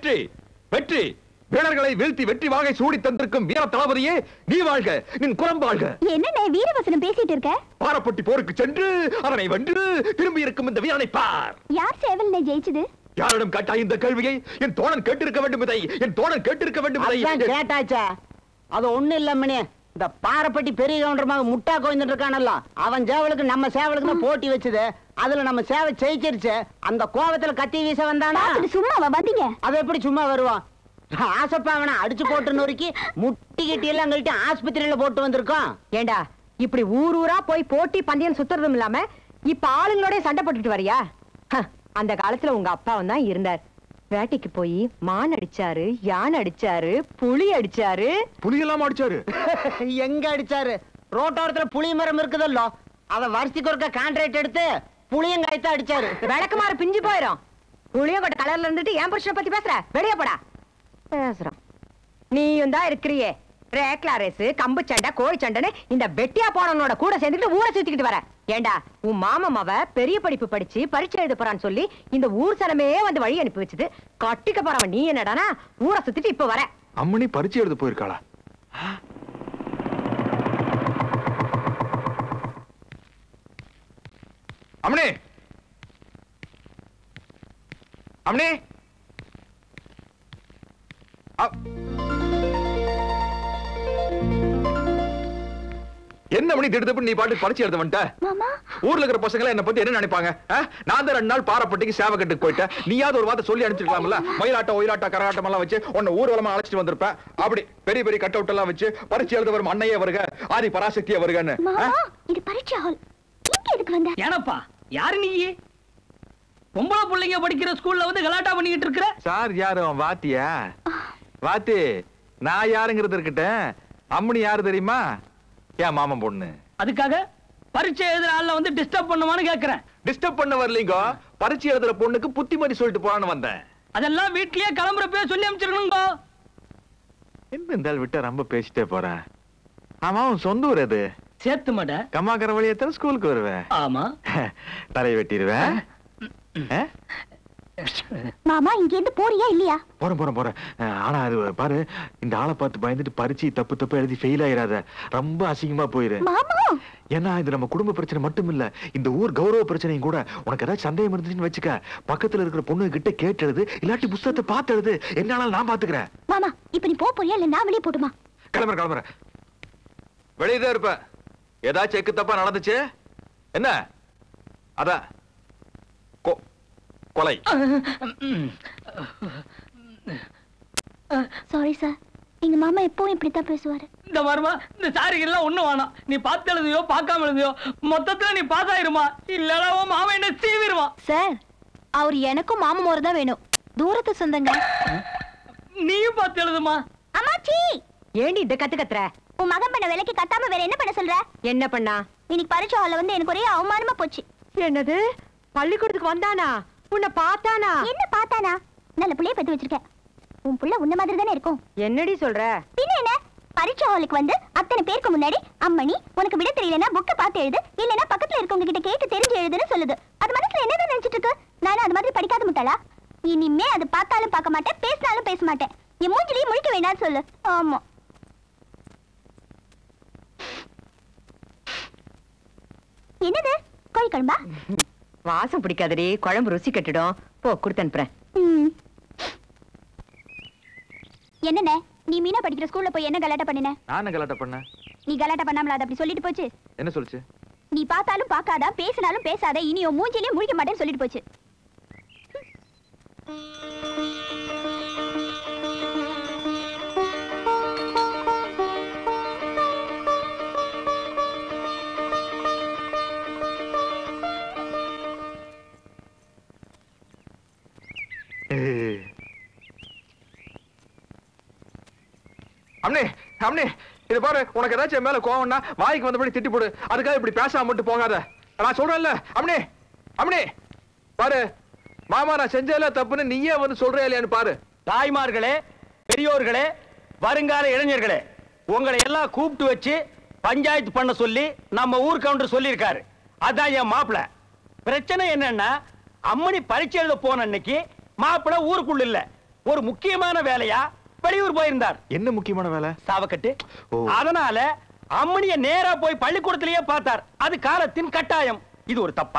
வெற்றி வெற்றி வீரர்களை வீழ்த்தி வெற்றி வாகை சூடி தந்திருக்கும் வீர தளபதியே நீ வாழ்க நின் குரம் வாழ்க என்னண்ணே வீரவசனம் பேசிட்டு இருக்க பாரப்பட்டி போருக்கு சென்று அதனை வென்று திரும்பி இருக்கும் இந்த வீரனை பார் யார் சேவல்னே ஜெயிச்சது யாரிடம் கேட்டாய் இந்த கேள்வியை என் தோழன் கேட்டிருக்க வேண்டும் இதை என் தோழன் கேட்டிருக்க வேண்டும் அதான் இதை கேட்டாச்சா அது ஒண்ணு இல்ல மணி இந்த பாரப்பட்டி பெரிய கவுண்டரமாக முட்டா கோயந்துட்டு இருக்கானல்ல அவன் சேவலுக்கு நம்ம சேவலுக்கு தான் போட்டி வச்சது அதுல நம்ம சேவை ஜெயிச்சிருச்சு அந்த கோவத்துல கத்தி வீச வந்தானா பார்த்துட்டு சும்மாவா வந்தீங்க அவ எப்படி சும்மா வருவான் ஆசப்பா அவனை அடிச்சு போட்டு நொறுக்கி முட்டி கிட்டி எல்லாம் கழட்டி ஆஸ்பத்திரியில போட்டு வந்திருக்கோம் ஏண்டா இப்படி ஊர் ஊரா போய் போட்டி பந்தயம் சுத்துறதும் இல்லாம இப்ப ஆளுங்களோட சண்டை போட்டுட்டு வரியா ஹ, அந்த காலத்துல உங்க அப்பாவும் தான் இருந்தார் வேட்டைக்கு போய் மான் அடிச்சாரு யானை அடிச்சாரு புலி அடிச்சாரு புலியெல்லாம் அடிச்சாரு எங்க அடிச்சாரு ரோட்டோரத்துல புளிய மரம் இருக்குதல்லோ அத வருஷத்துக்கு ஒருக்க கான்ட்ராக்ட் எடுத்து புளியங்காயத்தான் அடிச்சாரு விளக்குமாறு பிஞ்சு போயிரும் புளியங்கொட்ட கலர்ல இருந்துட்டு என் புருஷனை பத்தி பேசுற வெளியே போடா பேசுறான் நீயும் தான் இருக்கிறியே ரேக்லா ரேஸ் கம்பு சண்டை கோழி சண்டைன்னு இந்த வெட்டியா போனவனோட கூட சேர்ந்துட்டு ஊரை சுத்திக்கிட்டு வர ஏண்டா உன் மாமமாவ பெரிய படிப்பு படிச்சு பரீட்சை எழுத போறான்னு சொல்லி இந்த ஊர் சனமே வந்து வழி அனுப்பி வச்சது கட்டிக்க போறவன் நீ என்னடானா ஊரை சுத்திட்டு இப்ப வர அம்மனி பரிச்சை எழுத போயிருக்காளா அம்மனி அம்மனி அ- என்ன மணி திடுதப்பு நீ பாட்டு பரிச்சை எழுத வந்துட்ட மாமா ஊர்ல இருக்கிற பசங்க எல்லாம் என்ன பத்தி என்ன நினைப்பாங்க ஆ? நான் தான் ரெண்டு நாள் பாரப்பட்டிக்கு சேவை கட்டுக்கு போயிட்டேன் நீயாவது ஒரு வார்த்தை சொல்லி அனுப்பிச்சிருக்கலாம்ல மயிலாட்டம் ஒயிலாட்டம் கரகாட்டம் எல்லாம் வச்சு உன்னை ஊர்வலமா அழைச்சிட்டு வந்திருப்பேன் அப்படி பெரிய பெரிய கட் அவுட் எல்லாம் வச்சு பரிச்சை எழுத வரும் அன்னையே வருக ஆதி பராசக்தியே வருகன்னு ஆ? மாமா இது பரீட்சை ஹால் இங்க எதுக்கு வந்த ஏனப்பா யாரு நீ பொம்பளை பிள்ளைங்க படிக்கிற ஸ்கூல்ல வந்து கலாட்டா பண்ணிக்கிட்டு இருக்கிற சார் யாரு அவன் வாத்தியா வாத்தி நான் யாருங்கிறது இருக்கட்டும் அம்மனி யாரு தெரியுமா ஏன் மாமன் பொண்ணு அதுக்காக பரீட்சை எழுதுற ஆள்ல வந்து டிஸ்டர்ப் பண்ணுவான்னு கேக்குறேன் டிஸ்டர்ப் பண்ண வரலீங்க பரிச்சை எழுதுற பொண்ணுக்கு புத்திமதி சொல்லிட்டு போறான்னு வந்தேன் அதெல்லாம் வீட்லயே கிளம்புறப்பே சொல்லி அமைச்சிருக்கணுங்க என்ன இருந்தாலும் விட்டா ரொம்ப பேசிட்டே போறேன் ஆமா உன் சொந்த ஊர் அது சேர்த்து மாட்ட கம்மாக்கர வழியத்தான் ஸ்கூலுக்கு வருவேன் ஆமா தலையை வெட்டிடுவேன் ஆ? மாமா இங்க இருந்து போறியா இல்லையா போறேன் போறேன் போறேன் அஹ், ஆனா அது பாரு இந்த ஆளை பார்த்து பயந்துட்டு பரிச்சு தப்பு தப்பு எழுதி ஃபெயில் ஆயிராத ரொம்ப அசிங்கமா போயிரு மாமா ஏன்னா இது நம்ம குடும்ப பிரச்சனை மட்டும் இல்ல இந்த ஊர் கௌரவ பிரச்சனையும் கூட உனக்கு ஏதாச்சும் சந்தேகம் இருந்துச்சுன்னு வச்சுக்க பக்கத்துல இருக்கிற பொண்ணு கிட்ட கேட்டு எழுது இல்லாட்டி புஸ்தகத்தை பார்த்து எழுது என்னாலும் நான் பாத்துக்கிறேன் மாமா இப்ப நீ போப் போறியா இல்ல நான் வெளியே போட்டுமா கிளம்புறேன் கிளம்புறேன் வெளியே தான் இருப்பேன் ஏதாச்சும் எக்கு தப்பா நடந்துச்சு என்ன அதான் கொ- கொலை சாரி சார் எங்க மாமா எப்பவும் இப்படித்தான் பேசுவாரு இந்த வருமா இந்த சாரிகள் எல்லாம் ஒண்ணும் வேணாம் நீ பார்த்து எழுதியோ பார்க்காம எழுதியோ மொத்தத்துல நீ பாஸ் ஆயிருமா இல்லடா உன் மாமன் என்ன சீவிருவான் சார் அவர் எனக்கும் மாமா முறை தான் வேணும் தூரத்து சொந்தங்க நீயும் பார்த்து எழுதுமா அம்மாச்சி ஏண்டி இந்த கத்து கத்துற உன் மகன் பண்ண வேலைக்கு கத்தாம வேற என்ன பண்ண சொல்ற என்ன பண்ணா இன்னைக்கு பரீட்சை ஹால்ல வந்து எனக்கு ஒரே அவமானமா போச்சு என்னது பள்ளிக்கூடத்துக்கு வந்தானா உன்னை பார்த்தானா என்ன பார்த்தானா நல்ல புள்ளைய பெத்து வச்சிருக்கேன் உன் புள்ள உன்ன மாதிரி தானே இருக்கும் என்னடி சொல்ற பின்ன என்ன பரீட்சை ஹாலுக்கு வந்து அத்தனை பேருக்கு முன்னாடி அம்மணி உனக்கு விட தெரியலனா புக்க பார்த்து எழுது இல்லனா பக்கத்துல இருக்கவங்க கிட்ட கேட்டு தெரிஞ்சு எழுதுன்னு சொல்லுது அது மனசுல என்னதான் நினைச்சிட்டு இருக்கு நானும் அது மாதிரி படிக்காத முட்டாளா இனிமே அது பார்த்தாலும் பார்க்க மாட்டேன் பேசினாலும் பேச மாட்டேன் என் மூஞ்சிலேயே முழிக்க வேண்டாம்னு சொல்லு ஆமா என்னது கோழி குழம்பா வாசம் பிடிக்காதடி குழம்பு ருசி கட்டிடும் போ கொடுத்து அனுப்புறேன் ம். என்னண்ணே நீ மீனா படிக்கிற ஸ்கூல்ல போய் என்ன கலாட்டா பண்ணின நான் கலாட்ட பண்ணேன் நீ கலாட்டா பண்ணாமல அது அப்படி சொல்லிட்டு போச்சு என்ன சொல்லுச்சு நீ பார்த்தாலும் பார்க்காத பேசினாலும் பேசாத இனி உன் மூஞ்சிலே முழிக்க மாட்டேன்னு சொல்லிட்டு போச்சு அம்னே அம்னே இது பாரு உனக்கு ஏதாச்சும் என் மேல கோவம்னா வாய்க்கு வந்தபடி திட்டி போடு அதுக்காக இப்படி பேசாம மட்டும் போகாத நான் சொல்றேன்ல அம்னே அம்னே பாரு மாமா நான் செஞ்சதுல தப்புன்னு நீயே வந்து சொல்றே இல்லையான்னு பாரு தாய்மார்களே பெரியோர்களே வருங்கால இளைஞர்களே உங்களை எல்லாம் கூப்பிட்டு வச்சு பஞ்சாயத்து பண்ண சொல்லி நம்ம ஊர் கவுண்டர் சொல்லியிருக்காரு அதான் என் மாப்பிள பிரச்சனை என்னன்னா அம்மணி பரீட்சை எழுத போன அன்னைக்கு மாப்பிள ஊருக்குள்ள இல்ல ஒரு முக்கியமான வேலையா வெளியூர் போயிருந்தார் என்ன முக்கியமான வேலை சாவக்கட்டு ஓ. அதனால அம்மனிய நேரா போய் பள்ளிக்கூடத்திலேயே பார்த்தார் அது காலத்தின் கட்டாயம் இது ஒரு தப்பா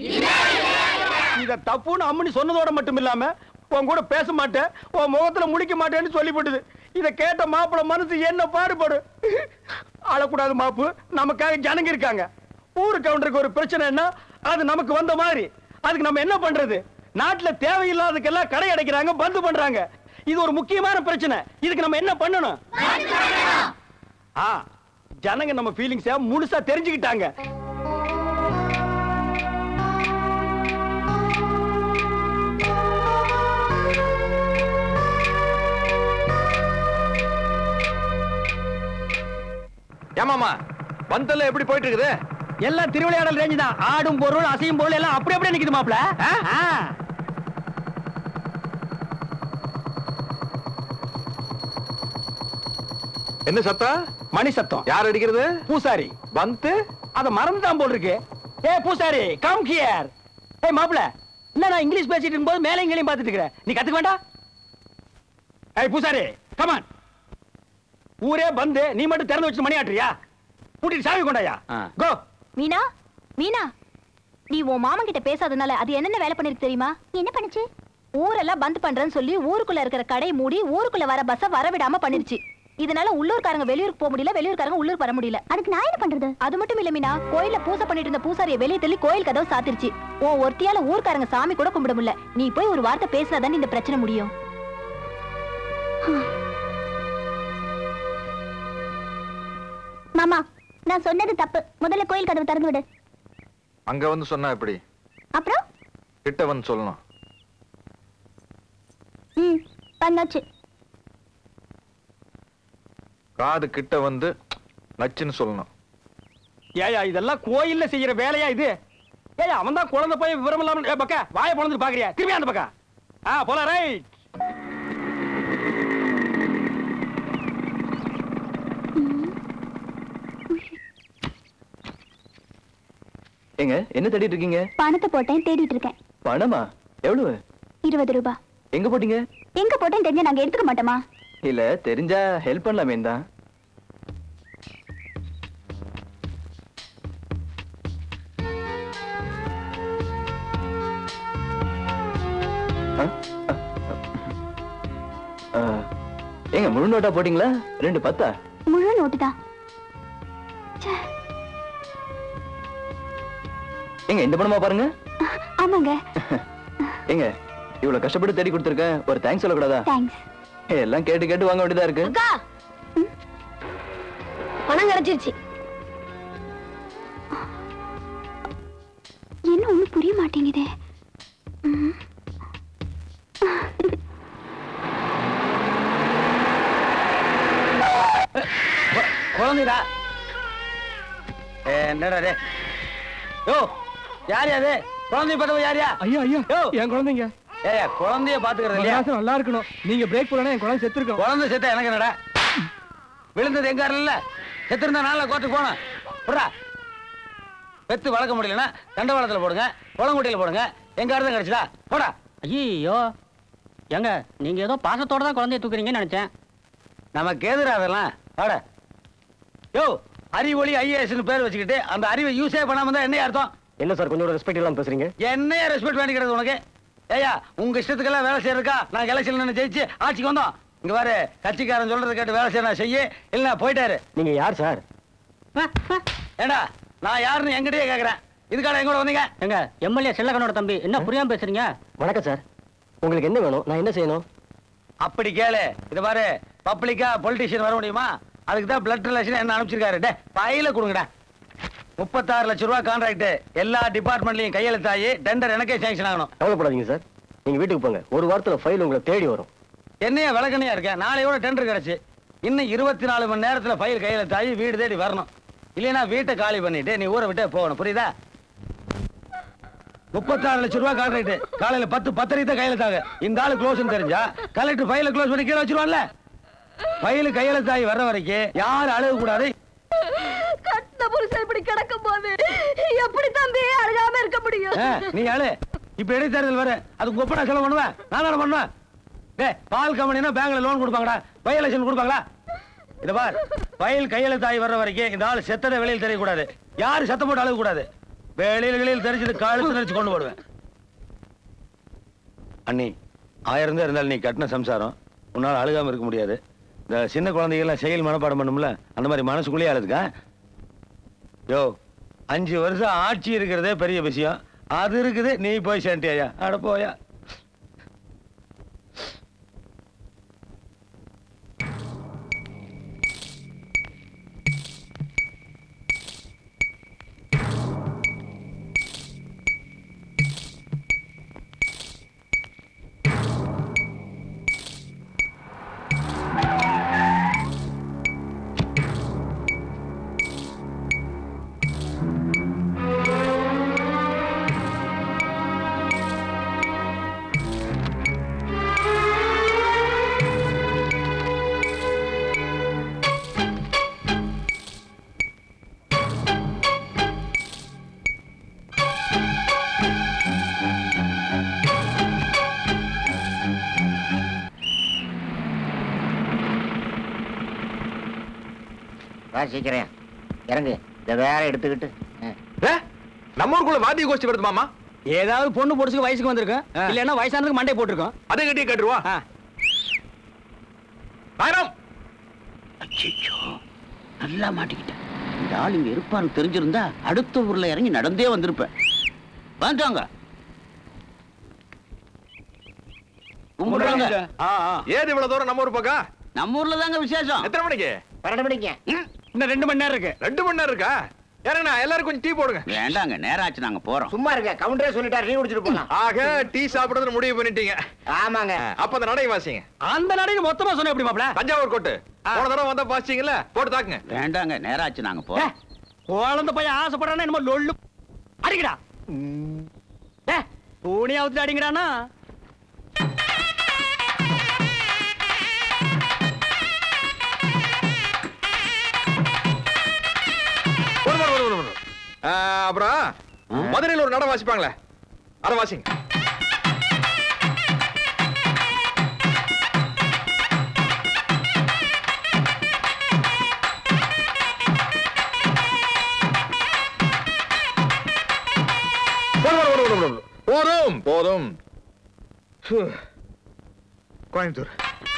இத தப்புன்னு அம்மனி சொன்னதோட மட்டும் இல்லாம உன் கூட பேச மாட்டேன் உன் முகத்துல முழிக்க மாட்டேன்னு சொல்லிவிடுது இத கேட்ட மாப்பிள மனசு என்ன பாடுபடும் அழக்கூடாது மாப்பு நமக்காக ஜனங்க இருக்காங்க ஊரு கவுண்டருக்கு ஒரு பிரச்சனைன்னா அது நமக்கு வந்த மாதிரி அதுக்கு நம்ம என்ன பண்றது நாட்டுல தேவையில்லாததுக்கெல்லாம் கடை அடைக்கிறாங்க பந்து பண்றாங்க இது ஒரு முக்கியமான பிரச்சனை இதுக்கு நம்ம என்ன பண்ணணும் ஆ ஜனங்க நம்ம ஃபீலிங்ஸ முழுசா தெரிஞ்சுக்கிட்டாங்க ஏமாமா பந்தல்ல எப்படி போயிட்டு இருக்குது எல்லாம் திருவிளையாடல் ரேஞ்சு தான் ஆடும் பொருள் அசையும் பொருள் எல்லாம் அப்படி அப்படியே நிக்குது மாப்ள என்ன சத்தா மணி சத்தம் யார் அடிக்கிறது பூசாரி பந்து அத மறந்துதான் போல் இருக்கு ஏ பூசாரி கம் ஹியர் ஏய் மாப்ள இல்ல நான் இங்கிலீஷ் பேசிட்டு இருக்கும்போது மேலே இங்கேயும் பார்த்துட்டு இருக்கிறேன் நீ கத்துக்க வேண்டாம் ஏய் பூசாரி கமான் ஊரே பந்து நீ மட்டும் திறந்து வச்சு மணி ஆட்டுறியா கூட்டிட்டு சாவி கொண்டாயா கோ மீனா மீனா நீ உன் மாமன் கிட்ட பேசாதனால அது என்னென்ன வேலை பண்ணிருக்கு தெரியுமா என்ன பண்ணுச்சு ஊரெல்லாம் பந்த் பண்றேன்னு சொல்லி ஊருக்குள்ள இருக்கிற கடை மூடி ஊருக்குள்ள வர பஸ்ஸ வர விடாம பண்ணிருச்சு இதனால உள்ளூர்காரங்க வெளியூருக்கு போக முடியல வெளியூர்காரங்க உள்ளூர் வர முடியல அதுக்கு நான் என்ன பண்றது அது மட்டும் இல்ல மீனா கோயில்ல பூசை பண்ணிட்டு இருந்த பூசாரியை வெளியே தள்ளி கோயில் கதவு சாத்திருச்சு உன் ஒருத்தியால ஊர்க்காரங்க சாமி கூட கும்பிட முடியல நீ போய் ஒரு வார்த்தை பேசினாதான் இந்த பிரச்சனை முடியும் மாமா நான் சொன்னது தப்பு முதல்ல கோயில் கதவு திறந்து விடு அங்க வந்து சொன்னா எப்படி அப்புறம் கிட்ட வந்து சொல்லணும் ம் பண்ணாச்சு காது கிட்ட வந்து நச்சுன்னு சொல்லணும் ஏயா இதெல்லாம் கோயில்ல செய்யற வேலையா இது ஏயா அவன் தான் குழந்தை போய் விவரம் இல்லாம ஏ பக்கா வாயை பொழந்து பாக்குறியா திரும்பி அந்த பக்கா ஆ போலாம் ரைட் ஏங்க என்ன தேடிட்டு இருக்கீங்க பணத்தை போட்டேன் தேடிட்டு இருக்கேன் பணமா எவ்வளவு இருபது ரூபாய் எங்க போட்டீங்க எங்க போட்டேன்னு தெரிஞ்சா நாங்க எடுத்துக்க மாட்டோமா இல்ல தெரிஞ்சா ஹெல்ப் பண்ணலாமே தான் ஏங்க முழு நோட்டா போட்டீங்களா ரெண்டு பத்தா முழு நோட்டு தான் ஏங்க இந்த பணமா பாருங்க ஆமாங்க ஏங்க இவ்வளவு கஷ்டப்பட்டு தேடி கொடுத்துருக்கேன் ஒரு தேங்க்ஸ் சொல்லக்கூடாதா தேங்க்ஸ் எல்லாம் கேட்டு கேட்டு வாங்க வேண்டியதா இருக்கு அக்கா பணம் கிடைச்சிருச்சு என்ன ஒண்ணும் புரிய மாட்டேங்குதே ம். குழந்தைடா என்னடா டே யோ யார் அது குழந்தைய பார்த்தவ யாரியா ஐயா ஐயா யோ. என் குழந்தைங்க ஏய் குழந்தைய பாத்துக்கிறது இல்லையா மகராசன் நல்லா இருக்கணும் நீங்க பிரேக் போடணும் என் குழந்தை செத்து இருக்கும் குழந்தை செத்த எனக்கு என்னடா விழுந்தது எங்க இல்ல செத்து இருந்தா நாளில் கோர்ட்டுக்கு போனேன் புறா பெத்து வளர்க்க முடியலன்னா தண்டவாளத்துல போடுங்க குளங்குட்டியில போடுங்க எங்க அர்த்தம் கிடைச்சதா போடா ஐயோ ஏங்க நீங்க ஏதோ பாசத்தோட தான் குழந்தைய தூக்குறீங்கன்னு நினைச்சேன் நமக்கு எதிரா அதெல்லாம் வாட யோ அறிவொளி ஐஏஎஸ்னு பேர் வச்சுக்கிட்டு அந்த அறிவை யூஸே பண்ணாம தான் என்ன அர்த்தம் என்ன சார் கொஞ்சம் ரெஸ்பெக்ட் இல்லாம பேசுறீங்க என்னைய ரெஸ்பெக்ட் வேண்டிக்கிறது உனக்கு ஏயா உங்க இஷ்டத்துக்கெல்லாம் வேலை செய்யறதுக்கா நான் எலெக்ஷன் நின்னு ஜெயிச்சு ஆட்சிக்கு வந்தோம் இங்க பாரு கட்சிக்காரன் சொல்றதை கேட்டு வேலை செய்ய செய்ய இல்ல போயிட்டாரு நீங்க யார் சார் ஏண்டா நான் யாருன்னு எங்கிட்டயே கேக்குறேன் இதுக்காக எங்கூட வந்தீங்க எங்க எம்எல்ஏ செல்லக்கனோட தம்பி என்ன புரியாம பேசுறீங்க வணக்கம் சார் உங்களுக்கு என்ன வேணும் நான் என்ன செய்யணும் அப்படி கேளு இது பாரு பப்ளிக்கா பொலிட்டிஷியன் வர முடியுமா அதுக்கு தான் பிளட் ரிலேஷன் என்ன அனுப்பிச்சிருக்காரு டே பையில கொடுங்கடா முப்பத்தாறு லட்சம் ரூபாய் கான்ட்ராக்ட் எல்லா டிபார்ட்மெண்ட்லயும் கையெழுத்தாயி டெண்டர் எனக்கே சேங்ஷன் ஆகணும் கவலைப்படாதீங்க சார் நீங்க வீட்டுக்கு போங்க ஒரு வாரத்துல ஃபைல் உங்களை தேடி வரும் என்னைய விளக்கணையா இருக்கேன் நாளையோட டெண்டர் கிடைச்சு இன்னும் இருபத்தி நாலு மணி நேரத்துல ஃபைல் கையெழுத்தாயி வீடு தேடி வரணும் இல்லைன்னா வீட்டை காலி பண்ணிட்டு நீ ஊரை விட்டே போகணும் புரியுதா முப்பத்தாறு லட்சம் ரூபாய் கான்ட்ராக்ட் காலையில பத்து பத்தரைக்கு தான் கையெழுத்தாங்க இந்த ஆளு க்ளோஸ் தெரிஞ்சா கலெக்டர் ஃபைல க்ளோஸ் பண்ணி கீழே வச்சிருவான்ல ஃபைல் கையெழுத்தாகி வர்ற வரைக்கும் யாரும் அழுக கூடாது கட்டின புருஷன் இப்படி கிடக்கும் போது எப்படி தம்பி அழுகாம இருக்க முடியும் ஆ, நீ அழு இப்ப இடைத்தேர்தல் வர அதுக்கு ஒப்பனா செலவு பண்ணுவேன் நான் என்ன பண்ணுவேன் டேய் பால் கம்பெனினா பேங்க்ல லோன் கொடுப்பாங்கடா பை எலெக்ஷன் கொடுப்பாங்களா இத பார் ஃபைல் கையெழுத்தாகி வர்ற வரைக்கும் இந்த ஆள் செத்ததை வெளியில் தெரியக்கூடாது யாரு சத்தம் போட்டு அழுக கூடாது வெளியில் வெளியில் தெரிஞ்சது கழுத்து நடிச்சு கொண்டு போடுவேன் அண்ணி ஆயிரம் தான் இருந்தாலும் நீ கட்டின சம்சாரம் உன்னால அழுகாம இருக்க முடியாது இந்த சின்ன குழந்தைகள்லாம் செயல் மனப்பாடம் பண்ணும்ல அந்த மாதிரி மனசுக்குள்ளேயே அழுதுக்கா யோ அஞ்சு வருஷம் ஆட்சி இருக்கிறதே பெரிய விஷயம் அது இருக்குது நீ போய் சேர்ந்தியா அட போயா வா சீக்கிரம் இறங்கு இதை வேற எடுத்துக்கிட்டு ஆ. ஏ, நம்ம ஊருக்குள்ள வாத்திய கோஷ்டி வருது மாமா ஏதாவது பொண்ணு பொடிச்சுக்கு வயசுக்கு வந்திருக்கும் இல்லைன்னா வயசானதுக்கு மண்டை போட்டிருக்கோம் அதை கட்டியே கேட்டுருவா ஆ. நாயனம் அச்சச்சோ நல்லா மாட்டிக்கிட்டேன் இந்த ஆள் இங்க இருப்பான்னு தெரிஞ்சிருந்தா அடுத்த ஊர்ல இறங்கி நடந்தே வந்திருப்பேன் வந்துட்டாங்க கும்பிடுறாங்க ஆ ஆ ஏது இவ்வளவு தூரம் நம்ம ஊர் பக்கம் நம்ம ஊர்ல தாங்க விசேஷம் எத்தனை மணிக்கு பன்னெண்டு மணிக்கு இன்னும் ரெண்டு மணி நேரம் இருக்கு ரெண்டு மணி நேரம் இருக்கா ஏன்னா எல்லாரும் கொஞ்சம் டீ போடுங்க வேண்டாங்க நேரம் ஆச்சு நாங்க போறோம் சும்மா இருக்க கவுண்டரே சொல்லிட்டாரு நீ குடிச்சிட்டு போலாம் ஆக டீ சாப்பிடுறது முடிவு பண்ணிட்டீங்க ஆமாங்க அப்ப அந்த நடை வாசிங்க அந்த நடைக்கு மொத்தமா சொன்ன எப்படி மாப்ள தஞ்சாவூர் கோட்டு போன தடவை வந்தா வாசிச்சீங்கல்ல போட்டு தாக்குங்க வேண்டாங்க நேரம் ஆச்சு நாங்க போறோம் குழந்தை பையன் ஆசைப்படுறானா என்னமோ லொள்ளு அடிக்கடா ஏ பூனியாவது அடிங்கடானா ஒரு மணி, ஒரு மணி, ஒரு மணி. ஆ, அப்புறம் மதுரையில் ஒரு நடை வாசிப்பாங்களே அதை வாசிங்க போதும், போதும், போதும், போதும். போதும் போதும் ஹு. கோயம்புத்தூர்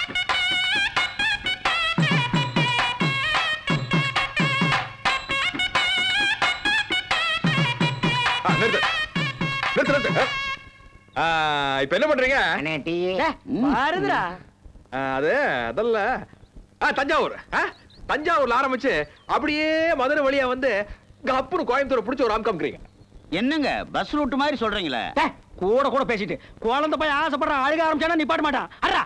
ஆ, நிறுத்து நிறுத்து நிறுத்து ஆ, இப்ப என்ன பண்றீங்க வருதுடா ஆ, அது அதல்ல ஆ தஞ்சாவூர் ஆ, தஞ்சாவூர்ல ஆரம்பிச்சு அப்படியே மதுரை வழியா வந்து கப்புனு கோயம்புத்தூர் பிடிச்ச ஒரு அம்கம்க்கிறீங்க என்னங்க பஸ் ரூட் மாதிரி சொல்றீங்களே ஏ, கூட கூட பேசிட்டு குழந்தை பையன் ஆசைப்படுறான் அழுக ஆரம்பிச்சானா நிப்பாட்ட மாட்டான் அடா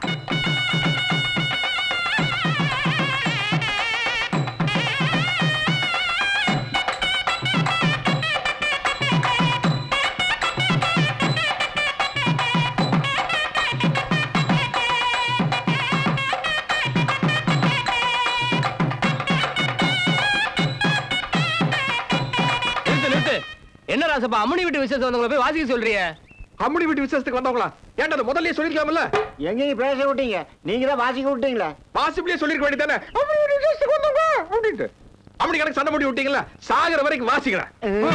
நிறுத்து நிறுத்து என்ன ராசப்பா அம்மனி வீட்டு விசேஷம் வந்தவங்கள போய் வாசிக்க சொல்றியே அம்மனி வீட்டு விசேஷத்துக்கு வந்தவங்களா ஏன்டா அதை முதல்லயே சொல்லிருக்கலாம்ல எங்கேயும் பேச விட்டீங்க நீங்க தான் வாசிக்க விட்டீங்களா பாசிபிளியே சொல்லிருக்க வேண்டியதானே அம்மனி வீட்டு விசேஷத்துக்கு வந்தவங்க அப்படின்ட்டு அம்மனி கணக்கு சண்டை போட்டு விட்டீங்களா சாகுற வரைக்கும் வாசிக்கிறேன்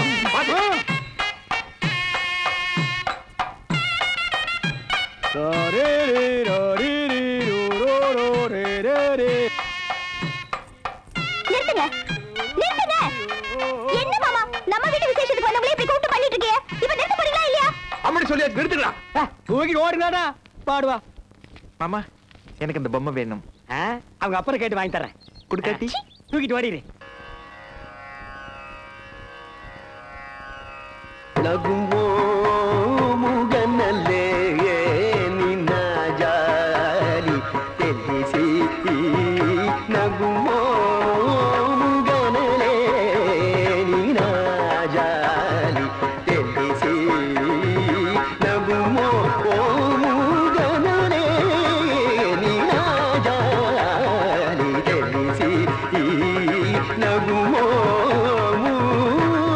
நிறுத்துங்க நிறுத்துங்க என்ன மாமா நம்ம வீட்டு விசேஷத்துக்கு வந்தவங்களே இப்படி கூப்பிட்டு பண்ணிட்டு இருக்கீங்க இப்ப நிறுத்த போறீங்களா இல்லையா அம்மனி சொல்லி நிறுத்துங்களா தூக்கிட்டு ஓடுங்கடா பாடுவா மாமா எனக்கு இந்த பொம்மை வேணும் ஆ, அவங்க அப்புறம் கேட்டு வாங்கி தரேன் குடுக்காட்டி தூக்கிட்டு ஓடிடு ನಗುವೋ ಮುಗನಲ್ಲೇ ನಿನ್ನ ಜಾಲಿ ತಿಳಿಸಿ ನಗುವೋ ಮುಗನಲೇ ನಿನ್ನ ಜಾಲಿ ತಿಳಿಸಿ ನಗುವೋ ಮುಗನಲೇ ನಿನ್ನ ಜಾಲಿ ತಿಳಿಸಿ ನಗುವೋ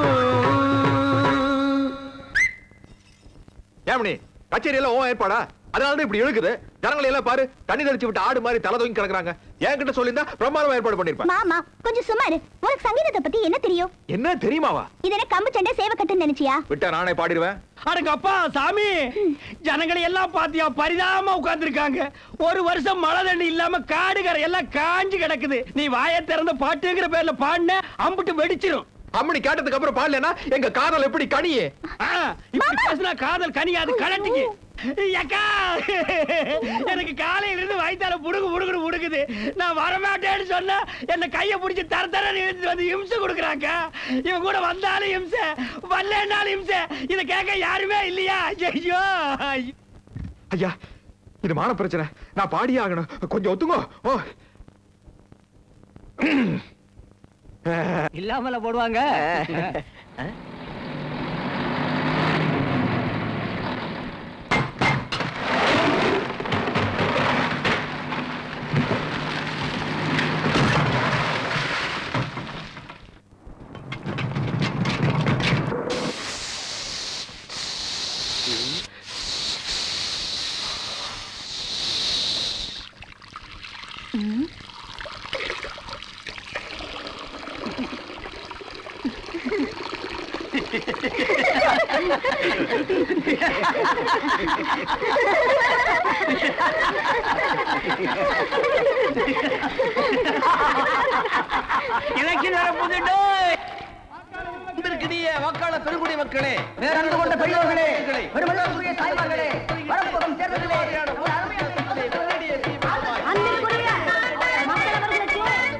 ஏமணி கச்சேரி எல்லாம் ஓ ஏற்பாடா அதனால தான் இப்படி இழுக்குது ஜனங்களை எல்லாம் பாரு தண்ணி தெளிச்சு விட்டு ஆடு மாதிரி தலை தூங்கி கிடக்குறாங்க என்கிட்ட சொல்லியிருந்தா பிரமாதமா ஏற்பாடு பண்ணிருப்பேன் மாமா கொஞ்சம் சுமாரு உனக்கு சங்கீதத்தை பத்தி என்ன தெரியும் என்ன தெரியுமாவா இது என்ன கம்பு சண்டை சேவை கட்டுன்னு நினைச்சியா விட்டா நானே பாடிடுவேன் அடங்க அப்பா சாமி ஜனங்களை எல்லாம் பாத்தியா பரிதாபமா உட்கார்ந்திருக்காங்க ஒரு வருஷம் மழை தண்ணி இல்லாம காடு கரை எல்லாம் காஞ்சு கிடக்குது நீ வாயை திறந்த பாட்டுங்கிற பேர்ல பாடின அம்புட்டு வெடிச்சிரும் அம்மனி கேட்டதுக்கு அப்புறம் பாடலனா எங்க காதல் எப்படி கனியே ஆ, இப்படி பேசினா காதல் கனியாது கலட்டிக்கு அக்கா எனக்கு காலையில இருந்து வயித்தால புடுங்கு புடுங்குன்னு புடுங்குது நான் வரமாட்டேன்னு சொன்னா என்ன கைய பிடிச்சி தர தர இழுத்துட்டு வந்து இம்சை கொடுக்குறாங்க இவன் கூட வந்தாலும் இம்சை வரலன்னாலும் இம்சை இதை கேட்க யாருமே இல்லையா ஐயோ ஐயா இது மான பிரச்சனை நான் பாடியே ஆகணும் கொஞ்சம் ஒத்துங்கோ ஓ இல்லாமல போடுவாங்க எலெக்ஷன் வர போதுடோ இருக்கிறீங்க வாக்காள பெருங்குடி மக்களே வேறந்து கொண்ட பெரியோர்களே பெருமளவுக்குரிய தாய்மார்களே வரப்போகும் தேர்தலிலே ஒரு அருமையான அன்பிற்குரிய மக்கள் அவர்களுக்கு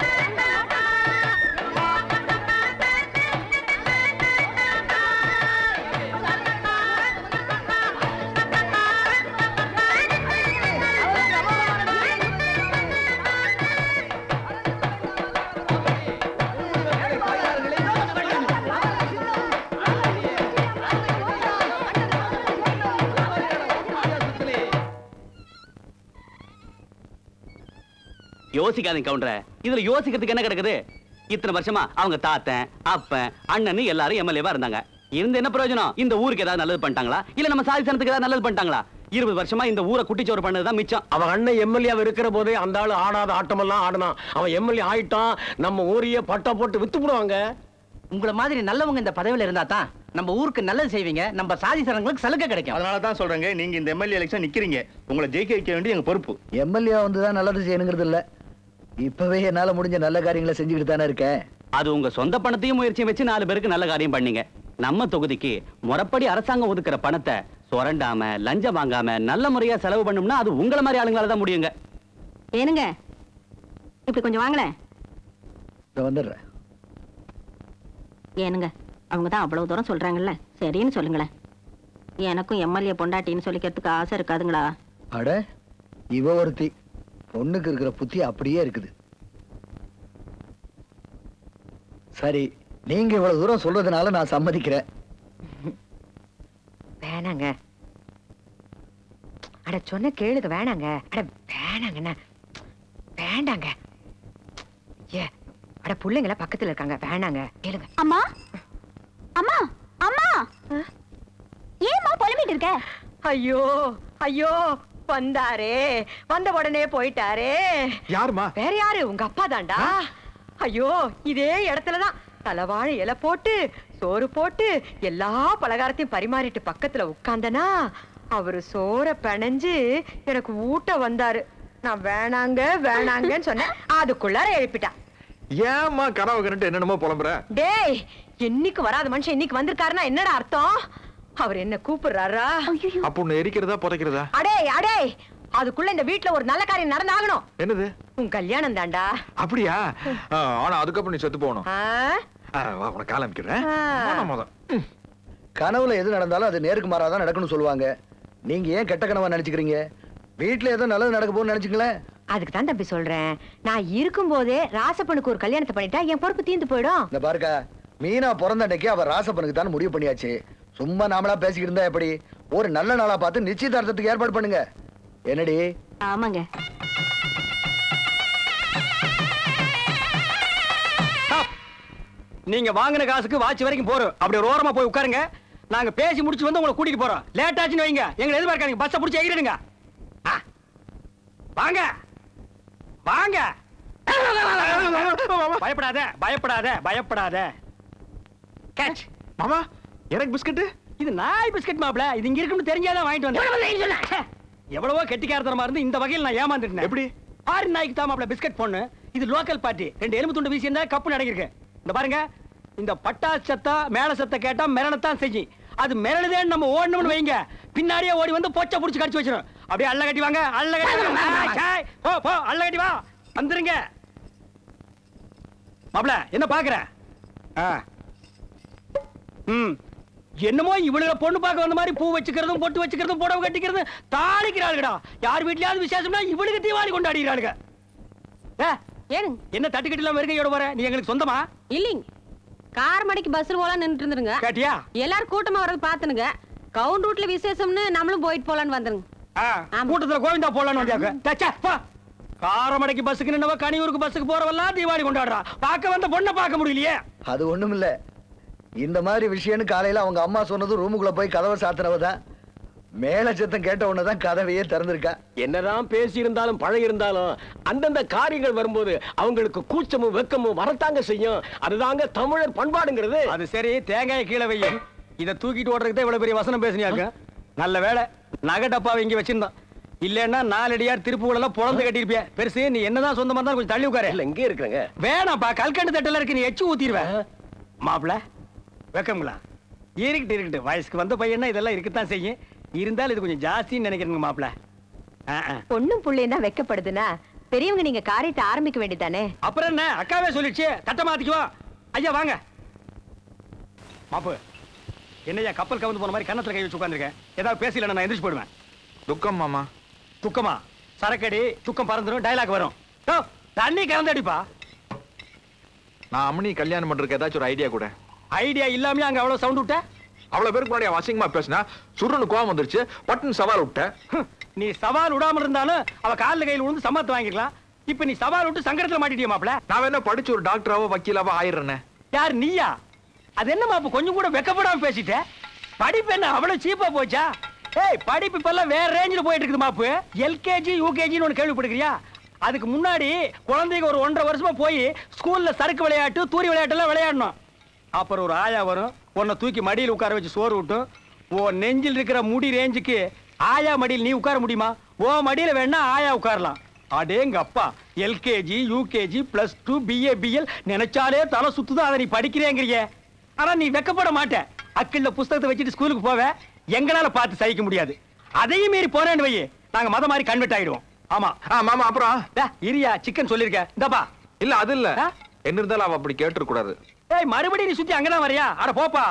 யோசிக்காதீங்க கவுண்டர இதுல யோசிக்கிறதுக்கு என்ன கிடக்குது இத்தனை வருஷமா அவங்க தாத்தன் அப்பன் அண்ணன் எல்லாரும் எம்எல்ஏவா இருந்தாங்க இருந்து என்ன பிரயோஜனம் இந்த ஊருக்கு ஏதாவது நல்லது பண்ணிட்டாங்களா இல்ல நம்ம சாதி சனத்துக்கு ஏதாவது நல்லது பண்ணிட்டாங்களா இருபது வருஷமா இந்த ஊரை குட்டிச்சோறு பண்ணதுதான் மிச்சம் அவன் அண்ணன் எம்எல்ஏ இருக்கிற போதே அந்த ஆளு ஆடாத ஆட்டமெல்லாம் ஆடினான் அவன் எம்எல்ஏ ஆயிட்டான் நம்ம ஊரையே பட்டா போட்டு வித்து போடுவாங்க உங்களை மாதிரி நல்லவங்க இந்த பதவியில இருந்தா தான் நம்ம ஊருக்கு நல்லது செய்வீங்க நம்ம சாதி சனங்களுக்கு சலுகை கிடைக்கும் அதனால தான் சொல்றேங்க நீங்க இந்த எம்எல்ஏ எலெக்ஷன் நிக்கிறீங்க உங்களை ஜெயிக்க வைக்க வேண்டிய எங்க பொறுப்பு எம்எல்ஏ வந்து தான் நல்லது செய்யணுங்கிறது இல்ல இப்பவே என்னால முடிஞ்ச நல்ல காரியங்களை செஞ்சுக்கிட்டு தானே இருக்கேன் அது உங்க சொந்த பணத்தையும் முயற்சியும் வச்சு நாலு பேருக்கு நல்ல காரியம் பண்ணீங்க நம்ம தொகுதிக்கு முறைப்படி அரசாங்கம் ஒதுக்குற பணத்தை சுரண்டாம லஞ்சம் வாங்காம நல்ல முறையா செலவு பண்ணோம்னா அது உங்களை மாதிரி ஆளுங்களால தான் முடியுங்க ஏனுங்க இப்படி கொஞ்சம் வாங்களேன் இதோ வந்துடுறேன் ஏனுங்க அவங்க தான் அவ்வளவு தூரம் சொல்றாங்கல்ல சரின்னு சொல்லுங்களேன் எனக்கும் எம்எல்ஏ பொண்டாட்டின்னு சொல்லிக்கிறதுக்கு ஆசை இருக்காதுங்களா அட இவ ஒருத்தி பொண்ணுக்கு இருக்கிற புத்தி அப்படியே இருக்குது சரி நீங்க இவ்வளவு தூரம் சொல்றதுனால நான் சம்மதிக்கிறேன் வேணாங்க அட சொன்ன கேளுங்க வேணாங்க அட வேணாங்கண்ணா வேண்டாங்க ஏ அட பிள்ளைங்கள பக்கத்துல இருக்காங்க வேணாங்க கேளுங்க அம்மா அம்மா அம்மா ஏம்மா புலம்பிட்டு இருக்க ஐயோ ஐயோ வந்தாரே வந்த உடனே போயிட்டாரே யாருமா வேற யாரு உங்க அப்பா தான்டா ஐயோ இதே இடத்துலதான் தலைவாழை இலை போட்டு சோறு போட்டு எல்லா பலகாரத்தையும் பரிமாறிட்டு பக்கத்துல உட்கார்ந்தனா அவரு சோற பிணைஞ்சு எனக்கு ஊட்ட வந்தாரு நான் வேணாங்க வேணாங்கன்னு சொன்னேன் அதுக்குள்ளார எழுப்பிட்டான் ஏம்மா கனவு கண்டுட்டு என்னென்னமோ புலம்புற டேய் என்னைக்கு வராத மனுஷன் இன்னைக்கு வந்திருக்காருன்னா என்னடா அர்த்தம் அவர் என்ன கூப்பிடுறாரா அப்ப உன்னை எரிக்கிறதா புதைக்கிறதா அடே அடே அதுக்குள்ள இந்த வீட்ல ஒரு நல்ல காரியம் நடந்தாகணும் என்னது உன் கல்யாணம் தான்டா அப்படியா ஆ, ஆனா அதுக்கப்புறம் நீ செத்து போகணும் ஆ? ஆ, வா, உனக்கு காலம் அமைக்கிறேன் ஆ. மொதல் கனவுல எது நடந்தாலும் அது நேருக்கு மாறாதான் நடக்கணும்னு சொல்லுவாங்க நீங்க ஏன் கெட்ட கனவா நினைச்சுக்கிறீங்க வீட்டுல ஏதோ நல்லது நடக்க போகுதுன்னு நினைச்சுங்களேன் அதுக்கு தான் தம்பி சொல்றேன் நான் இருக்கும்போதே ராசப்பனுக்கு ஒரு கல்யாணத்தை பண்ணிட்டா என் பொறுப்பு தீந்து போயிடும் இந்த பாருக்கா மீனா பிறந்த அன்னைக்கு அவ ராசப்பனுக்கு தான் முடிவு பண்ணியாச்சு சும்மா நாமளா பேசிக்கிட்டு இருந்தா எப்படி ஒரு நல்ல நாளா பார்த்து நிச்சயதார்த்தத்துக்கு ஏற்பாடு பண்ணுங்க என்னடி ஆமாங்க நீங்க வாங்கின காசுக்கு வாட்ச் வரைக்கும் போறோம் அப்படி ஒரு ஓரமா போய் உட்காருங்க நாங்க பேசி முடிச்சு வந்து உங்களை கூட்டிட்டு போறோம் லேட் ஆச்சுன்னு வைங்க எங்களை எதிர்பார்க்காதீங்க பஸ்ஸை பிடிச்சி எகிரிடுங்க வாங்க வாங்க பயப்படாத பயப்படாத பயப்படாத கேட்ச் மாமா எனக்கு பிஸ்கட் இது நாய் பிஸ்கட் மாப்ள இது இங்க இருக்குன்னு தெரிஞ்சாதான் வாங்கிட்டு வந்தேன் ச்சே, எவ்வளவோ கெட்டிக்காரத்தனமா இருந்து இந்த வகையில் நான் ஏமாந்துட்டேன் எப்படி? ஆறு நாய்க்கு தான் மாப்ள பிஸ்கட் பொண்ணு இது லோக்கல் பார்ட்டி ரெண்டு எலும்பு துண்டு வீசி இருந்தா கப்பு நடக்கிருக்கு இந்த பாருங்க இந்த பட்டா சத்தா மேல சத்த கேட்டா மிரளத்தான் செய்யும் அது மிரளுதேன்னு நம்ம ஓடணும்னு வைங்க பின்னாடியே ஓடி வந்து பொச்சை புடிச்சு கடிச்சு வச்சிடும் அப்படியே அள்ள கட்டி வாங்க அள்ள கட்டி வாங்க. ஆ, சாய், போ போ அள்ள கட்டி வா வந்துருங்க மாப்ள என்ன பாக்குற ஆ ம் என்னமோ இவளுக பொண்ணு பார்க்க வந்த மாதிரி பூ வச்சுக்கிறதும் பொட்டு வச்சுக்கிறதும் புடவை கட்டிக்கிறதும் தாளிக்கிறாளுகடா யார் வீட்லயாவது விசேஷம்னா இவளுக்கு தீபாவளி கொண்டாடுகிறாளுங்க ஏ, ஏனுங்க என்ன தட்டுக்கட்டிலாம் வருகையோட வர நீ எங்களுக்கு சொந்தமா இல்லைங்க கார் மணிக்கு பஸ் போலாம் நின்றுட்டு இருந்துருங்க கேட்டியா எல்லாரும் கூட்டமா வரது பாத்துனுங்க கவுண்ட் ரூட்ல விசேஷம்னு நம்மளும் போயிட்டு போலான்னு வந்துருங்க ஆ, கூட்டத்துல கோவிந்தா போடலான்னு வந்தியாக்க தச்சா போ காரமடைக்கு பஸ்ஸுக்கு நின்னவ கனியூருக்கு பஸ்ஸுக்கு போறவெல்லாம் தீபாவளி கொண்டாடுறா பார்க்க வந்த பொண்ணை பார்க்க முடியலையே அது ஒண்ணும் இல்ல இந்த மாதிரி விஷயம்னு காலையில அவங்க அம்மா சொன்னதும் ரூமுக்குள்ள போய் கதவை சாத்தினவ தான் மேல சத்தம் கேட்ட உடனே தான் கதவையே திறந்திருக்கா என்னதான் பேசி இருந்தாலும் பழகி இருந்தாலும் அந்தந்த காரியங்கள் வரும்போது அவங்களுக்கு கூச்சமும் வெக்கமும் வரத்தாங்க செய்யும் அதுதாங்க தமிழர் பண்பாடுங்கிறது அது சரி தேங்காயை கீழே வையும் இதை தூக்கிட்டு ஓடுறதுக்கு தான் இவ்வளவு பெரிய வசனம் பேசுனியாக்க நல்ல வேலை நகை டப்பாவை இங்க வச்சிருந்தான் இல்லன்னா நாலடியார் திருப்புகளெல்லாம் பொழந்து கட்டியிருப்பிய பெருசு நீ என்னதான் சொந்தமா இருந்தாலும் கொஞ்சம் தள்ளி உட்காரு இல்ல இங்கே இருக்கிறேங்க வேணாம்ப்பா கல்கண்டு தட்டல இருக்கு நீ எச்சு ஊத்திடுவேன் மாப்பிள வெக்கங்களா இருக்கட்டு இருக்கட்டு வயசுக்கு வந்த பையனா இதெல்லாம் இருக்கத்தான் செய்யும் இருந்தாலும் இது கொஞ்சம் ஜாஸ்தின்னு நினைக்கிறேங்க மாப்பிள ஆ, ஆ. பொண்ணும் புள்ளையும் தான் வெக்கப்படுதுன்னா பெரியவங்க நீங்க காரியத்தை ஆரம்பிக்க வேண்டியதானே அப்புறம் என்ன அக்காவே சொல்லிடுச்சு தட்டை மாத்திக்குவா ஐயா வாங்க மாப்பு என்னய்யா கப்பல் கவுந்து போன மாதிரி கன்னத்துல கை வச்சு உட்காந்துருக்கேன் ஏதாவது பேசல நான் எந்திரிச்சு போயிடுவேன் துக்கம் மாமா துக்கமா சரக்கடி துக்கம் பறந்துடும் டைலாக் வரும் ஓ, தண்ணி கலந்து அடிப்பா நான் அம்மனி கல்யாணம் பண்றதுக்கு ஏதாச்சும் ஒரு ஐடியா கூட ஐடியா இல்லாமயே அங்க அவ்வளவு சவுண்ட் விட்ட அவ்வளவு பேருக்கு முன்னாடி அவன் அசிங்கமா பேசினா சுருன்னு கோவம் வந்துருச்சு பட்டுன்னு சவால் விட்டேன் ஹம், நீ சவால் விடாம இருந்தாலும் அவ கால்ல கையில் விழுந்து சம்மத்து வாங்கிக்கலாம் இப்ப நீ சவால் விட்டு சங்கடத்துல மாட்டிட்டியா மாப்ள நான் வேணா படிச்சு ஒரு டாக்டராவோ வக்கீலாவோ ஆயிடுறேனே யார் நீயா அது என்ன மாப்பு கொஞ்சம் கூட வெக்கப்படாம பேசிட்ட படிப்பு என்ன அவ்வளவு சீப்பா போச்சா ஏய் படிப்பு இப்பெல்லாம் வேற ரேஞ்சில் போயிட்டு இருக்குது மாப்பு எல்கேஜி யூகேஜின்னு ஒன்று கேள்விப்படுக்கிறியா அதுக்கு முன்னாடி குழந்தைங்க ஒரு ஒன்றரை வருஷமா போய் ஸ்கூல்ல சறுக்கு விளையாட்டு தூரி விளையாட்டெல்லாம் விளையாடணும் அப்புறம் ஒரு ஆயா வரும் உன்னை தூக்கி மடியில் உட்கார வச்சு சோறு விட்டும் ஓ நெஞ்சில் இருக்கிற முடி ரேஞ்சுக்கு ஆயா மடியில் நீ உட்கார முடியுமா ஓ மடியில வேணா ஆயா உட்காரலாம் அடேங்க அப்பா LKG UKG plus two BA BL நினைச்சாலே தலை சுத்துதான் அதை நீ படிக்கிறேங்கிறிய ஆனா நீ வெக்கப்பட மாட்ட அக்கிள்ள புஸ்தகத்தை வச்சுட்டு ஸ்கூலுக்கு போவ எங்களால பார்த்து சகிக்க முடியாது அதையும் மீறி போறேன்னு வையே நாங்க மத மாதிரி கன்வெர்ட் ஆயிடுவோம் ஆமா ஆ மாமா அப்புறம் டா, இரியா சிக்கன் சொல்லிருக்க இந்தாப்பா இல்ல அது இல்ல ஆ? என்ன இருந்தாலும் அவ அப்படி கேட்டுற கூடாது ஏய் மறுபடியும் நீ சுத்தி அங்கதான் வரியா அட போப்பா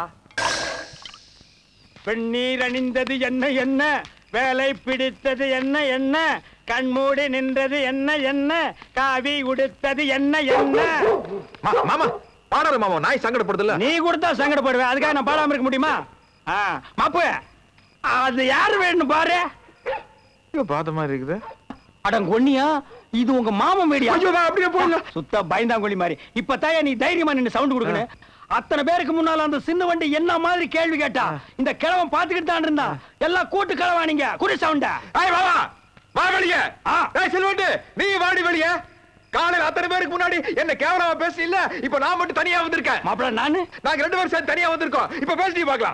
பெண்ணீர் அணிந்தது என்ன என்ன வேலை பிடித்தது என்ன என்ன கண்மூடி நின்றது என்ன என்ன காவி உடுத்தது என்ன என்ன மா- மாமா பாடாத மாமா நாய் சங்கடப்படுது இல்ல நீ கொடுத்தா சங்கடப்படுவேன் அதுக்காக நான் பாடாம இருக்க முடியுமா ஆ, மாப்பு அது யாரு வேணும் பாரு பார்த்த மாதிரி இருக்குது அடங்க ஒண்ணியா இது உங்க மாமன் வேடியா ஐயோ, நான் அப்படியே போங்க. சுத்த பயந்தாங்கொழி மாதிரி இப்ப தாயா நீ தைரியமா நின்னு சவுண்ட் கொடுக்கணும் அத்தனை பேருக்கு முன்னால அந்த சின்ன வண்டி என்ன மாதிரி கேள்வி கேட்டா இந்த கிழவன் பாத்துக்கிட்டு தான் இருந்தா எல்லாம் கூட்டு கிழவானீங்க குறி சவுண்ட ஏய் மாமா வா வெளியே ஆ. ஏய் செல்வண்டு நீ வாடி வெளியே காலையில அத்தனை பேருக்கு முன்னாடி என்ன கேவலமா பேசி இல்ல இப்ப நான் மட்டும் தனியா வந்திருக்கேன் மாப்பிள நானு நாங்க ரெண்டு பேரும் சேர்ந்து தனியா வந்திருக்கோம் இப்ப பேசி பார்க்கலாம்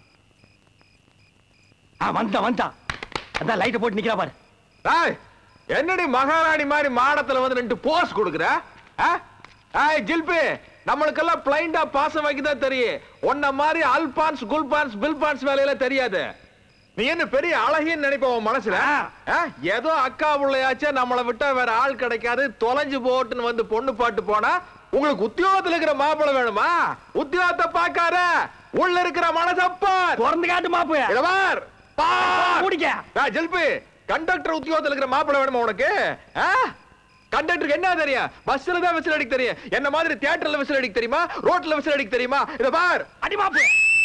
ஆ, வந்தான் வந்தான் அதான் லைட்டை போட்டு நிக்கிறா பாரு ஏய் என்னடி மகாராணி மாதிரி மாடத்துல வந்து ரெண்டு போஸ் கொடுக்குற ஆ? ஏய் ஜில்பி நம்மளுக்கெல்லாம் பிளைண்டா பாசம் வைக்கதான் தெரியும் உன்ன மாதிரி அல்பான்ஸ் குல்பான்ஸ் பில்பான்ஸ் வேலையில தெரியாது நீ என்ன பெரிய அழகின்னு நினைப்ப உன் மனசுல ஆ? ஏதோ அக்கா பிள்ளையாச்சே நம்மளை விட்டா வேற ஆள் கிடைக்காது தொலைஞ்சு போட்டுன்னு வந்து பொண்ணு பாட்டு போனா உங்களுக்கு உத்தியோகத்துல இருக்கிற மாப்பிள்ளை வேணுமா உத்தியோகத்தை பார்க்காத உள்ள இருக்கிற மனசப்பார் திறந்து காட்டு மாப்பு இளவார் பார் குடிக்க டேய், ஜில்பி கண்டக்டர் உத்தியோகத்துல இருக்கிற மாப்பிள்ளை வேணுமா உனக்கு ஆ? கண்டக்டருக்கு என்ன தெரியும் பஸ்ல தான் விசில் அடிக்க தெரியும் என்ன மாதிரி தியேட்டர்ல விசில் அடிக்க தெரியுமா ரோட்ல விசில் அடிக்க தெரியுமா இத பார் அடி மாப்பு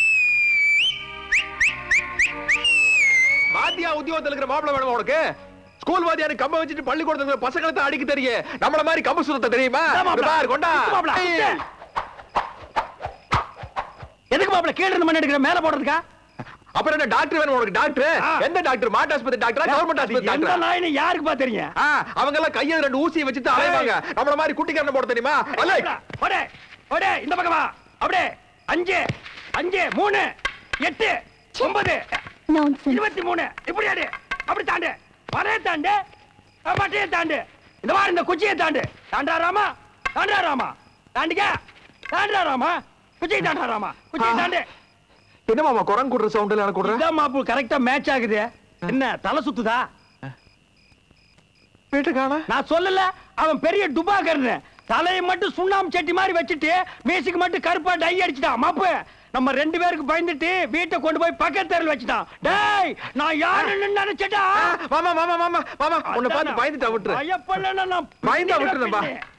வாத்தியா உத்தியோகத்துல இருக்கிற மாப்பிள்ளை வேணுமா உனக்கு ஸ்கூல் வாத்தியாரு கம்ப வச்சுட்டு பள்ளிக்கூடத்துல இருக்கிற பசங்களை தான் அடிக்க தெரியும் நம்மள மாதிரி கம்பு சுத்த தெரியுமா இந்தா மாப்பிள்ளை. இத பார் கொண்டா இந்தா மாப்பிள்ளை. ஏய். எதுக்கு மாப்பிள கீழ இருந்து மண் எடுக்கிற மேல போடுறதுக்கா அப்புறம் என்ன டாக்டர் வேணும் உனக்கு டாக்டர் எந்த டாக்டர் மாட்டு ஆஸ்பத்திரி டாக்டரா கவர்மெண்ட் ஆஸ்பத்திரி எந்த டாக்டர் நாயினு யாருக்கு பா தெரியும் அவங்க எல்லாம் கையில ரெண்டு ஊசியை வச்சுட்டு அலைவாங்க நம்மள மாதிரி குட்டிக்காரன போட தெரியுமா அல்ல ஓடே ஓடே இந்த பக்கமா அப்படியே அஞ்சு அஞ்சு மூணு எட்டு ஒன்பது இருபத்தி மூணு இப்படி ஆடு அப்படி தாண்டு மலையை தாண்டு அஹ், மட்டையை தாண்டு இந்த மாதிரி இந்த குச்சியை தாண்டு தாண்டா ராமா தாண்டா ராமா தாண்டிக்க தாண்டா ராமா குச்சியை தாண்டா ராமா குச்சியை தாண்டு என்ன மாமா குரங்கு கூடுற சவுண்ட்ல எனக்கு கூடுற இதான் மாப்பு கரெக்டா மேட்ச் ஆகுது என்ன தலை சுத்துதா வீட்டுக்கான நான் சொல்லல அவன் பெரிய டுபாக்கர்னு தலையை மட்டும் சுண்ணாம்பு சட்டி மாதிரி வச்சுட்டு மீசுக்கு மட்டும் கருப்பா டை அடிச்சிட்டான் மாப்பு நம்ம ரெண்டு பேருக்கு பயந்துட்டு வீட்டை கொண்டு போய் பக்கத்து தெருல வச்சுட்டான் டேய் நான் யாருன்னு நினைச்சிட்டா மாமா மாமா மாமா மாமா உன்னை பார்த்து பயந்துட்டா விட்டுரு பயப்படல நான் பயந்தா விட்டுருப்பா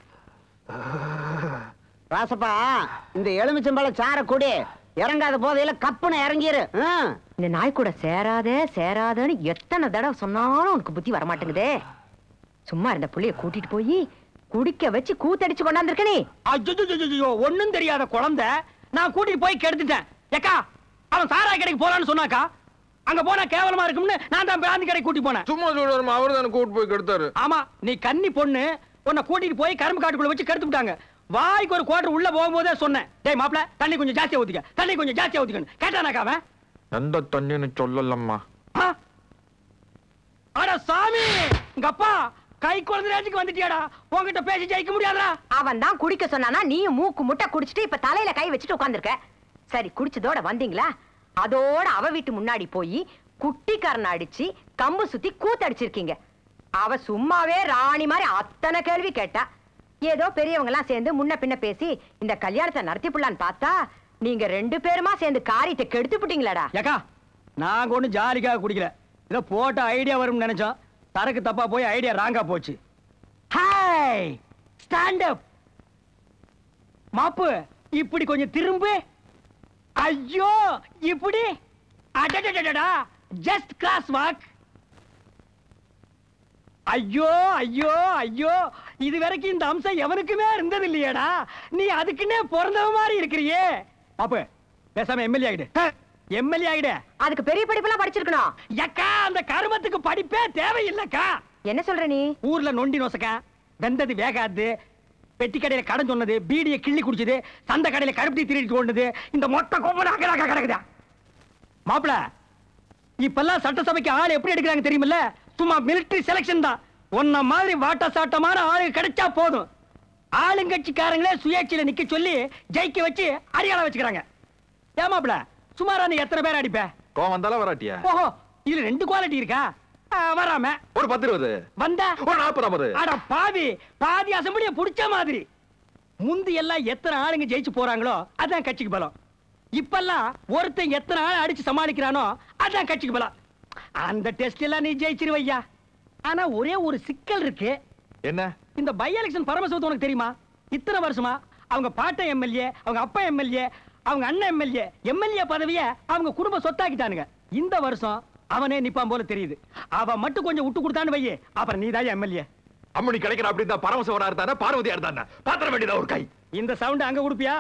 ராசப்பா இந்த எலுமிச்சம்பழ சார குடி இறங்காத போதையில கப்புன்னு இறங்கிரு ம். இந்த நாய் கூட சேராத சேராதன்னு எத்தனை தடவை சொன்னாலும் உனக்கு புத்தி வரமாட்டேங்குதே சும்மா இருந்த புள்ளைய கூட்டிட்டு போய் குடிக்க வச்சு கூத்தடிச்சு கொண்டாந்துருக்க நீ ஐயோ ஒண்ணும் தெரியாத குழந்தை நான் கூட்டிட்டு போய் கெடுத்துட்டேன் ஏக்கா அவன் சாராய் கடைக்கு போலான்னு சொன்னாக்கா அங்க போனா கேவலமா இருக்கும்னு நான் தான் பிராந்தி கடைக்கு கூட்டி போனேன் சும்மா சொல்லுவாரு அவரு தானே கூட்டு போய் கெடுத்தாரு ஆமா நீ கன்னி பொண்ணு உன்னை கூட்டிட்டு போய் கரும்பு காட்டுக்குள்ள வச்சு கெடுத்து விட்டாங்க வாய்க்கு ஒரு குவார்டர் உள்ள போகும்போதே சொன்னேன் டேய் மாப்ள தண்ணி கொஞ்சம் ஜாஸ்தியா ஊத்திக்க தண்ணி கொஞ்சம் ஜாஸ்தியா ஊத்திக்கணும் கேட்டானாக்கா அவன் எந்த தண்ணின்னு சொல்லலம்மா ஆ? அட சாமி உங்க அப்பா கை குழந்தை ரேஞ்சுக்கு வந்துட்டியாடா உன்கிட்ட பேசி ஜெயிக்க முடியாதா அவன் தான் குடிக்க சொன்னானா நீயும் மூக்கு முட்டை குடிச்சிட்டு இப்ப தலையில கை வச்சுட்டு உட்கார்ந்திருக்க சரி குடிச்சதோட வந்தீங்களா அதோட அவ வீட்டு முன்னாடி போய் குட்டிக்காரன் அடிச்சு கம்பு சுத்தி கூத்தடிச்சிருக்கீங்க அவ சும்மாவே ராணி மாதிரி அத்தனை கேள்வி கேட்டா ஏதோ பெரியவங்க எல்லாம் சேர்ந்து முன்ன பின்ன பேசி இந்த கல்யாணத்தை நடத்தி புள்ளான்னு பார்த்தா நீங்க ரெண்டு பேருமா சேர்ந்து காரியத்தை கெடுத்து விட்டீங்களாடா ஏக்கா நாங்க ஒண்ணும் ஜாலிக்காக குடிக்கல இத போட்ட ஐடியா வரும்னு நினைச்சோம் தரக்கு தப்பா போய் ஐடியா ராங்கா போச்சு ஹாய் ஸ்டாண்ட் அப் மாப்பு இப்படி கொஞ்சம் திரும்பு ஐயோ இப்படி அடடடடடா ஜஸ்ட் கிராஸ் வாக் ஐயோ ஐயோ ஐயோ இது வரைக்கும் இந்த அம்சம் எவனுக்குமே இருந்தது இல்லையேடா நீ அதுக்குன்னே பிறந்தவ மாதிரி இருக்கிறியே பாப்பு பேசாம எம்எல்ஏ ஆயிடு எம்எல்ஏ ஆயிடு அதுக்கு பெரிய படிப்பெல்லாம் படிச்சிருக்கணும் ஏக்கா அந்த கருமத்துக்கு படிப்பே தேவையில்லைக்கா என்ன சொல்ற நீ ஊர்ல நொண்டி நோசக்கா வெந்தது வேகாது பெட்டி கடையில கடன் சொன்னது பீடியை கிள்ளி குடிச்சது சந்த கடையில கருப்பட்டி திருடிட்டு கொண்டது இந்த மொத்த கோபம் அக்கடாக்க கிடக்குதா மாப்பிள இப்பெல்லாம் சட்டசபைக்கு ஆள் எப்படி எடுக்கிறாங்க தெரியுமில்ல சும்மா மிலிட்டரி செலக்ஷன் தான் உன்ன மாதிரி வாட்ட சாட்டமான ஆளுங்க கிடைச்சா போதும் ஆளுங்கட்சிக்காரங்களே சுயேட்சையில நிக்க சொல்லி ஜெயிக்க வச்சு அடியாளம் வச்சுக்கிறாங்க ஏன் மாப்பிள சுமாரா நீ எத்தனை பேர் அடிப்ப கோவம் வந்தாலும் வராட்டியா ஓஹோ இதுல ரெண்டு குவாலிட்டி இருக்கா ஆ, வராம ஒரு பத்து இருபது வந்தா ஒரு நாற்பது ஐம்பது அட பாவி பாதி அசம்பிளிய புடிச்ச மாதிரி முந்தி எல்லாம் எத்தனை ஆளுங்க ஜெயிச்சு போறாங்களோ அதான் கட்சிக்கு பலம் இப்பெல்லாம் ஒருத்தன் எத்தனை ஆள் அடிச்சு சமாளிக்கிறானோ அதான் கட்சிக்கு பலம் அந்த டெஸ்ட் எல்லாம் நீ ஜெயிச்சிருவையா ஆனா ஒரே ஒரு சிக்கல் இருக்கு என்ன இந்த பை எலெக்ஷன் பரமசிவத்து உனக்கு தெரியுமா இத்தனை வருஷமா அவங்க பாட்ட எம்எல்ஏ அவங்க அப்பா எம்எல்ஏ அவங்க அண்ணன் எம்எல்ஏ எம்எல்ஏ பதவிய அவங்க குடும்ப சொத்தாக்கிட்டானுங்க இந்த வருஷம் அவனே நிப்பான் போல தெரியுது அவன் மட்டும் கொஞ்சம் விட்டு கொடுத்தான்னு வையே அப்புறம் நீ தான் எம்எல்ஏ அம்மணி கிடைக்கிற அப்படி தான் பரமசிவனா இருந்தானே பார்வதியா இருந்தானே பாத்திர வேண்டியதா ஒரு கை இந்த சவுண்ட் அங்க கொடுப்பியா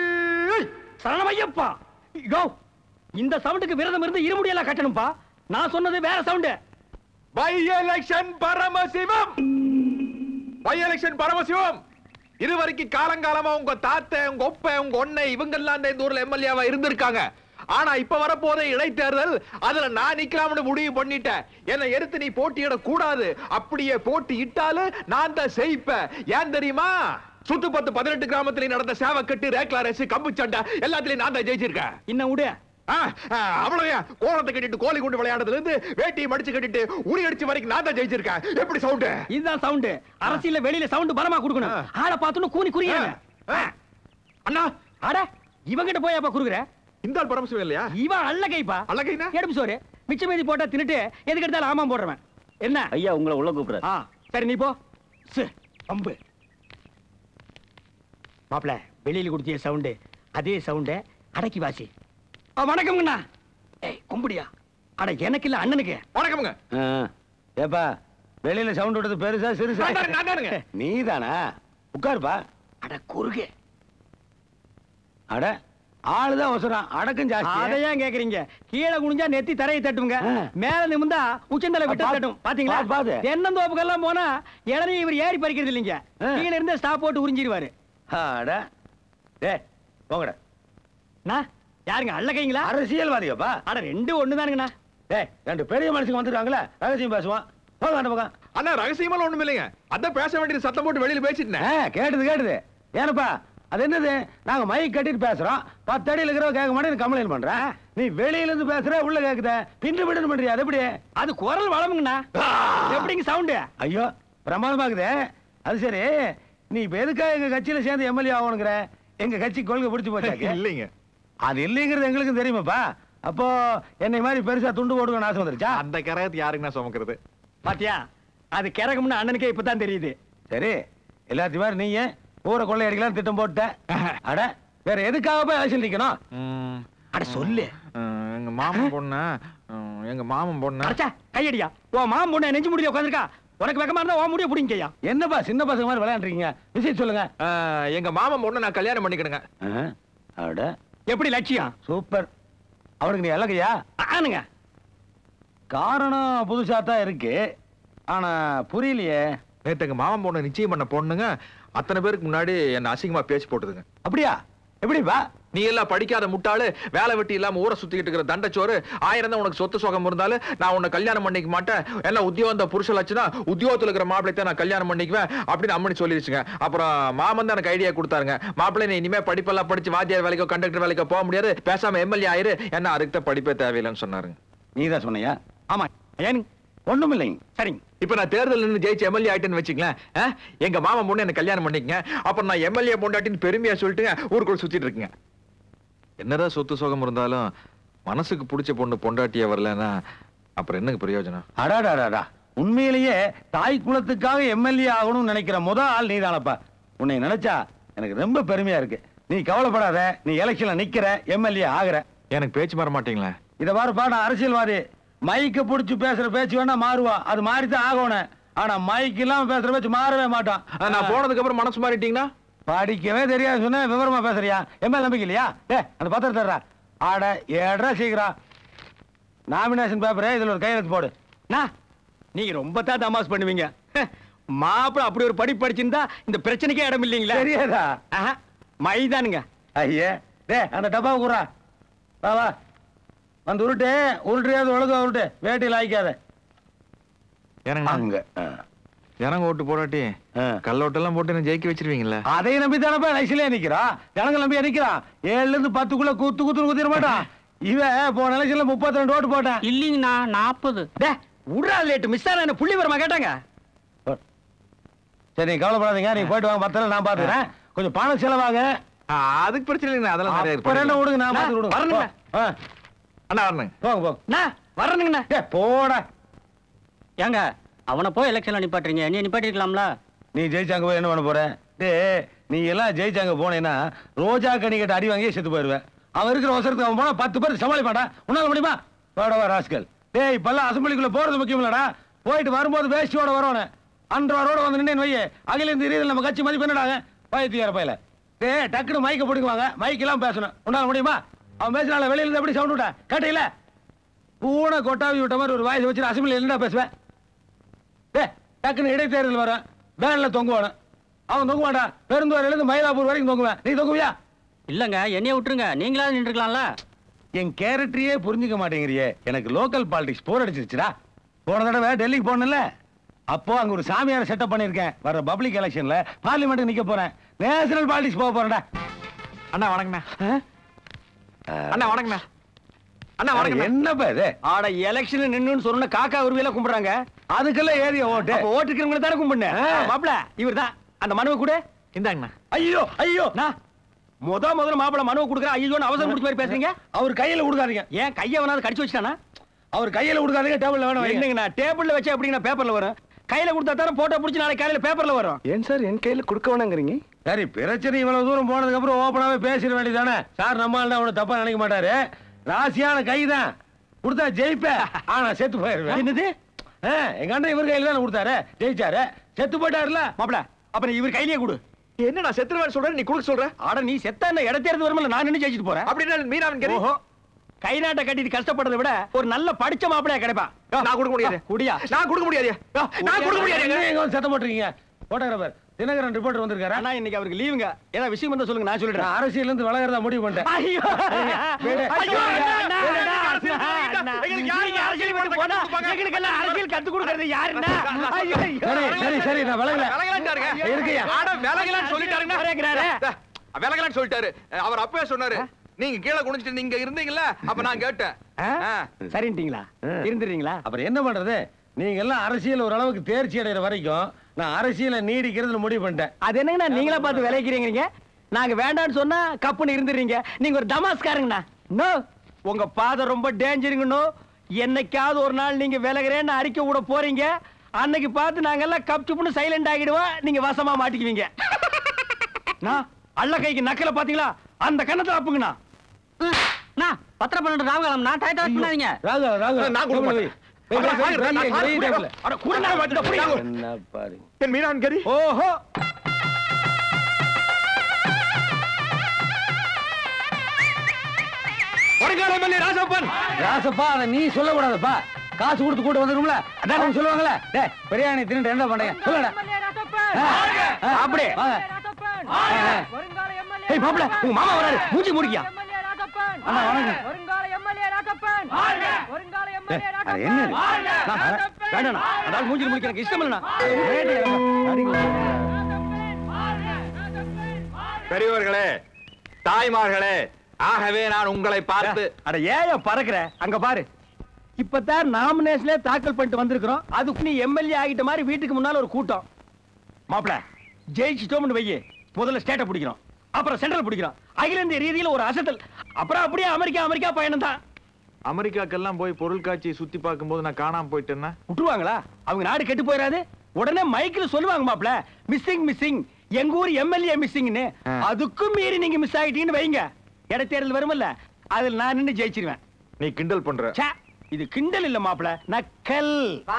சரணமையப்பா யோ இந்த சவுண்டுக்கு விரதம் இருந்து இருமுடியெல்லாம் கட்டணும்பா நான் சொன்னது வேற sound by election Paramasivam by election Paramasivam இது வரைக்கும் காலங்காலமா உங்க தாத்த உங்க ஒப்ப உங்க ஒன்னை இவங்க எல்லாம் இந்த ஊர்ல எம்எல்ஏவா இருந்திருக்காங்க ஆனா இப்ப வரப்போதே இடைத்தேர்தல் அதுல நான் நிக்கலாம்னு முடிவு பண்ணிட்டேன் என்னை எடுத்து நீ போட்டியிட கூடாது அப்படியே போட்டி இட்டாலும் நான் தான் செய்ப்பேன் ஏன் தெரியுமா சுத்து பத்து பதினெட்டு கிராமத்துல நடந்த சேவை கட்டு ரேக்லா ரேஸ் கம்பு சண்டை எல்லாத்துலயும் நான் தான் ஜெயிச்சிருக்கேன் இன்னும் விடு அவ்வளவு கோலத்தை கட்டிட்டு கோழி குண்டு விளையாடுறதுல இருந்து வேட்டியை மடிச்சு கட்டிட்டு உரி அடிச்சு வரைக்கும் நான் தான் ஜெயிச்சிருக்கேன் எப்படி சவுண்டு இதுதான் சவுண்டு அரசியல்ல வெளியில சவுண்ட் பலமா கொடுக்கணும் ஆளை பார்த்தோன்னு கூனி குறியாங்க அண்ணா அட இவங்கிட்ட போய் அப்ப குறுகுற இந்த ஆள் பரமசிவம் இல்லையா இவன் அல்லகைப்பா அல்லகைனா எடுப்பு சோறு மிச்ச மீதி போட்டா தின்னுட்டு எதுக்கு எடுத்தாலும் ஆமாம் போடுறவன் என்ன ஐயா உங்களை உள்ள கூப்பிடுற ஆ சரி நீ போ சு, அம்பு மாப்பிள வெளியில கொடுத்திய சவுண்டு அதே சவுண்டு அடக்கி வாசி ஆ, வணக்கம்ங்கண்ணா ஏய் கும்பிடியா அட எனக்கு இல்ல அண்ணனுக்கு வணக்கமுங்க ஏப்பா வெளியில சவுண்ட் விடுறது பெருசா சிறுசா நான் தானுங்க, நான் தானுங்க. நீதானா உட்காருப்பா அட குறுகு அட ஆளுதான் அவசரம் அடக்கம் ஜாஸ்தி அதை ஏன் கேக்குறீங்க கீழே குனிஞ்சா நெத்தி தரையை தட்டுங்க மேல நிமிந்தா உச்சந்தலை விட்டு பாத்து- தட்டும் பாத்தீங்களா பாத்து- பாத்து. தென்னந்தோப்புக்கெல்லாம் போனா இளநீ இவர் ஏறி பறிக்கிறது இல்லைங்க கீழே இருந்தே ஸ்டாப் போட்டு உறிஞ்சிருவாரு அட டே போங்கடா நான் யாருங்க அள்ள கைங்களா அரசியல்வாதியாப்பா அட ரெண்டு ஒண்ணுதானுங்கண்ணா டேய் ரெண்டு பெரிய மனுஷங்க வந்திருக்காங்களே ரகசியம் பேசுவான் போங்க அந்த பக்கம் அண்ணா ரகசியமெல்லாம் ஒண்ணும் இல்லைங்க அதான் பேச வேண்டியது சத்தம் போட்டு வெளியில பேசிட்டேன் ஆ, கேட்டது கேட்டது ஏனப்பா அது என்னது நாங்க மைக் கட்டிட்டு பேசுறோம் பத்து அடியில் இருக்கிறவங்க கேட்க மாட்டேன் கம்ப்ளைண்ட் பண்றேன் நீ வெளியில இருந்து பேசுற உள்ள கேக்குத பின்னு பின்னு பண்றியா அது எப்படி அது குரல் வளமுங்கண்ணா எப்படிங்க சவுண்டு ஐயோ பிரமாதமா இருக்குதே அது சரி நீ இப்ப எதுக்காக எங்க கட்சியில சேர்ந்து எம்எல்ஏ ஆகணுங்கிற எங்க கட்சி கொள்கை பிடிச்சு போச்சாக்க இல்லைங்க அது இல்லைங்கிறது எங்களுக்கும் தெரியுமாப்பா அப்போ என்னை மாதிரி பெருசா துண்டு போடுவேன் ஆசை வந்துருச்சா அந்த கரகத்தை யாருக்குண்ணா சுமக்கிறது பாத்தியா அது கிறகும்னு அண்ணனுக்கே இப்பதான் தெரியுது சரி எல்லாத்தையும் மாதிரி நீங்க ஊரை கொள்ளையடிக்கலாம் திட்டம் போட்ட அட வேற எதுக்காக போய் அரசியல் நிக்கணும் ம், அட சொல்லு ம், எங்க மாமன் பொண்ணு ம், எங்க மாமன் பொண்ணு அடச்சா கையடியா ஓ மாம் பொண்ணு நெஞ்சு முடிய உட்காந்துருக்கா உனக்கு வெக்கமா இருந்தா உன் முடிய பிடிங்கய்யா என்னப்பா சின்ன பசங்க மாதிரி விளையாண்டுருக்கீங்க விஷயம் சொல்லுங்க ஆ, எங்க மாமன் பொண்ணு நான் கல்யாணம் பண்ணிக்கணுங்க அட எப்படி லட்சியம் சூப்பர் அவனுக்கு நீ இலக்கையா ஆனுங்க காரணம் புதுசா தான் இருக்கு ஆனா புரியலையே நேத்து எங்க மாமன் பொண்ணு நிச்சயம் பண்ண பொண்ணுங்க அத்தனை பேருக்கு முன்னாடி என்ன அசிங்கமா பேசி போட்டுதுங்க அப்படியா எப்படிப்பா நீ எல்லாம் படிக்காத முட்டாளு வேலை வெட்டி இல்லாம ஊரை சுத்திக்கிட்டு இருக்கிற தண்டச்சோறு ஆயிரம் தான் உனக்கு சொத்து சுகம் இருந்தாலும் நான் உன்னை கல்யாணம் பண்ணிக்க மாட்டேன் எல்லாம் உத்தியோகம் தான் புருஷன் லட்சணா உத்தியோகத்துல இருக்கிற மாப்பிள்ளை நான் கல்யாணம் பண்ணிக்குவேன் அப்படின்னு அம்மனி சொல்லிடுச்சுங்க அப்புறம் மாமன் தான் எனக்கு ஐடியா கொடுத்தாருங்க மாப்பிள்ளை நீ இனிமே படிப்பெல்லாம் படிச்சு வாத்தியார் வேலைக்கோ கண்டக்டர் வேலைக்கோ போக முடியாது பேசாம எம்எல்ஏ ஆயிரு என்ன அதுக்கு தான் படிப்பே தேவையில்லைன்னு சொன்னாருங்க நீ தான் சொன்னியா ஆமா ஏனுங்க ஒண்ணும் இல்லைங்க சரிங்க இப்ப நான் தேர்தல் நின்று ஜெயிச்சு எம்எல்ஏ ஆயிட்டேன்னு வச்சுங்களேன் ஆ? எங்க மாமன் பொண்ணு என்ன கல்யாணம் பண்ணிக்கங்க அப்புறம் நான் எம்எல்ஏ பொண்டாட்டின்னு பெருமையா சொல்லிட்டுங்க ஊருக்குள்ள சுத்திட்டு இருக்குங்க என்னதான் சொத்து சுகம் இருந்தாலும் மனசுக்கு பிடிச்ச பொண்ணு பொண்டாட்டியா வரலன்னா அப்புறம் என்னங்க பிரயோஜனம் அடாடாடாடா உண்மையிலேயே தாய் குலத்துக்காக எம்எல்ஏ ஆகணும்னு நினைக்கிற முத ஆள் நீதானப்பா உன்னை நினைச்சா எனக்கு ரொம்ப பெருமையா இருக்கு நீ கவலைப்படாத நீ எலெக்ஷன்ல நிக்கிற எம்எல்ஏ ஆகுற எனக்கு பேச்சு மாற மாட்டீங்களா இத பாருப்பா நான் அரசியல்வாதி மைக்க புடிச்சு பேசுற பேச்சு வேணா மாறுவா அது மாறித்தான் ஆகணும் ஆனா மைக் இல்லாம பேசுற பேச்சு மாறவே மாட்டான் நான் போனதுக்கு அப்புறம் மனசு மாறிட்டீங்கன்னா படிக்கவே தெரியாது சொன்ன விவரமா பேசுறியா எம்எல் நம்பிக்கை இல்லையா டே அந்த பத்திரம் தர்றா ஆட ஏடா சீக்கிரம் நாமினேஷன் பேப்பரே இதுல ஒரு கையெழுத்து போடு நான் நீங்க ரொம்ப தான் தமாஸ் பண்ணுவீங்க மாப்பிள அப்படி ஒரு படி படிச்சிருந்தா இந்த பிரச்சனைக்கே இடம் இல்லைங்களா தெரியாதா ஆஹா, மைதானுங்க ஐயே டே அந்த டப்பாவை குறா வா வா வந்து உருட்டு உருட்டுறியாவது ஒழுங்கா உருட்டு வேட்டியில் ஆயிக்காத எனக்கு அங்க ஆ. ஜனங்க ஓட்டு போடாட்டி ஆ. கல்லோட்டெல்லாம் போட்டு என்ன ஜெயிக்க வச்சிருவீங்களா அதை நம்பி தானப்பா லைசிலே நிக்கிறான் ஜனங்க நம்பி நிக்கிறான் ஏழுல இருந்து பத்துக்குள்ள குத்து குத்து குத்திர மாட்டான் இவன் போன எலெக்ஷன்ல முப்பத்தி ரெண்டு ஓட்டு போட்டான் இல்லைங்கண்ணா நாற்பது டே விட்றா லேட்டு மிஸ் ஆன என்ன புள்ளி வரமா கேட்டாங்க சரி நீங்க கவலைப்படாதீங்க நீங்க போயிட்டு வாங்க பத்திரம் நான் பாத்துக்கிறேன் கொஞ்சம் பணம் செலவாக ஆ, அதுக்கு பிரச்சனை இல்லைங்க அதெல்லாம் நிறைய இருக்கு. அப்புறம் என்ன விடுங்க நான் பாத்து விடுங்க வரணுங்க. ஆ, அண்ணா வரணுங்க போங்க போங்க நான் வரணுங்கண்ணா டேய், போடா ஏங்க அவனை போய் எலெக்ஷன்ல நிப்பாட்டுறீங்க நீ நிப்பாட்டிருக்கலாம்ல நீ ஜெயிச்சாங்க போய் என்ன பண்ண போற டேய் நீ எல்லாம் ஜெயிச்சாங்க போனேன்னா ரோஜா கனி கிட்ட அடி வாங்கி செத்து போயிருவேன் அவன் இருக்கிற அவசரத்துக்கு அவன் போனா பத்து பேர் சமாளிப்பாடா உன்னால முடியுமா போடவா ராஸ்கல் டேய் இப்பெல்லாம் அசம்பிளிக்குள்ள போறது முக்கியம் இல்லடா போயிட்டு வரும்போது வேஷ்டியோட வரணும் அன்றோரோட வந்து நின்று வையே அகில இந்த ரீதியில் நம்ம கட்சி மதிப்பு என்னடாங்க பயத்தியார பையில டேய் டக்குனு மைக்க பிடிக்குவாங்க மைக் எல்லாம் பேசணும் உன்னால முடியுமா அவன் பேசினால வெளியில இருந்து எப்படி சவுண்ட் விட்டா கேட்டீங்களா பூனை கொட்டாவி விட்ட மாதிரி ஒரு வாய்ஸ் வச்சு அசம்பிளி என்னடா பேசுவேன் டேய் டக்குனு இடைத்தேர்தல் வரும் பேன்ல தொங்குவானு அவன் தொங்க மாட்டான் பெருந்துறையில இருந்து மயிலாப்பூர் வரைக்கும் தொங்குவேன் நீ தொங்குவியா இல்லங்க என்னைய விட்டுருங்க நீங்களாவது நின்றுக்கலாம்ல என் கேரக்டரையே புரிஞ்சுக்க மாட்டேங்கிறியே எனக்கு லோக்கல் பாலிடிக்ஸ் போர் அடிச்சிருச்சுடா போன தடவை டெல்லிக்கு போனல அப்போ அங்க ஒரு சாமியார் செட்டப் பண்ணிருக்கேன் வர பப்ளிக் எலெக்ஷன்ல பார்லிமெண்ட்டுக்கு நிக்க போறேன் நேஷனல் பாலிடிக்ஸ் போக போறேன்டா அண்ணா வணங்கண்ணா அண்ணா வணங்கண்ணா அண்ணா வணக்கண்ணா என்னப்பா இது ஆட எலெக்ஷன்ல நின்னுன்னு சொன்ன காக்கா உருவியெல்லாம் கும்பிடுறாங்க அதுக்கெல்லாம் ஏரியா ஓட்டு அப்ப ஓட்டுக்கிறவங்களை தானே கும்பிடுனேன் மாப்பிள இவர் தான் அந்த மனுவை கூட இந்தாங்கண்ணா ஐயோ ஐயோ நான் முத முதல்ல மாப்பிள மனுவை கொடுக்குற ஐயோன்னு அவசரம் முடிச்ச மாதிரி பேசுறீங்க அவர் கையில கொடுக்காதீங்க ஏன் கையை வேணாலும் கடிச்சு வச்சுட்டானா அவர் கையில கொடுக்காதீங்க டேபிள்ல வேணும் வைங்க. என்னங்கண்ணா டேபிள்ல வச்சா எப்படிங்கண்ணா பேப்பர்ல வரும் கையில கொடுத்தா தானே போட்டோ பிடிச்சி நாளைக்கு காலையில பேப்பர்ல வரும் ஏன் சார் என் கையில கொடுக்க வேணாங்கிறீங்க சரி பிரச்சனை இவ்வளவு தூரம் போனதுக்கு அப்புறம் ஓப்பனாவே பேசிட வேண்டியதானே சார் நம்ம ஆள்தான் அவனை தப்பா நினைக்க மாட்டாரு ராசியான கை தான் கொடுத்தா ஜெயிப்ப ஆனா செத்து போயிருவேன் என்னது ஆ, எங்க அண்ணன் இவர் கையில தானே கொடுத்தாரு ஜெயிச்சாரு செத்து போயிட்டாருல மாப்பிள அப்புறம் இவர் கையிலேயே கொடு என்ன நான் செத்துருவேன் சொல்றேன் நீ கொடுக்க சொல்ற அட நீ செத்தா என்ன இடத்தேர்ந்து வருமில்ல நான் நின்னு ஜெயிச்சிட்டு போறேன் அப்படின்னா மீனாவின் கறி ஓஹோ கை நாட்டை கட்டிட்டு கஷ்டப்படுறதை விட ஒரு நல்ல படிச்ச மாப்பிளையா கிடைப்பான் நான் கொடுக்க முடியாது குடியா நான் கொடுக்க முடியாது நான் கொடுக்க முடியாது எங்க வந்து சத்தம் போட்டுருக்கீங்க போட்டோகிராஃபர் தினகரன் ரிப்போர்ட்டர் வந்திருக்காரு ஆனா இன்னைக்கு அவருக்கு லீவுங்க ஏதாவது விஷயம் இருந்தா சொல்லுங்க நான் சொல்லிடுறேன் அரசியல் இருந்து விலகிறதா முடிவு பண்ணிட்டேன் ஐயோ வீடு. ஐயோ, அண்ணா, அண்ணா, அண்ணா, அண்ணா, எங்களுக்கு யாரு நீங்க அரசியல் பண்ண போனா எங்களுக்கு எல்லாம் அரசியல் கத்து கொடுக்கறது யாருன்னா ஐயோ ஐயோ. சரி சரி சரி நான் விலகல விலகலான்ட்டாருங்க. இருக்கையா ஆட, விலகலான்னு சொல்லிட்டாருங்க. விலகுறாரு. தா, விலகலான்னு சொல்லிட்டாரு அவர் அப்பவே சொன்னாரு நீங்க கீழே குனிஞ்சிட்டு நீங்க இருந்தீங்கல்ல அப்ப நான் கேட்டேன் ஆ. சரின்ட்டீங்களா இருந்துறீங்களா அப்புறம் என்ன பண்றது நீங்க எல்லாம் அரசியல் ஓரளவுக்கு தேர்ச்சி அடைகிற வரைக்கும் நான் அரசியல நீடிக்கிறதுல முடிவு பண்ணிட்டேன் அது என்னங்கண்ணா நீங்களா பார்த்து விளைக்கிறீங்க நாங்க வேண்டாம்னு சொன்னா கப்புன்னு இருந்துறீங்க நீங்க ஒரு தமாஸ்காரங்கண்ணா நோ உங்க பாதை ரொம்ப டேஞ்சருங்கண்ணோ என்னைக்காவது ஒரு நாள் நீங்க விலகிறேன்னு அறிக்கை விட போறீங்க அன்னைக்கு பார்த்து நாங்க எல்லாம் கப் சுப்புன்னு சைலண்ட் ஆகிடுவோம் நீங்க வசமா மாட்டிக்குவீங்க நான் அள்ள கைக்கு நக்கல பாத்தீங்களா அந்த கண்ணத்தை அப்புங்கண்ணா பத்திர பன்னெண்டு ராவகாலம் நான் டயத்தை பண்ணாதீங்க ராகு ராகு நான் கொடுக்க மாட்டேன். அப்புறம் வாங்க, நான் வெயில் வாங்க, டைம்ல. அட குடுண்ணா, வந்து புடி. என்ன பாரு என் மீனாவின் கறி ஓஹோ வருங்கால எம்எல்ஏ ராஜப்பன் ராசப்பா அதை நீ சொல்லக்கூடாதுப்பா காசு கொடுத்து கூட்டு வந்துரும்ல அதான் அவங்க சொல்லுவாங்கல்ல டேய் பிரியாணி தின்னுட்டு என்ன பண்றீங்க சொல்லுடா அப்படி வாங்க ஏய் மாப்பிள உங்க மாமா வராரு மூஞ்சி முடிக்கியா அண்ணா வணக்கம் டேய், அது என்ன இது? நான் வரேன். வேண்டாண்ணா அதாவது மூஞ்சி முடிக்க எனக்கு இஷ்டம் இல்லைண்ணா பெரியவர்களே தாய்மார்களே ஆகவே நான் உங்களை பார்த்து அட ஏயா பறக்குற அங்க பாரு இப்பதான் நாமினேஷன்ல தாக்கல் பண்ணிட்டு வந்திருக்கிறோம் அதுக்கு நீ எம்எல்ஏ ஆகிட்ட மாதிரி வீட்டுக்கு முன்னால ஒரு கூட்டம் மாப்பிள ஜெயிச்சிட்டோம்னு வையே முதல்ல ஸ்டேட்டை பிடிக்கிறோம் அப்புறம் சென்ட்ரல் பிடிக்கிறோம் அகில இந்திய ரீதியில ஒரு அசத்தல் அப்புறம் அப்படியே அமெரிக்கா அமெரிக்கா பயணம் தான் அமெரிக்காக்கெல்லாம் போய் பொருள் காட்சி சுத்தி பார்க்கும்போது நான் காணாம போயிட்டேன்னா விட்டுருவாங்களா அவங்க நாடு கெட்டு போயிடாது உடனே மைக்கில் சொல்லுவாங்க மாப்ள மிஸ்ஸிங் மிஸ்ஸிங் எங்க ஊர் எம்எல்ஏ மிஸ்ஸிங்னு ஆ. அதுக்கும் மீறி நீங்க மிஸ் ஆகிட்டீங்கன்னு வைங்க இடைத்தேர்தல் வருமல்ல அதில் நான் நின்னு ஜெயிச்சிருவேன் நீ கிண்டல் பண்ற ச்சே, இது கிண்டல் இல்ல மாப்ள நக்கல்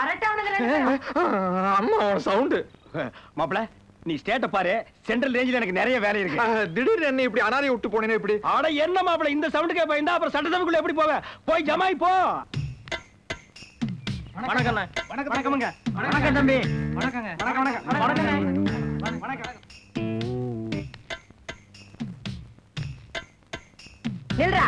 அம்மா சவுண்டு மாப்ள நீ ஸ்டேட்ட பாரு சென்ட்ரல் ரேஞ்சில் எனக்கு நிறைய வேலை இருக்கு திடீர்னு என்ன இப்படி அனாதை விட்டு போனேனே இப்படி ஆட என்ன மாப்ள இந்த சவுண்டுக்கே பயந்தா அப்புறம் சட்டசபைக்குள்ள எப்படி போவ போய் ஜமாய் போ வணக்கம் அண்ணா. வணக்கமுங்க வணக்கம் தம்பி வணக்கங்க வணக்கம் வணக்கம் வணக்கம் நில்றா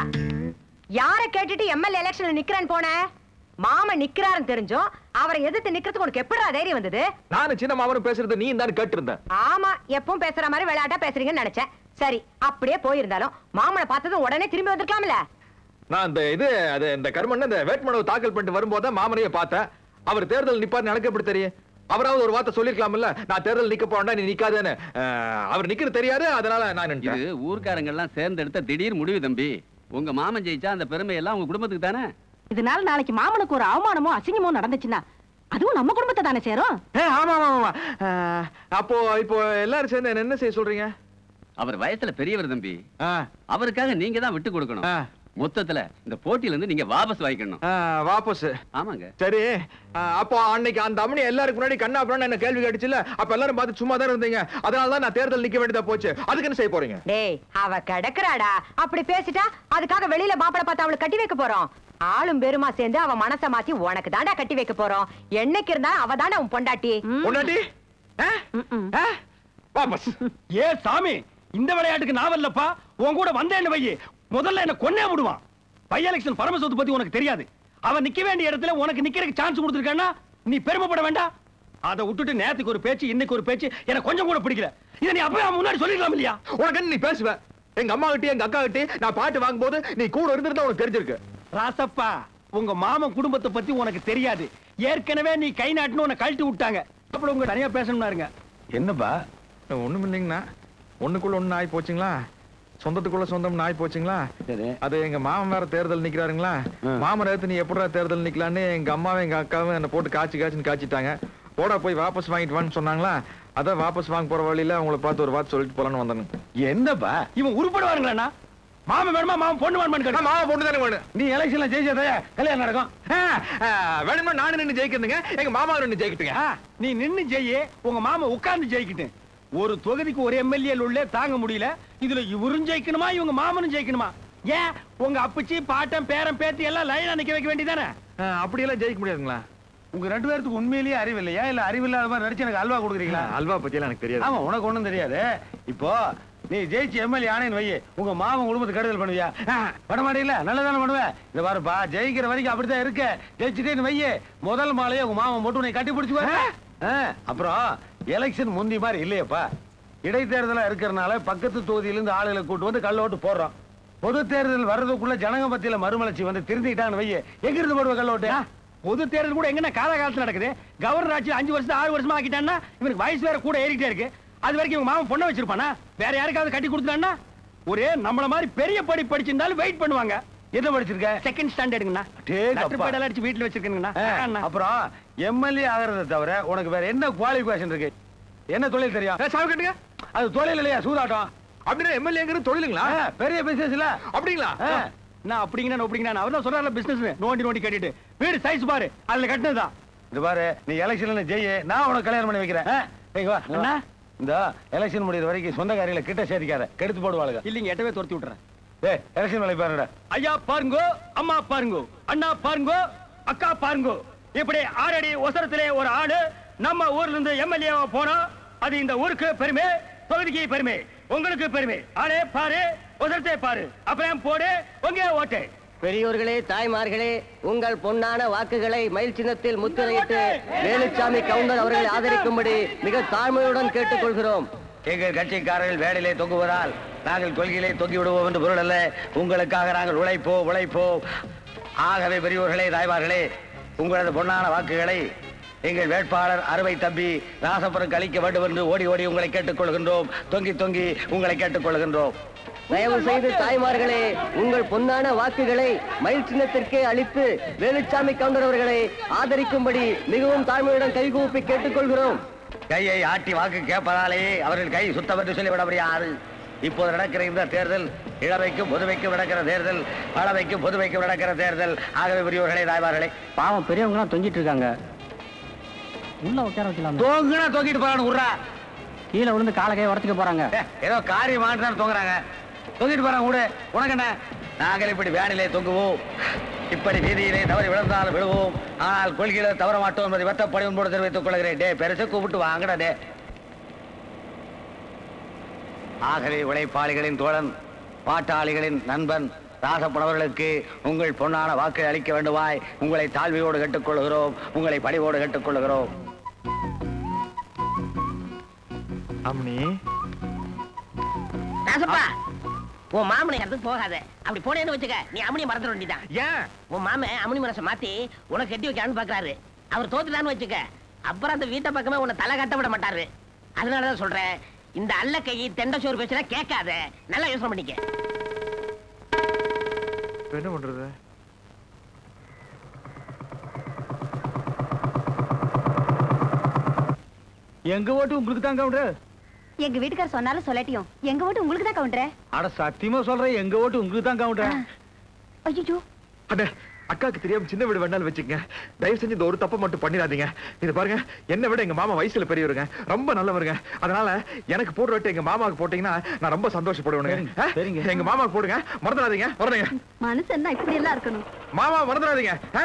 யார கேட்டுட்டு எம்எல்ஏ எலெக்ஷன்ல நிக்கிறேன்னு போன மாமா நிக்கிறாருன்னு தெரிஞ்சும் அவரை எதிர்த்து நிக்கிறதுக்கு உனக்கு எப்படிடா தைரியம் வந்தது நானும் சின்ன மாமனும் பேசுறது நீ தான் கேட்டிருந்தேன் ஆமா எப்பவும் பேசுற மாதிரி விளையாட்டா பேசுறீங்கன்னு நினைச்சேன் சரி அப்படியே போயிருந்தாலும் மாமனை பார்த்ததும் உடனே திரும்பி வந்திருக்கலாம்ல நான் இந்த இது அது இந்த கர்மன் இந்த வேட்புமனு தாக்கல் பண்ணிட்டு வரும்போது தான் மாமனையே பார்த்தேன் அவர் தேர்தல் நிப்பார் எனக்கு எப்படி தெரியும் அவராவது ஒரு வார்த்தை சொல்லிருக்கலாம்ல நான் தேர்தல் நிக்க போறேன்டா நீ நிக்காதேன்னு அஹ், அவர் நிக்கிறது தெரியாது அதனால நான் இது நினைச்சேன் ஊர்க்காரங்க எல்லாம் சேர்ந்து எடுத்த திடீர் முடிவு தம்பி உங்க மாமன் ஜெயிச்சா அந்த பெருமை எல்லாம் உங்க குடும்பத்துக்கு தானே இதனால நாளைக்கு மாமனுக்கு ஒரு அவமானமோ அசிங்கமோ நடந்துச்சுன்னா அதுவும் நம்ம குடும்பத்தை தானே சேரும் ஏ, ஆமா ஆமா ஆமா அஹ், அப்போ இப்போ எல்லாரும் சேர்ந்து என்ன என்ன செய்ய சொல்றீங்க அவர் வயசுல பெரியவர் தம்பி ஆ, அவருக்காக நீங்க தான் விட்டு கொடுக்கணும் ஆ, மொத்தத்துல இந்த போட்டியில இருந்து நீங்க வாபஸ் வாங்கிக்கணும் ஆ, வாபஸ் ஆமாங்க சரி அஹ், அப்போ அன்னைக்கு அந்த அம்மனி எல்லாருக்கு முன்னாடி கண்ணா அப்புறம் என்ன கேள்வி கேட்டுச்சுல அப்ப எல்லாரும் பார்த்து சும்மா தான் இருந்தீங்க அதனால தான் நான் தேர்தல் நிக்க வேண்டியதா போச்சு அதுக்கு என்ன செய்ய போறீங்க டேய் அவ கிடக்குறாடா அப்படி பேசிட்டா அதுக்காக வெளியில மாப்பிளை பார்த்து அவளை கட்டி வைக்க போறோம் ஆளும் பெருமா சேர்ந்து அவ மனச மாத்தி உனக்கு தாண்டா கட்டி வைக்க போறோம் என்னைக்கு இருந்தா அவ தாண்டா உன் பொண்டாட்டி பொண்டாட்டி ஆ? ஆ? வாபஸ் ஏ சாமி இந்த விளையாட்டுக்கு நான் வரலப்பா உன் கூட வந்தேன்னு வையே முதல்ல என்ன கொன்னே விடுவான் பை எலெக்ஷன் பரமசோத்து பத்தி உனக்கு தெரியாது அவன் நிக்க வேண்டிய இடத்துல உனக்கு நிக்கிறதுக்கு சான்ஸ் கொடுத்துருக்கானா நீ பெருமைப்பட வேண்டாம் அதை விட்டுட்டு நேத்துக்கு ஒரு பேச்சு இன்னைக்கு ஒரு பேச்சு எனக்கு கொஞ்சம் கூட பிடிக்கல இதை நீ அப்பவே முன்னாடி சொல்லிடலாம் இல்லையா உனக்கு என்ன நீ பேசுவ எங்க அம்மா கிட்டயும் எங்க அக்கா கிட்டயும் நான் பாட்டு வாங்கும்போது நீ கூட இருந்திருந்தா உனக்கு தெரிஞ்சிருக்கு ராசப்பா உங்க மாமன் குடும்பத்தை பத்தி உனக்கு தெரியாது ஏற்கனவே நீ கை நாட்டுன்னு உன்னை கழட்டி விட்டாங்க அப்புறம் உங்க தனியா பேசணும்னாருங்க என்னப்பா ஒண்ணும் இல்லைங்கண்ணா ஒண்ணுக்குள்ள ஒண்ணு ஆகி போச்சுங்களா சொந்தத்துக்குள்ள சொந்தம் ஆகி போச்சுங்களா சரி அது எங்க மாமன் வேற தேர்தல் நிக்கிறாருங்களா மாமன் எடுத்து நீ எப்படா தேர்தல் நிக்கலான்னு எங்க அம்மாவும் எங்க அக்காவும் என்ன போட்டு காய்ச்சி காய்ச்சின்னு காய்ச்சிட்டாங்க போடா போய் வாபஸ் வாங்கிட்டு வான்னு சொன்னாங்களா அதான் வாபஸ் வாங்க போற வழியில அவங்கள பார்த்து ஒரு வார்த்தை சொல்லிட்டு போலான்னு வந்தானுங்க என்னப்பா இவன் உருப்படுவாருங்களா மாமன் வேணுமா மாமன் பொண்ணு வேணுமான்னு கேட்டா மாமா பொண்ணு தானே வேணும் நீ எலெக்ஷன்ல ஜெயிச்சதே கல்யாணம் நடக்கும் ஆ, ஆ, வேணுமா நானு நின்னு ஜெயிக்கிறதுங்க எங்க மாமா நின்னு ஜெயிக்கிட்டுங்க ஆ, நீ நின்னு ஜெயி உங்க மாமா உட்கார்ந்து ஜெயிக்கிட்டு ஒரு தொகுதிக்கு ஒரு எம்எல்ஏ உள்ள தாங்க முடியல இதுல இவரும் ஜெயிக்கணுமா இவங்க மாமனும் ஜெயிக்கணுமா ஏன் உங்க அப்பச்சி பாட்டன் பேரன் பேத்தி எல்லாம் லைனா நிக்க வைக்க வேண்டியதானே அப்படியெல்லாம் ஜெயிக்க முடியாதுங்களா உங்க ரெண்டு பேருக்கு உண்மையிலேயே அறிவு இல்லையா இல்ல அறிவு இல்லாத மாதிரி நடிச்சு எனக்கு அல்வா கொடுக்குறீங்களா அல்வா பத்தி எல்லாம் எனக்கு தெரியாது ஆமா உனக்கு ஒண்ணும் தெரியாது இப்போ நீ ஜெயிச்சு எம்எல்ஏ ஆனேன்னு வை உங்க மாமன் குடும்பத்துக்கு கெடுதல் பண்ணுவியா ஆ, பண்ண மாட்டீங்களா நல்லதானே பண்ணுவேன் இந்த பாருப்பா ஜெயிக்கிற வரைக்கும் அப்படித்தான் இருக்க ஜெயிச்சுட்டேன்னு வையே முதல் மாலையே உங்க மாமன் மட்டும் உன்னை கட்டி பிடிச்சுவாரு அப்புறம் எலெக்ஷன் முந்தி மாதிரி இல்லையப்பா இடைத்தேர்தலா இருக்கிறனால பக்கத்து தொகுதியிலிருந்து ஆளுகளை கூட்டு வந்து கள்ள ஓட்டு போடுறோம் பொது தேர்தல் வர்றதுக்குள்ள ஜனங்க மத்தியில மறுமலர்ச்சி வந்து திருந்திட்டான்னு வையே எங்க இருந்து போடுவ கள்ள ஓட்டு பொது தேர்தல் கூட எங்கன்னா காலகாலத்துல நடக்குது கவர்னர் ஆட்சி அஞ்சு வருஷம் ஆறு வருஷமா ஆக்கிட்டான்னா இவனுக்கு வயசு வேற கூட ஏறிக்கிட்டே இருக்கு அது வரைக்கும் இவங்க மாமன் பொண்ணை வச்சிருப்பானா வேற யாருக்காவது கட்டி கொடுத்துட்டான்னா ஒரே நம்மள மாதிரி பெரிய படி படிச்சிருந்தாலும் வெயிட் பண்ணுவாங்க எதை படிச்சிருக்க செகண்ட் ஸ்டாண்டர்டுங்கண்ணா லெட்டர் அடிச்சு வீட்டுல வச்சிருக்கேங்கண்ணா அப்புறம் எம்எல்ஏ ஆகிறத தவிர உனக்கு வேற என்ன குவாலிஃபிகேஷன் இருக்கு என்ன தொழில் தெரியும் சாவு கட்டுங்க அது தொழில் இல்லையா சூதாட்டம் அப்படின்னா எம்எல்ஏங்கிறது தொழிலுங்களா ஆ, பெரிய பிசினஸ் இல்ல அப்படிங்களா ஆ, நான் அப்படிங்கண்ணா அப்படிங்கண்ணா அவர் தான் சொல்றாருல பிசினஸ் நோண்டி நோண்டி கட்டிட்டு வீடு சைஸ் பாரு அதுல கட்டினதுதான் இது பாரு நீ எலெக்ஷன்ல ஜெயி நான் உனக்கு கல்யாணம் பண்ணி வைக்கிறேன் ஆ, இங்க வா அண்ணா இந்த எலெக்ஷன் முடியுற வரைக்கும் சொந்தக்காரிகளை கிட்ட சேர்த்திக்காத கெடுத்து போடுவாளுங்க இல்லீங்க எட்டவே துரத்தி விட்டுறேன் ஏய் எலெக்ஷன் வேலை பாருடா ஐயா பாருங்கோ அம்மா பாருங்கோ அண்ணா பாருங்கோ அக்கா பாருங்கோ இப்படி ஆறடி ஒசரத்திலே ஒரு ஆளு நம்ம ஊர்ல இருந்து எம்எல்ஏ போனா அது இந்த ஊருக்கு பெருமை தொகுதிக்கு பெருமை உங்களுக்கு பெருமை ஆளே பாரு ஒசரத்தை பாரு அப்புறம் போடு உங்க ஓட்டு பெரியோர்களே தாய்மார்களே உங்கள் பொன்னான வாக்குகளை மயில் சின்னத்தில் முத்திரையிட்டு வேலுச்சாமி கவுண்டர் அவர்களை ஆதரிக்கும்படி மிக தாழ்மையுடன் கேட்டுக்கொள்கிறோம் எங்கள் கட்சிக்காரர்கள் வேடிலே தொங்குவதால் நாங்கள் கொள்கையிலே தொங்கி விடுவோம் என்று பொருள் அல்ல உங்களுக்காக நாங்கள் உழைப்போம் உழைப்போம் ஆகவே பெரியோர்களே தாய்மார்களே உங்களது பொன்னான வாக்குகளை எங்கள் வேட்பாளர் அறுவை தம்பி ராசபுரம் அளிக்க வேண்டும் என்று ஓடி ஓடி உங்களை கேட்டுக்கொள்கின்றோம் தொங்கி தொங்கி உங்களை கேட்டுக்கொள்கின்றோம் தயவு செய்து தாய்மார்களே உங்கள் பொன்னான வாக்குகளை மயில் சின்னத்திற்கே அளித்து வேலுச்சாமி கவுண்டர் அவர்களை ஆதரிக்கும்படி மிகவும் தாழ்மையுடன் கைகூப்பி கேட்டுக்கொள்கிறோம் கையை ஆட்டி வாக்கு கேட்பதாலே அவர்கள் கை சுத்தம் என்று சொல்லிவிட முடியாது இப்போது நடக்கிற இந்த தேர்தல் இளவைக்கும் புதுவைக்கும் நடக்கிற தேர்தல் பழவைக்கும் புதுவைக்கும் நடக்கிற தேர்தல் ஆகவே பெரியவர்களே தாய்மார்களே பாவம் பெரியவங்க தொங்கிட்டு இருக்காங்க உள்ள உட்கார வைக்கலாம் தோங்குனா தூக்கிட்டு போறானு உர்றா கீழே விழுந்து காலை கை உடச்சிக்க போறாங்க ஏதோ காரியம் மாட்டான்னு தொங்குறாங்க தொங்கிட்டு போறாங்க கூட உனக்கு என்ன நாங்கள் இப்படி வேனிலே தொங்குவோம் இப்படி வீதியிலே தவறி விழுந்தாலும் விழுவோம் ஆனால் கொள்கையில தவற மாட்டோம் என்பதை வெத்தப்படி உன்போடு தெரிவித்துக் கொள்கிறேன் டே பெருசு கூப்பிட்டு வாங்கடா டே ஆகவே உழைப்பாளிகளின் தோழன் பாட்டாளிகளின் நண்பன் ராசப்பனவர்களுக்கு உங்கள் பொன்னான வாக்கை அளிக்க வேண்டுமாய் உங்களை தாழ்மையோடு கேட்டுக்கொள்கிறோம் உங்களை பணிவோடு கேட்டுக்கொள்கிறோம் அம்னி ராசப்பா உன் மாமனை இடத்துக்கு போகாத அப்படி போனேன்னு வச்சுக்க நீ அம்மனி மறந்துட வேண்டியதான் ஏன் உன் மாமன் அம்மனி மனசை மாத்தி உனக்கு கட்டி வைக்கலாம்னு பாக்குறாரு அவர் தோத்துட்டான்னு வச்சுக்க அப்புறம் அந்த வீட்டை பக்கமே உன்னை தலை கட்ட விட மாட்டாரு அதனாலதான் சொல்றேன் இந்த அல்ல கை தெண்ட சோறு பேசுனா கேட்காத நல்லா யோசனை பண்ணிக்க இப்ப என்ன பண்றது எங்க ஓட்டு உங்களுக்கு தான் கவுண்டர் எங்க வீட்டுக்காரர் சொன்னாலும் சொல்லட்டியும் எங்க ஓட்டு உங்களுக்கு தான் கவுண்டரே அட சத்தியமா சொல்றேன் எங்க ஓட்டு உங்களுக்கு தான் கவுண்டர் ஐயோ அண்ணே அக்காக்கு தெரியாம சின்ன வீடு வேணாலும் வச்சுக்கங்க தயவு செஞ்சு இந்த ஒரு தப்பை மட்டும் பண்ணிடாதீங்க இது பாருங்க என்னை விட எங்க மாமா வயசுல பெரியவருங்க ரொம்ப நல்லவருங்க அதனால எனக்கு போடுற விட்டு எங்க மாமாவுக்கு போட்டீங்கன்னா நான் ரொம்ப சந்தோஷப்படுவேனுங்க ஆ? எங்க மாமாவுக்கு போடுங்க மறந்துடாதீங்க வரணுங்க மனுஷன் தான் இப்படி எல்லாம் இருக்கணும் மாமா மறந்துடாதீங்க ஆ?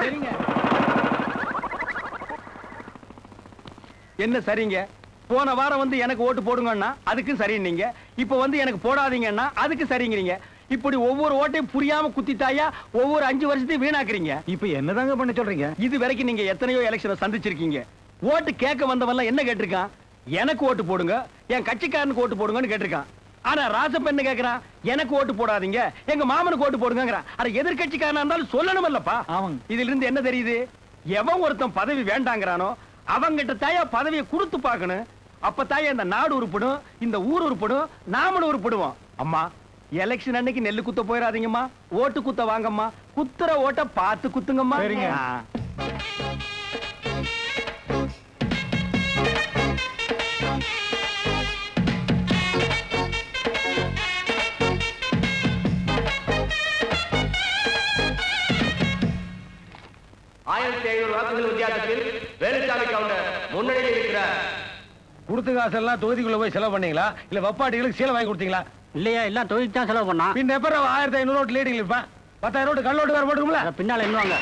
என்ன சரிங்க போன வாரம் வந்து எனக்கு ஓட்டு போடுங்கன்னா அதுக்கு சரின்னீங்க இப்போ வந்து எனக்கு போடாதீங்கன்னா அதுக்கு சரிங்கிறீங்க இப்படி ஒவ்வொரு ஓட்டையும் புரியாம குத்தித்தாயா ஒவ்வொரு அஞ்சு வருஷத்தையும் வீணாக்குறீங்க இப்போ என்னதாங்க பண்ண சொல்றீங்க இது வரைக்கும் நீங்க எத்தனையோ எலெக்ஷனை சந்திச்சிருக்கீங்க ஓட்டு கேட்க வந்தவன்லாம் என்ன கேட்டிருக்கான் எனக்கு ஓட்டு போடுங்க என் கட்சிக்காரனுக்கு ஓட்டு போடுங்கன்னு கேட்டிருக்கான் ஆனா ராசப்ப என்ன கேக்குறான் எனக்கு ஓட்டு போடாதீங்க எங்க மாமனுக்கு ஓட்டு போடுங்கிறான் அட எதிர்கட்சிக்காரனா இருந்தாலும் சொல்லணும் அல்லப்பா இதுல இருந்து என்ன தெரியுது எவன் ஒருத்தன் பதவி வேண்டாங்கிறானோ அவங்கிட்ட தாயா பதவியை கொடுத்து பார்க்கணும் அப்ப தாயா இந்த நாடு உருப்படும் இந்த ஊர் உருப்படும் நாமளும் உருப்படுவோம் அம்மா எலெக்ஷன் அன்னைக்கு நெல்லு குத்த போயிடாதீங்கம்மா ஓட்டு குத்த வாங்கம்மா குத்துற ஓட்ட பார்த்து குத்துங்கம்மா ஆ. ஆயிரத்தி ஐநூறு வாக்குகள் வித்தியாசத்தில் வேலுச்சாமி கவுண்டர் முன்னணியில் இருக்கிறார் கொடுத்த காசெல்லாம் தொகுதிக்குள்ள போய் செலவு பண்ணீங்களா இல்ல வப்பாட்டிகளுக்கு சீலை வாங்கி கொடுத்தீங்களா இல்லையா எல்லாம் தொழில் தான் செலவு பண்ணான் பின்ன எப்ப ஆயிரத்தி ஐநூறு ரோட்டு லீடிங் இருப்பேன் பத்தாயிரம் ரோட்டு கல்லோட்டு வேற போட்டுருங்களா பின்னால என்னவாங்க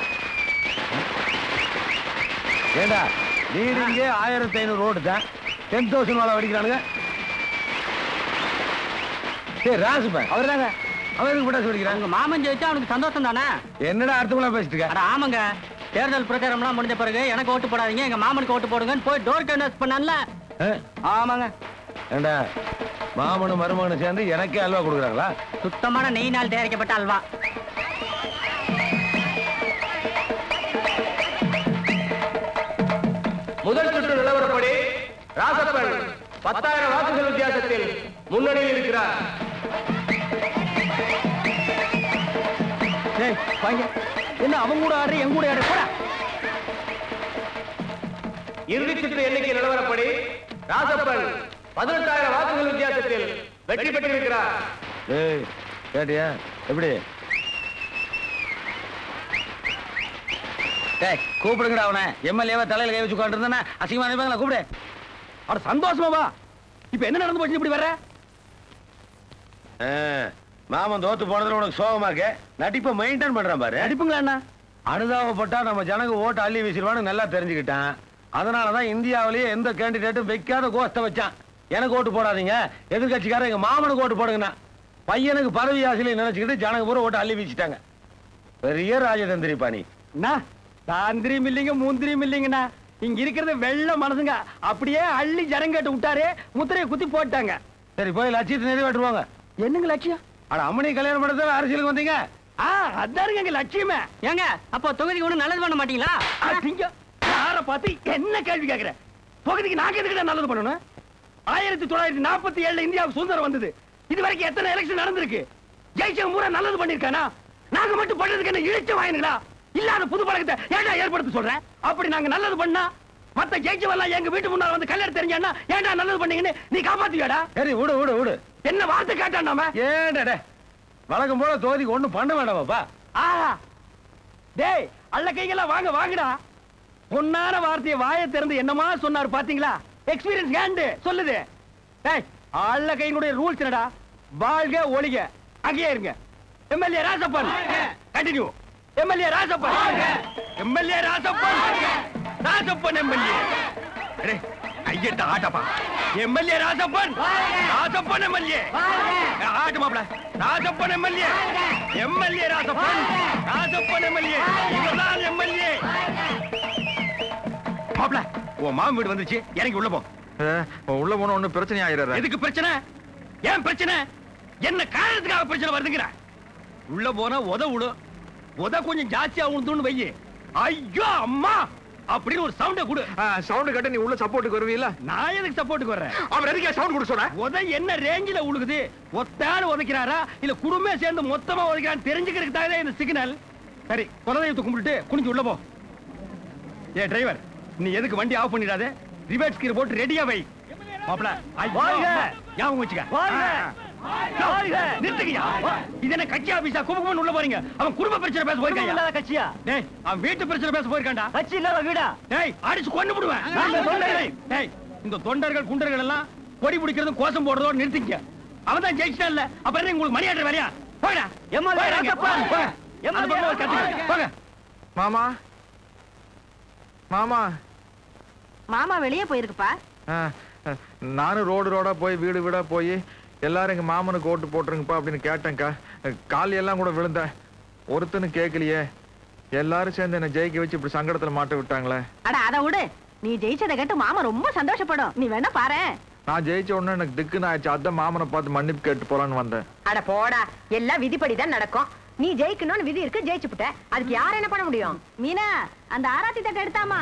ஏண்டா லீடிங்கே ஆயிரத்தி ஐநூறு ரோடு தான் டென் தௌசண்ட் வாழ வடிக்கிறானுங்க சரி ராசுப்பேன் அவர் தாங்க அவருக்கு பட்டாசு வெடிக்கிறாங்க உங்க மாமன் ஜெயிச்சா அவனுக்கு சந்தோஷம் தானே என்னடா அர்த்தமெல்லாம் பேசிட்டு இருக்க அட ஆமாங்க தேர்தல் பிரச்சாரம்லாம் முடிஞ்ச பிறகு எனக்கு ஓட்டு போடாதீங்க எங்க மாமனுக்கு ஓட்டு போடுங்கன்னு போய் டோர் கன்வெர்ஸ் பண்ணான்ல ஆமாங்க ஏண்டா மாமனும் மருமகனும் சேர்ந்து எனக்கே அல்வா கொடுக்குறாங்களா சுத்தமான நெய்னால் தயாரிக்கப்பட்ட அல்வா முதல் சுற்று நிலவரப்படி ராசப்பன் பத்தாயிரம் வாக்குகள் வித்தியாசத்தில் முன்னணியில் இருக்கிறார் வாங்க என்ன அவங்க கூட ஆடுற என் கூட ஆடுற போடா இறுதி சுற்று எண்ணிக்கை நிலவரப்படி ராசப்பன் பதினெட்டாயிரம் வாக்குகள் வித்தியாசத்தில் வெற்றி பெற்றிருக்கிறார் ஏய் கேட்டியா எப்படி டேய் கூப்பிடுங்கடா அவனை எம்எல்ஏவா தலையில கை வச்சு உட்காந்துருந்தானே அசிங்கமா நினைப்பாங்களா கூப்பிடு அட சந்தோஷமா வா இப்ப என்ன நடந்து போச்சு இப்படி வர்ற மாமன் தோத்து போனதுல உனக்கு சோகமா இருக்கு நடிப்பை மெயின்டைன் பண்றான் பாரு நடிப்புங்களா என்ன அனுதாபப்பட்டா நம்ம ஜனங்க ஓட்டு அள்ளி வீசிடுவான்னு நல்லா தெரிஞ்சுக்கிட்டான் அதனாலதான் இந்தியாவிலேயே எந்த கேண்டிடேட்டும் வைக்காத கோஷ்ட வச்சான் எனக்கு ஓட்டு போடாதீங்க எதிர்கட்சிக்காரன் எங்க மாமனுக்கு ஓட்டு போடுங்கண்ணா பையனுக்கு பதவி ஆசையில நினைச்சுக்கிட்டு ஜனங்க பூரா ஓட்டு அள்ளி வீசிட்டாங்க பெரிய ராஜதந்திரி பாணி என்ன தாந்திரியும் இல்லைங்க முந்திரியும் இல்லைங்கண்ணா இங்க இருக்கிறது வெள்ள மனசுங்க அப்படியே அள்ளி ஜனங்கட்டு விட்டாரு முத்திரையை குத்தி போட்டாங்க சரி போய் லட்சியத்தை நிறைவேற்றுவாங்க என்னங்க லட்சியம் அட அம்மனி கல்யாணம் பண்ணது அரசியலுக்கு வந்தீங்க ஆ அதாருங்க எங்க லட்சியமே ஏங்க அப்போ தொகுதிக்கு ஒண்ணும் நல்லது பண்ண மாட்டீங்களா நீங்க யார பார்த்து என்ன கேள்வி கேக்குற பகுதிக்கு நாங்க எதுக்கு நல்லது பண்ணணும் ஆயிரத்தி தொள்ளாயிரத்தி நாற்பத்தி ஏழுல இந்தியாவுக்கு சுதந்திரம் வந்தது இது வரைக்கும் எத்தனை எலெக்ஷன் நடந்திருக்கு ஜெயிச்சவங்க பூரா நல்லது பண்ணிருக்கானா நாங்க மட்டும் பண்றதுக்கு என்ன இழிச்ச வாயினுங்களா இல்லாத புது பழக்கத்தை ஏன்டா ஏற்படுத்த சொல்றேன் அப்படி நாங்க நல்லது பண்ணா மத்த ஜெயிச்சவெல்லாம் எங்க வீட்டு முன்னால வந்து கல்யாணம் தெரிஞ்சான்னா ஏன்டா நல்லது பண்ணீங்கன்னு நீ காப்பாத்துவியாடா சரி விடு விடு விடு என்ன வார்த்தை கேட்டான் நாம ஏன்டா வழக்கம் போல தொகுதிக்கு ஒண்ணும் பண்ண வேண்டாமாப்பா ஆஹா டேய் அள்ள கைகளா வாங்க வாங்கடா பொன்னான வார்த்தையை வாயை திறந்து என்னமா சொன்னாரு பாத்தீங்களா எக்ஸ்பீரியன்ஸ் ஹேண்ட் சொல்லுது டேய் அள்ள கையினுடைய ரூல்ஸ் என்னடா வாழ்க ஒளிக அங்கேயே இருங்க MLA Rasappan continue MLA Rasappan MLA Rasappan Rasappan MLA ஐயட்ட ஆட்டப்பா எம்எல்ஏ ராசப்பன் ராசப்பன் எம்எல்ஏ ஆட்டு மாப்ள Rasappan MLA MLA Rasappan Rasappan MLA இவர்தான் எம்எல்ஏ மாப்ள உன் மாமன் வீடு வந்துருச்சு இறங்கி உள்ள போ உள்ள போன ஒண்ணு பிரச்சனை ஆயிடுற எதுக்கு பிரச்சனை ஏன் பிரச்சனை என்ன காரணத்துக்காக பிரச்சனை வருதுங்கிற உள்ள போனா உத விடு உத கொஞ்சம் ஜாஸ்தியா உழுந்துன்னு வையே ஐயோ அம்மா அப்படின்னு ஒரு சவுண்ட கொடு சவுண்ட் கட்ட நீ உள்ள சப்போர்ட்டுக்கு வருவீல்ல நான் எதுக்கு சப்போர்ட்டுக்கு வர்றேன் அவர் எதுக்கு சவுண்ட் கொடுக்க சொன்ன உத என்ன ரேஞ்சில உழுகுது ஒத்தாரு உதைக்கிறாரா இல்ல குடும்பமே சேர்ந்து மொத்தமா உதைக்கிறான்னு தெரிஞ்சுக்கிறதுக்கு தான் இந்த சிக்னல் சரி குலதெய்வத்தை கும்பிட்டுட்டு குனிஞ்சு உள்ள போ ஏ டிரைவர் நீ எதுக்கு வண்டி ஆஃப் பண்ணிடாத ரிவர்ஸ் கீர் போட்டு ரெடியா வை மாப்ள வாழ்க. ஞாபகம் வச்சுக்க வாழ்க. வாழ்க. நிறுத்துங்கய்யா இது என்ன கட்சி ஆபீஸா கும்பகுமன் உள்ள போறீங்க அவன் குடும்ப பிரச்சனை பேச போயிருக்கான் இல்லாத கட்சியா டேய் அவன் வீட்டு பிரச்சனை பேச போயிருக்கான்டா கட்சி இல்லாத வீடா டேய் அடிச்சு கொண்டு விடுவேன் நாங்க தொண்டர்கள். டேய் இந்த தொண்டர்கள் குண்டர்கள் எல்லாம் கொடி பிடிக்கிறதும் கோஷம் போடுறதோட நிறுத்திக்க அவன் தான் ஜெயிச்சிட்டான் இல்ல அப்ப என்ன உங்களுக்கு மரியாதை வேலையா போடா எம்எல்ஏ போடா இங்க. ராசப்பன். போங்க. எம்எல்ஏ அந்த பக்கம் ஒரு கத்துக்க. போங்க மாமா மாமா மாமா வெளியே போயிருக்குப்பா ஆ, ஆ, நானும் ரோடு ரோடா போய் வீடு வீடா போய் எல்லாரும் எங்க மாமனுக்கு ஓட்டு போட்டுருங்கப்பா அப்படின்னு கேட்டேன்க்கா கால் எல்லாம் கூட விழுந்தேன் ஒருத்தனும் கேட்கலையே எல்லாரும் சேர்ந்து என்ன ஜெயிக்க வச்சு இப்படி சங்கடத்துல மாட்ட விட்டாங்களே அட அத விடு நீ ஜெயிச்சதை கேட்டு மாமா ரொம்ப சந்தோஷப்படும் நீ வேணா பாரு நான் ஜெயிச்ச உடனே எனக்கு திக்குன்னு ஆயிடுச்சு அதான் மாமனை பார்த்து மன்னிப்பு கேட்டு போலான்னு வந்தேன் அட போடா எல்லாம் விதிப்படி தான் நடக்கும் நீ ஜெயிக்கணும்னு விதி இருக்கு ஜெயிச்சு புட்ட அதுக்கு யார் என்ன பண்ண முடியும் மீனா அந்த ஆராத்தி தட்டை எடுத்தாமா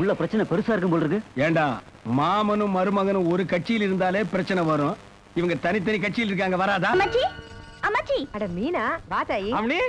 உள்ள பிரச்சனை பெருசா இருக்கும் போல் இருக்கு ஏண்டா மாமனும் மருமகனும் ஒரு கட்சியில் இருந்தாலே பிரச்சனை வரும் இவங்க தனித்தனி கட்சியில் இருக்காங்க வராதா அம்மாச்சி அம்மாச்சி அட மீனா வா தாயி அம்மணி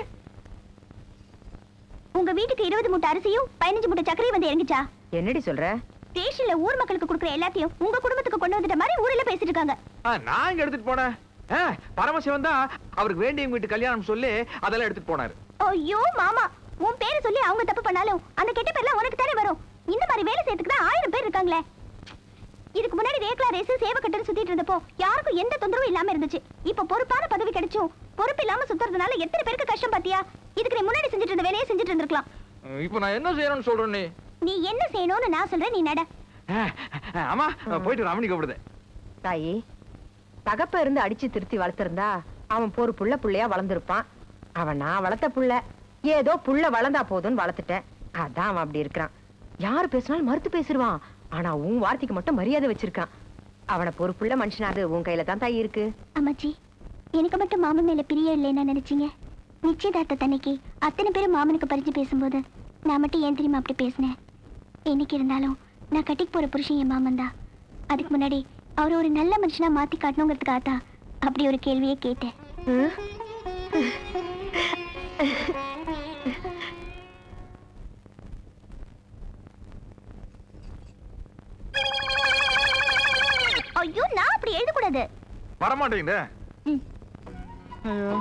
உங்க வீட்டுக்கு இருபது மூட்டை அரிசியும் பதினஞ்சு மூட்டை சர்க்கரையும் வந்து இறங்கிச்சா என்னடி சொல்ற ஸ்டேஷன்ல ஊர் மக்களுக்கு கொடுக்குற எல்லாத்தையும் உங்க குடும்பத்துக்கு கொண்டு வந்துட்ட மாதிரி ஊர்ல பேசிட்டு இருக்காங்க ஆ, நான் இங்க எடுத்துட்டு போனேன் ஆ, பரமசிவன் தான் அவருக்கு வேண்டியவங்க வீட்டு கல்யாணம் சொல்லி அதெல்லாம் எடுத்துட்டு போனாரு ஐயோ மாமா உன் பேரை சொல்லி அவங்க தப்பு பண்ணாலும் அந்த கெட்ட பேர்லாம் உனக்கு தானே வரும் இந்த மாதிரி வேலை செய்யறதுக்கு தான் ஆயிரம் பேர் இருக்காங்களே இதுக்கு முன்னாடி ரேக்லா ரேஸ் சேவை கட்டுன்னு சுத்திட்டு இருந்தப்போ யாருக்கும் எந்த தொந்தரவும் இல்லாம இருந்துச்சு இப்ப பொறுப்பான பதவி கிடைச்சும் பொறுப்பு இல்லாம சுத்துறதுனால எத்தனை பேருக்கு கஷ்டம் பாத்தியா இதுக்கு நீ முன்னாடி செஞ்சுட்டு இருந்த வேலையை செஞ்சுட்டு இருந்திருக்கலாம் இப்போ நான் என்ன செய்யணும்னு சொல்றேன் நீ நீ என்ன செய்யணும்னு நான் சொல்றேன் நீ நட ஆ, ஆமா போயிட்டு ரமணி கூப்பிடுது தாயி தகப்ப இருந்து அடிச்சு திருத்தி வளர்த்திருந்தா அவன் ஒரு புள்ள புள்ளையா வளர்ந்திருப்பான் அவன் நான் வளர்த்த புள்ள ஏதோ புள்ள வளர்ந்தா போதும்னு வளர்த்துட்டேன் அதான் அவன் அப்படி இருக்கிறான் யார் பேசினாலும் மறுத்து பேசிடுவான் ஆனா உன் வார்த்தைக்கு மட்டும் மரியாதை வச்சிருக்கான் அவனை பொறுப்புள்ள மனுஷனாது உன் கையில தான் தாய் இருக்கு அம்மாச்சி எனக்கு மட்டும் மாமன் மேல பிரிய இல்லைன்னு நினைச்சீங்க நிச்சயதார்த்த தன்னைக்கு அத்தனை பேரும் மாமனுக்கு பறிச்சு பேசும்போது நான் மட்டும் ஏன் தெரியுமா அப்படி பேசினேன் என்னைக்கு இருந்தாலும் நான் கட்டிக்கு போற புருஷன் என் மாமன் தான் அதுக்கு முன்னாடி அவர் ஒரு நல்ல மனுஷனா மாத்தி காட்டணுங்கிறதுக்காக தான் அப்படி ஒரு கேள்வியே கேட்டேன் ஐயோ நான் அப்படி எழுதக்கூடாது வரமாட்டேங்குது ஐயோ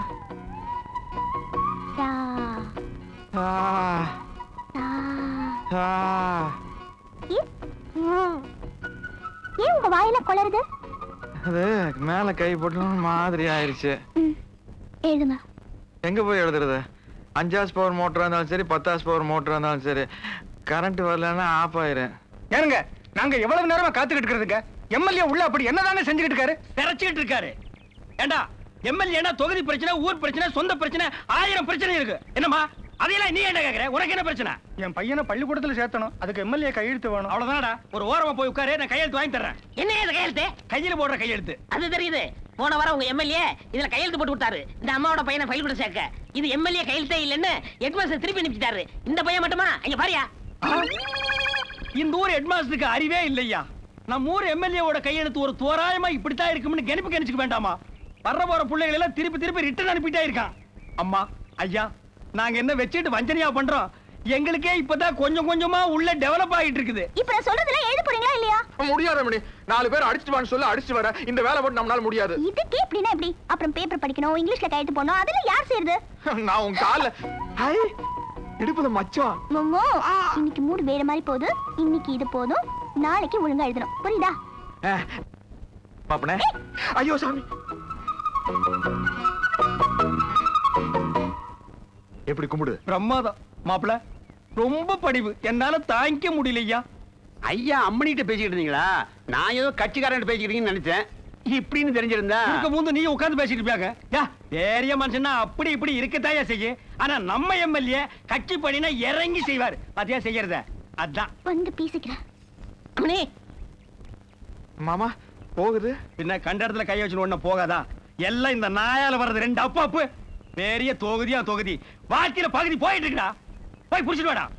தா, ஆ, தா. ஆ. ஏன் ம். ஏன் உங்க வாயில குளருது அது மேல கை போட்டு மாதிரி ஆயிருச்சு எழுதுங்க எங்க போய் எழுதுறது அஞ்சாஸ் பவர் மோட்டரா இருந்தாலும் சரி பத்தாஸ் பவர் மோட்டரா இருந்தாலும் சரி கரண்ட் வரலன்னா ஆஃப் ஆயிரும் ஏனுங்க நாங்க எவ்வளவு நேரமா காத்துக்கிட்டு இருக்கிறதுங்க எம்எல்ஏ உள்ள அப்படி என்னதானே செஞ்சுக்கிட்டு இருக்காரு சிறைச்சிட்டு இருக்காரு ஏண்டா எம்எல்ஏனா தொகுதி பிரச்சனை ஊர் பிரச்சனை சொந்த பிரச்சனை ஆயிரம் பிரச்சனை இருக்கு என்னம்மா அதையெல்லாம் நீ என்ன கேக்குற உனக்கு என்ன பிரச்சனை என் பையனை பள்ளிக்கூடத்துல சேர்த்தணும் அதுக்கு எம்எல்ஏ கையெழுத்து வேணும் அவ்வளவுதானடா ஒரு ஓரமா போய் உட்காரு நான் கையெழுத்து வாங்கி தர்றேன் என்ன இது கையெழுத்து கையில போடுற கையெழுத்து அது தெரியுது போன வாரம் உங்க எம்எல்ஏ இதுல கையெழுத்து போட்டு விட்டாரு இந்த அம்மாவோட பையனை ஃபைல் கூட சேர்க்க இது எம்எல்ஏ கையெழுத்தே இல்லைன்னு ஹெட்மாஸ்டர் திருப்பி அனுப்பிச்சிட்டாரு இந்த பையன் மட்டுமா அங்க பாரியா இந்த ஊர் ஹெட்மாஸ்டருக்கு அறிவே இல்லையா நம்ம ஊர் எம்எல்ஏவோட கையெழுத்து ஒரு தோராயமா இப்படித்தான் இருக்கும்னு கணிப்பு கணிச்சுக்க வேண்டாமா வர்ற போற பிள்ளைகள் எல்லாம் திருப்பி திருப்பி ரிட்டர்ன் அனுப்பிட்டே இருக்கான் அம்மா ஐயா நாங்க என்ன வச்சுட்டு வஞ்சனையா பண்றோம் எங்களுக்கே இப்பதான் கொஞ்சம் கொஞ்சமா உள்ள டெவலப் ஆகிட்டு இருக்குது இப்ப நான் சொல்றதெல்லாம் எழுத போறீங்களா இல்லையா முடியாது ரமணி நாலு பேர் அடிச்சுட்டு வான்னு சொல்ல அடிச்சுட்டு வர இந்த வேலை மட்டும் நம்மளால முடியாது இதுக்கே இப்படின்னா எப்படி அப்புறம் பேப்பர் படிக்கணும் இங்கிலீஷ்ல கையெழுத்து போடணும் அதெல்லாம் யார் செய்யறது நான் உன் கால இடுப்புல மச்சான் மொம்மோ இன்னைக்கு மூடு வேற மாதிரி போகுது இன்னைக்கு இது போதும் நாளைக்கு ஒழுங்கா எழுதணும் புரியுதா பாப்பனே ஐயோ சாமி எப்படி கும்பிடு பிரமாதம் மாப்பிள ரொம்ப படிவு என்னால தாங்கிக்க முடியலையா ஐயா அம்மனிட்ட பேசிக்கிட்டு இருந்தீங்களா நான் ஏதோ கட்சிக்காரன் பேசிக்கிறீங்கன்னு நினைச்சேன் இப்படின்னு தெரிஞ்சிருந்தா இருக்க முந்து நீ உட்கார்ந்து பேசிட்டு இருப்பியாங்க யா ஏரிய மனுஷனா அப்படி இப்படி இருக்கத்தாயா செய்ய ஆனா நம்ம எம்எல்ஏ கட்சி பண்ணினா இறங்கி செய்வார் பாத்தியா செய்யறத அதான் வந்து பேசிக்கிறேன் அம்மனி மாமா போகுது பின்ன கண்ட இடத்துல கை வச்சு ஒண்ணு போகாதா எல்லாம் இந்த நாயால வர்றது ரெண்டு அப்பாப்பு பெரிய தொகுதியா தொகுதி வாழ்க்கையில பகுதி போயிட்டு இருக்குடா போய் புடிச்சிட்டு வாடா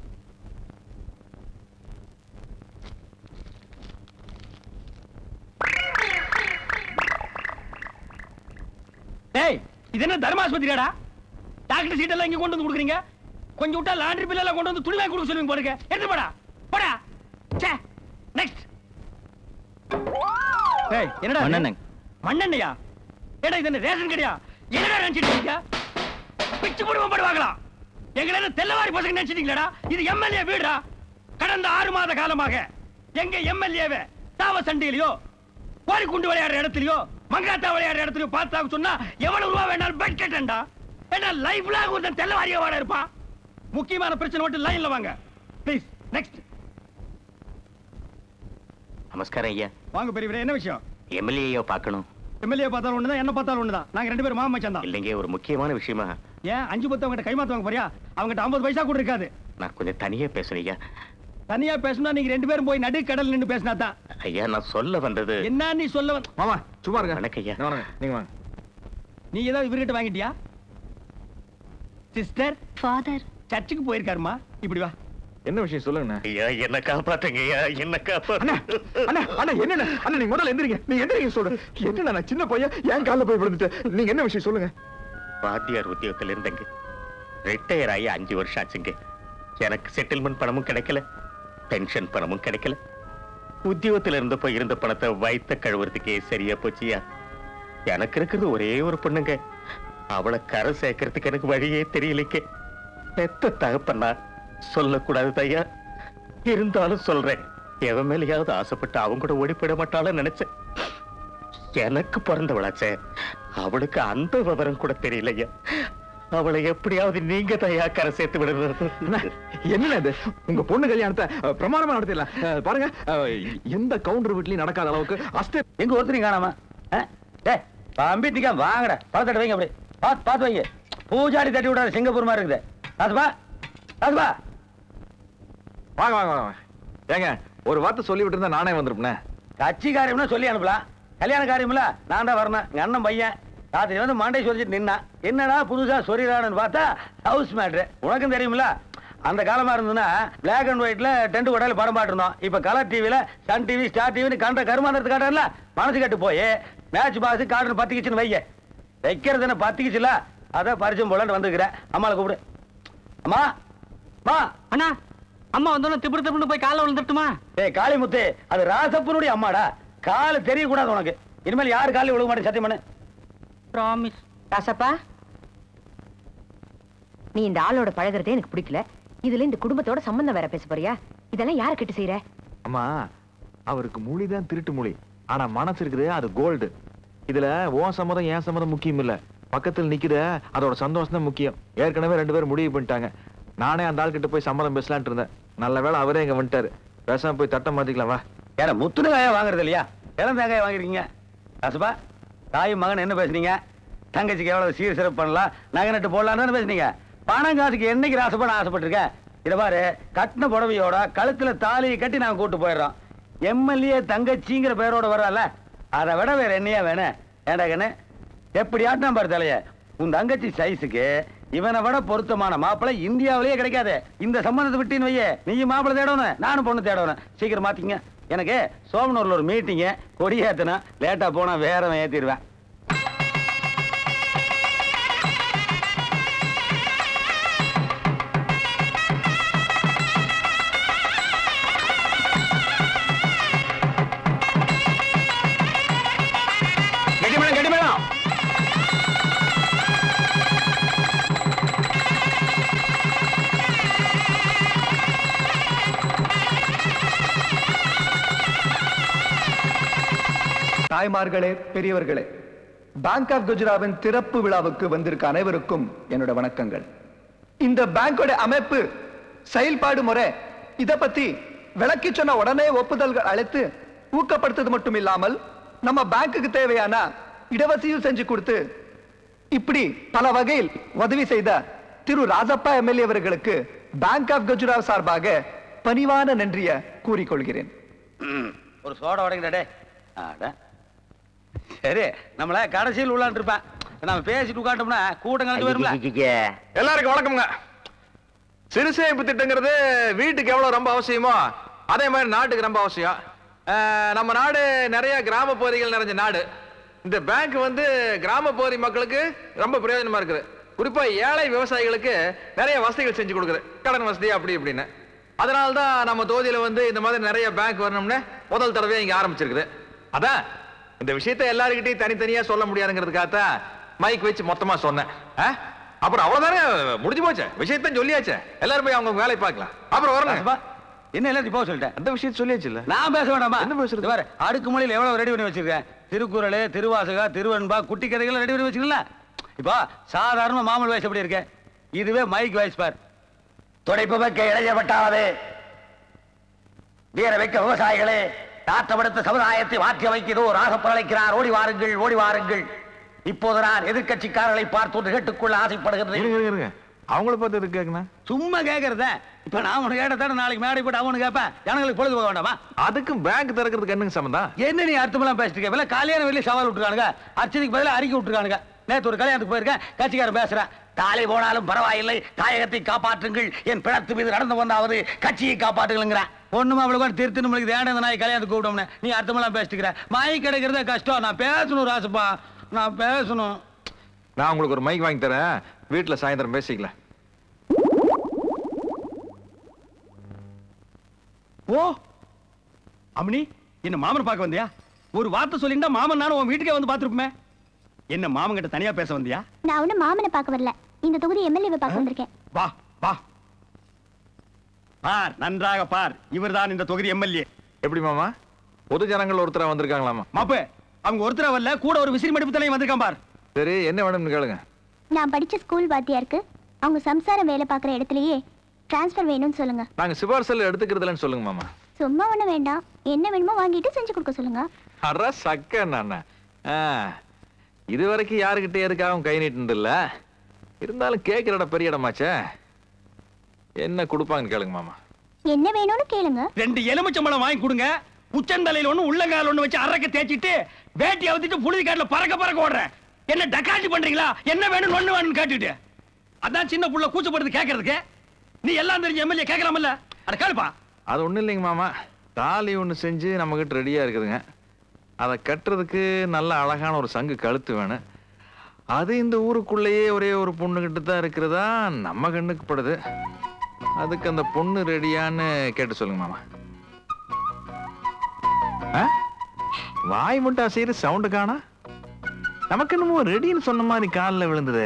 டேய் இது என்ன தர்மாஸ்பத்திரியாடா டாக்டர் சீட் எல்லாம் இங்க கொண்டு வந்து கொடுக்குறீங்க கொஞ்சம் விட்டா லாண்டரி பில் எல்லாம் கொண்டு வந்து துணி வாங்கி கொடுக்க சொல்லுங்க போடுங்க எடுத்து போடா போடா சே நெக்ஸ்ட் ஏய் என்னடா இது? மண்ணெண்ணெய். மண்ணெண்ணையா ஏடா இது என்ன ரேஷன் கடையா என்னடா நினைச்சிட்டு இருக்கீங்க பிச்சு குடும்பம் படுவாங்களா எங்களை என்ன தெல்லவாரி பசங்க நினைச்சிட்டீங்களாடா இது எம்எல்ஏ வீடுடா கடந்த ஆறு மாத காலமாக எங்க எம்எல்ஏவை தாவ சண்டையிலயோ கோழி குண்டு விளையாடுற இடத்துலயோ மங்காத்தா விளையாடுற இடத்துலயோ பார்த்தா சொன்னா எவ்வளவு ரூபா வேணாலும் பெட் கட்டண்டா ஏன்னா லைஃப் லாங் ஒருத்தன் தெல்லவாரியா வாட இருப்பான் முக்கியமான பிரச்சனை மட்டும் லைன்ல வாங்க ப்ளீஸ் நெக்ஸ்ட் நமஸ்காரம் ஐயா வாங்க பெரியவரே என்ன விஷயம் எம்எல்ஏ பார்க்கணும் எம்எல்ஏ பார்த்தாலும் ஒண்ணுதான் என்ன பார்த்தாலும் ஒண்ணுதான் நாங்க ரெண்டு பேரும் மாமா மச்சான் தான் இல்லைங்க ஒரு முக்கியமான விஷயமா ஏன் அஞ்சு பத்து அவங்ககிட்ட கைமாத்துவாங்க போறியா அவங்ககிட்ட ஐம்பது பைசா கூட இருக்காது நான் கொஞ்சம் தனியா பேசுறேன் ஐயா தனியா பேசணும் நீங்க ரெண்டு பேரும் போய் நடு கடல் நின்னு பேசினா தான் ஐயா நான் சொல்ல வந்தது என்ன நீ சொல்ல வந்து மாமா சும்மா இருங்க வணக்கம் ஐயா நீங்க வாங்க நீ ஏதாவது இவர்கிட்ட வாங்கிட்டியா சிஸ்டர் ஃபாதர் சர்ச்சுக்கு போயிருக்காருமா இப்படி வா என்ன விஷயம் சொல்லுங்கண்ணே ஐயா என்ன காப்பாத்துங்க ஐயா என்ன அண்ணா அண்ணா அண்ணா என்னண்ணே அண்ணா நீங்க முதல்ல எந்திரிங்க நீங்க எந்திரிங்க சொல்லு என்னண்ணா நான் சின்ன பையன் என் கால்ல போய் விழுந்துட்டேன் நீங்க என்ன விஷயம் சொல்லுங்க வாத்தியார் உத்தியோகத்தில் இருந்தங்க ரிட்டையர் ஆகி அஞ்சு வருஷம் ஆச்சுங்க எனக்கு செட்டில்மெண்ட் பணமும் கிடைக்கல பென்ஷன் பணமும் கிடைக்கல உத்தியோகத்தில் இருந்தப்போ இருந்த பணத்தை வைத்த கழுவுறதுக்கே சரியா போச்சியா எனக்கு இருக்கிறது ஒரே ஒரு பொண்ணுங்க அவளை கரை சேர்க்கறதுக்கு எனக்கு வழியே தெரியலைங்க பெத்த தகப்பண்ணா சொல்லக்கூடாது தையா இருந்தாலும் சொல்றேன் எவன் மேலேயாவது ஆசைப்பட்டு அவங்க கூட ஓடி போயிட மாட்டாளன்னு நினைச்சேன் எனக்கு பிறந்தவளாச்சே அவளுக்கு அந்த விவரம் கூட தெரியலையா அவளை எப்படியாவது நீங்க தயா கரை சேர்த்து விடுறது என்ன இது உங்க பொண்ணு கல்யாணத்தை அஹ், பிரமாணமா நடத்திடலாம் அஹ், பாருங்க அஹ், எந்த கவுண்டர் வீட்லயும் நடக்காத அளவுக்கு அஸ்தே எங்க ஒருத்தரையும் காணாம டே அம்பித்திக்கா வாங்கடா பழத்தட்டு வைங்க அப்படி பார்த்து பார்த்து வைங்க பூஜாடி தட்டி விடாது சிங்கப்பூர் மாதிரி இருக்குது அதுபா அதுபா வாங்க வாங்க வாங்க ஏங்க ஒரு வார்த்தை சொல்லி விட்டு இருந்தா நானே வந்திருப்பேன் கட்சி காரியம்னா சொல்லி அனுப்பலாம் கல்யாண காரியம்ல நான் தான் வரணும் எங்க அண்ணன் பையன் ராத்திரி வந்து மண்டை சொல்லிட்டு நின்னா என்னடா புதுசா சொரிறான்னு பார்த்தா ஹவுஸ் மேட்ரு உனக்கும் தெரியுமில்ல அந்த காலமா இருந்ததுன்னா பிளாக் அண்ட் ஒயிட்ல டென்ட் கொடையில படம் பாட்டுருந்தோம் இப்ப கலர் டிவில சன் டிவி ஸ்டார் டிவின்னு கண்ட கருமாந்திரத்து காட்டுறல மனசு கட்டு போய் மேட்ச் பாஸ் காட்டுன்னு பத்திக்கிச்சுன்னு வைங்க வைக்கிறது என்ன பத்திக்கிச்சுல அதான் பரிச்சம் போலன்னு வந்துக்கிறேன் அம்மாளை கூப்பிடு அம்மா மா அண்ணா அம்மா வந்தோன்னு திப்பு திப்புன்னு போய் காலைல விழுந்துட்டுமா ஏய் காளிமுத்து அது ராசப்பனுடைய அம்மாடா காலு தெரியக்கூடாது உனக்கு இனிமேல் யாரு காலையும் விழுக மாட்டேன் சத்தியம் பண்ணு ப்ராமிஸ் ராசப்பா நீ இந்த ஆளோட பழகுறதே எனக்கு பிடிக்கல இதுல இந்த குடும்பத்தோட சம்பந்தம் வேற பேச போறியா இதெல்லாம் யார கிட்ட செய்யற அம்மா அவருக்கு மொழி தான் திருட்டு மொழி ஆனா மனசு இருக்குது அது கோல்டு இதுல உன் சம்மதம் என் சம்மதம் முக்கியம் இல்ல பக்கத்துல நிக்குத அதோட சந்தோஷம் தான் முக்கியம் ஏற்கனவே ரெண்டு பேரும் முடிவு பண்ணிட்டாங்க நானே அந்த ஆள் கிட்ட போய் சம்மதம் பேசலான்ட்டு இருந்தேன் நல்ல வேளை அவரே இங்க வந்துட்டாரு பேசாம போய் தட்டம் மாத்திக்கலாம் வா ஏன்னா முத்துன காயா வாங்குறது இல்லையா இளம் தேங்காய் வாங்கிருக்கீங்க ராசப்பா தாயும் மகன் என்ன பேசுனீங்க தங்கச்சிக்கு எவ்வளவு சீர் சிறப்பு பண்ணலாம் நகை நட்டு போடலாம்னு பேசுனீங்க பணம் காசுக்கு என்னைக்கு ராசப்பா நான் ஆசைப்பட்டிருக்கேன் இதை பாரு கட்டின புடவையோட கழுத்துல தாலியை கட்டி நாங்க கூட்டு போயிடுறோம் எம்எல்ஏ தங்கச்சிங்கிற பேரோட வர்றால அதை விட வேற என்னையா வேணும் ஏண்டா கண்ணு எப்படி ஆட்டினா பாரு தலைய உன் தங்கச்சி சைஸுக்கு இவனை விட பொருத்தமான மாப்பிள்ளை இந்தியாவிலேயே கிடைக்காது இந்த சம்பந்தத்தை விட்டின்னு வையே நீ மாப்பிள்ளை தேடணும் நானும் பொண்ணு தேடணும் சீக்கிரம் மாத்திங்க எனக்கு சோமனூர்ல ஒரு மீட்டிங்கு கொடி ஏத்தனா லேட்டா போனா வேற ஏத்திடுவேன் கெட்டி மேடம் கெட்டி மேடம் தாய்மார்களே பெரியவர்களே பேங்க் ஆஃப் குஜராவின் திறப்பு விழாவுக்கு வந்திருக்க அனைவருக்கும் என்னோட வணக்கங்கள் இந்த பேங்கோட அமைப்பு செயல்பாடு முறை இத பத்தி விளக்கி சொன்ன உடனே ஒப்புதல்கள் அழைத்து ஊக்கப்படுத்தது மட்டும் இல்லாமல் நம்ம பேங்க்குக்கு தேவையான இடவசதியும் செஞ்சு கொடுத்து இப்படி பல வகையில் உதவி செய்த திரு ராஜப்பா எம்எல்ஏ அவர்களுக்கு பேங்க் ஆஃப் குஜராத் சார்பாக பணிவான நன்றியை கூறிக்கொள்கிறேன் ஒரு சோடா உடைங்கடா டே அட. சரி நம்மள கடைசியில் உள்ளான் இருப்பேன் நம்ம பேசிட்டு உட்காண்டோம்னா கூட்டம் கலந்து வரும்ல எல்லாருக்கும் வணக்கம்ங்க சிறுசேமிப்பு திட்டங்கிறது வீட்டுக்கு எவ்வளவு ரொம்ப அவசியமோ அதே மாதிரி நாட்டுக்கு ரொம்ப அவசியம் அஹ், நம்ம நாடு நிறைய கிராம பகுதிகள் நிறைஞ்ச நாடு இந்த பேங்க் வந்து கிராம பகுதி மக்களுக்கு ரொம்ப பிரயோஜனமா இருக்குது குறிப்பா ஏழை விவசாயிகளுக்கு நிறைய வசதிகள் செஞ்சு கொடுக்குது கடன் வசதி அப்படி இப்படின்னு அதனால தான் நம்ம தொகுதியில வந்து இந்த மாதிரி நிறைய பேங்க் வரணும்னு முதல் தடவையா இங்க ஆரம்பிச்சிருக்குது அதான் இந்த விஷயத்தை எல்லாருக்கிட்டையும் தனித்தனியா சொல்ல முடியாதுங்கிறதுக்காகத்தான் மைக் வச்சு மொத்தமா சொன்னேன் ஆ? அப்புறம் அவ்வளவுதானே முடிஞ்சு போச்சு விஷயத்தான் சொல்லியாச்சு எல்லாரும் போய் அவங்க வேலையை பார்க்கலாம் அப்புறம் வரணும் என்ன எல்லாத்தையும் போக சொல்லிட்டேன் அந்த விஷயம் சொல்லியாச்சு இல்ல நான் பேச வேண்டாமா என்ன பேசுறது பாரு அடுக்கு மொழியில் எவ்வளவு ரெடி பண்ணி வச்சிருக்கேன் திருக்குறள் திருவாசகா திருவன்பா குட்டி கதைகள் ரெடி பண்ணி வச்சிருக்கல இப்போ சாதாரண மாமூல் வயசு எப்படி இருக்கேன் இதுவே மைக் வயசு பார் துடைப்பு வைக்க இளையப்பட்டாவது வீர வைக்க விவசாயிகளே நாட்டப்படுத்த சமுதாயத்தை மாற்றி அமைக்கிறோ ராகப்பர் அழைக்கிறார் ஓடி வாருங்கள் ஓடி வாருங்கள் இப்போது நான் எதிர்க்கட்சிக்காரர்களை பார்த்து ஒன்று கேட்டுக்கொள்ள ஆசைப்படுகிறேன் அவங்கள பார்த்து எதுக்கு கேட்கணும் சும்மா கேட்கறத இப்ப நான் உனக்கு கேட்டதான நாளைக்கு மேடை போட்டு அவனு கேட்பேன் ஜனங்களுக்கு பொழுது போக வேண்டாமா அதுக்கும் பேங்க் திறக்கிறதுக்கு என்னங்க சம்பந்தம் என்ன நீ அர்த்தமெல்லாம் பேசிட்டு இருக்க கல்யாணம் வெளியே சவால் விட்டுருக்கானுங்க அர்ச்சனைக்கு பதிலா அறிக்கை விட்டுருக்கானுங்க நேத்து ஒரு கல்யாணத்துக்கு போயிருக்கேன் கட்சிக்காரன் பேசுறேன் தாலி போனாலும் பரவாயில்லை தாயகத்தை காப்பாற்றுங்கள் என் பிணத்து மீது நடந்து வந்தாவது கட்சியை காப்பாற்றுங்கள்ங்கிறேன் ஒண்ணுமா அவளுக்கு திருத்து நம்மளுக்கு தேட இந்த நாய் கல்யாணத்துக்கு கூப்பிட்டோம்னு நீ அர்த்தமெல்லாம் பேசிட்டுக்கிற மாய் கிடைக்கிறதே கஷ்டம் நான் பேசணும் ராசப்பா நான் பேசணும் நான் உங்களுக்கு ஒரு மைக் வாங்கி தரேன் வீட்டுல சாயந்தரம் பேசிக்கலாம் ஓ அம்னி என்ன மாமன் பார்க்க வந்தியா ஒரு வார்த்தை சொல்லிண்டா மாமன் நானும் உன் வீட்டுக்கே வந்து பார்த்துருப்போமே என்ன மாமன் கிட்ட தனியா பேச வந்தியா நான் ஒன்னும் மாமனை பார்க்க வரல இந்த தொகுதி எம்எல்ஏவை பார்க்க வந்திருக்கேன் வா வா பார் நன்றாக பார் இவர்தான் இந்த தொகுதி எம்எல்ஏ எப்படி மாமா பொது ஜனங்கள் ஒருத்தரா வந்திருக்காங்களாமா மாப்பு அவங்க ஒருத்தர வரல கூட ஒரு விசிறி மடிப்பு தலையும் வந்திருக்கான் பார் சரி என்ன வேணும்னு கேளுங்க நான் படிச்ச ஸ்கூல் வாத்தியாருக்கு அவங்க சம்சாரம் வேலை பார்க்குற இடத்துலயே டிரான்ஸ்ஃபர் வேணும்னு சொல்லுங்க நாங்க சிபாரிசல் எடுத்துக்கிறதுலன்னு சொல்லுங்க மாமா சும்மா ஒன்றும் வேண்டாம் என்ன வேணுமோ வாங்கிட்டு செஞ்சு கொடுக்க சொல்லுங்க அற சக்க நானே இது வரைக்கும் யாருக்கிட்ட எதுக்காகவும் கை நீட்டினது இல்ல இருந்தாலும் கேட்கிற இடம் பெரிய இடமாச்சே என்ன கொடுப்பாங்கன்னு கேளுங்க மாமா என்ன வேணும்னு கேளுங்க ரெண்டு எலுமிச்சம்பழம் வாங்கி கொடுங்க உச்சந்தலையில ஒண்ணு உள்ளங்கால ஒண்ணு வச்சு அரக்க தேய்ச்சிட்டு வேட்டி அவுத்திட்டு புழுதி காட்டுல பறக்க பறக்க ஓடுறேன் என்ன டக்காட்டி பண்றீங்களா என்ன வேணும் ஒண்ணு வேணும்னு கேட்டுட்டு அதான் சின்ன புள்ள கூச்சப்படுது கேட்கறதுக்கு நீ எல்லாம் தெரிஞ்ச எம்எல்ஏ கேட்கலாமல்ல அட கேளுப்பா அது ஒண்ணும் இல்லைங்க மாமா தாலி ஒண்ணு செஞ்சு நம்ம கிட்ட ரெடியா இருக்குதுங்க அதை கட்டுறதுக்கு நல்ல அழகான ஒரு சங்கு கழுத்து வேணும் அது இந்த ஊருக்குள்ளேயே ஒரே ஒரு பொண்ணுகிட்ட தான் இருக்கிறதா நம்ம கண்ணுக்கு படுது அதுக்கு அந்த பொண்ணு ரெடியான்னு கேட்டு சொல்லுங்க மாமா ஆ? வாய் மட்டும் அசைகிற சவுண்டு காணா நமக்கு என்னமோ ரெடின்னு சொன்ன மாதிரி காலில் விழுந்தது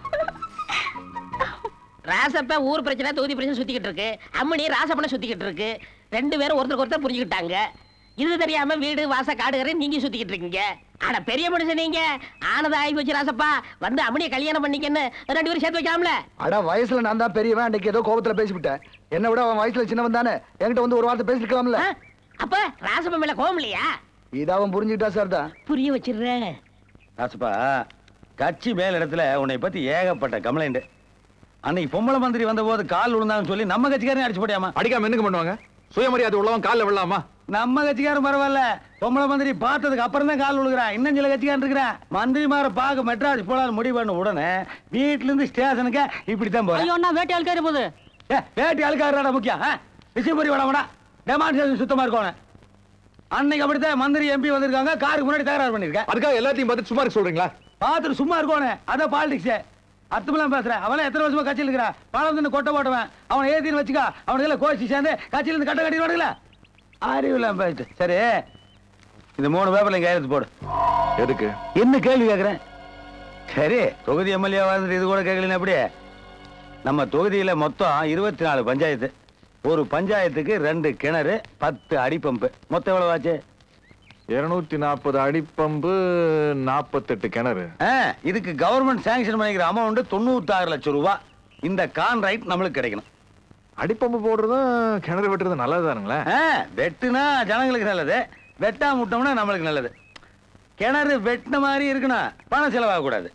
ராசப்ப ஊர் பிரச்சனை தொகுதி பிரச்சனை சுத்திக்கிட்டு இருக்கு அம்மனி ராசப்பனை சுத்திக்கிட்டு இருக்கு ரெண்டு பேரும் ஒருத்தருக்கு ஒருத்தர் புரிஞ்சுக்கிட்டாங்க இது தெரியாம வீடு வாச காடுகரை நீங்க சுத்திக்கிட்டு இருக்கீங்க ஆனா பெரிய மனுஷன் நீங்க ஆனதா ஆகி வச்சு ராசப்பா வந்து அம்மனியை கல்யாணம் பண்ணிக்கன்னு ரெண்டு பேரும் சேர்த்து வைக்கலாம்ல அட வயசுல நான் தான் பெரியவன் அன்னைக்கு ஏதோ கோபத்துல பேசிவிட்டேன் என்னை விட அவன் வயசுல சின்னவன் தானே என்கிட்ட வந்து ஒரு வார்த்தை பேசிருக்கலாம்ல அப்ப ராசப்ப மேல கோவம் இல்லையா இத அவன் புரிஞ்சுக்கிட்டா சார் தான் புரிய வச்சிடுறேன் ராசப்பா கட்சி மேல் இடத்துல உன்னை பத்தி ஏகப்பட்ட கம்ப்ளைண்ட் அன்னைக்கு பொம்பளை மந்திரி வந்த போது கால் விழுந்தான்னு சொல்லி நம்ம கட்சிக்காரன் அடிச்சு போட்டியாமா அடிக்காம என்னங்க பண்ணுவாங்க சுயமரியாதை உள்ளவன் காலில் விழலாமா நம்ம கட்சிக்காரன் பரவாயில்ல பொம்பளை மந்திரி பார்த்ததுக்கு அப்புறம் தான் கால் விழுகிறான் இன்னும் சில கட்சிக்காரன் இருக்கிறான் மந்திரிமார பார்க்க மெட்ராஸ் போலான்னு முடிவு பண்ண உடனே வீட்டுல இருந்து ஸ்டேஷனுக்கு இப்படித்தான் போறேன் ஐயோ நான் வேட்டி அழுக்காரு போகுது ஏ, வேட்டி அழுக்காருடா முக்கியம் ஆ? விஷயப்படி வேணா வேணா டெமான்ஸ்ட்ரேஷன் சுத்தமா இருக்கணும் அன்னைக்கு அப்படித்தான் மந்திரி எம்பி வந்திருக்காங்க காருக்கு முன்னாடி தகராறு பண்ணிருக்கேன் அதுக்காக எல்லாத்தையும் பார்த்து சும்மா இருக்க சொல்றீங்களா பார்த்துட்டு சும்மா இருக்கணும் அதான் பாலிடிக்ஸ் அர்த்தமெல்லாம் பேசுறேன் அவனே எத்தனை வருஷமா கட்சியில் இருக்கிறான் பணம் வந்து கொட்ட போட்டவன் அவனை ஏத்தின்னு வச்சுக்கா அவனுக்கு எல்லாம் கோச்சி சேர்ந்து கட்சியில இருந்து கட்ட கட்டிடுவானுங்களா அறிவுலாம் பேசிட்டு சரி இந்த மூணு பேப்பர்ல கையெழுத்து போடு எதுக்கு என்ன கேள்வி கேக்குறேன் சரி தொகுதி எம்எல்ஏ வந்துட்டு இது கூட கேட்கலன்னு அப்படியே நம்ம தொகுதியில மொத்தம் இருபத்தி நாலு பஞ்சாயத்து ஒரு பஞ்சாயத்துக்கு ரெண்டு கிணறு பத்து அடி பம்பு மொத்தம் எவ்வளவு ஆச்சு இருநூத்தி நாற்பது அடிப்பம்பு நாற்பத்தெட்டு கிணறு ஆ, இதுக்கு கவர்மெண்ட் சாங்ஷன் பண்ணிக்கிற அமௌண்ட் தொண்ணூத்தாறு லட்சம் ரூபாய் இந்த கான்ட்ராக்ட் நம்மளுக்கு கிடைக்கணும் அடிப்பம்பு போடுறதும் கிணறு வெட்டுறதும் நல்லதுதானுங்களே ஆ, வெட்டுனா ஜனங்களுக்கு நல்லது வெட்டா முட்டோம்னா நம்மளுக்கு நல்லது கிணறு வெட்டின மாதிரி இருக்கணும் பணம் செலவாக கூடாது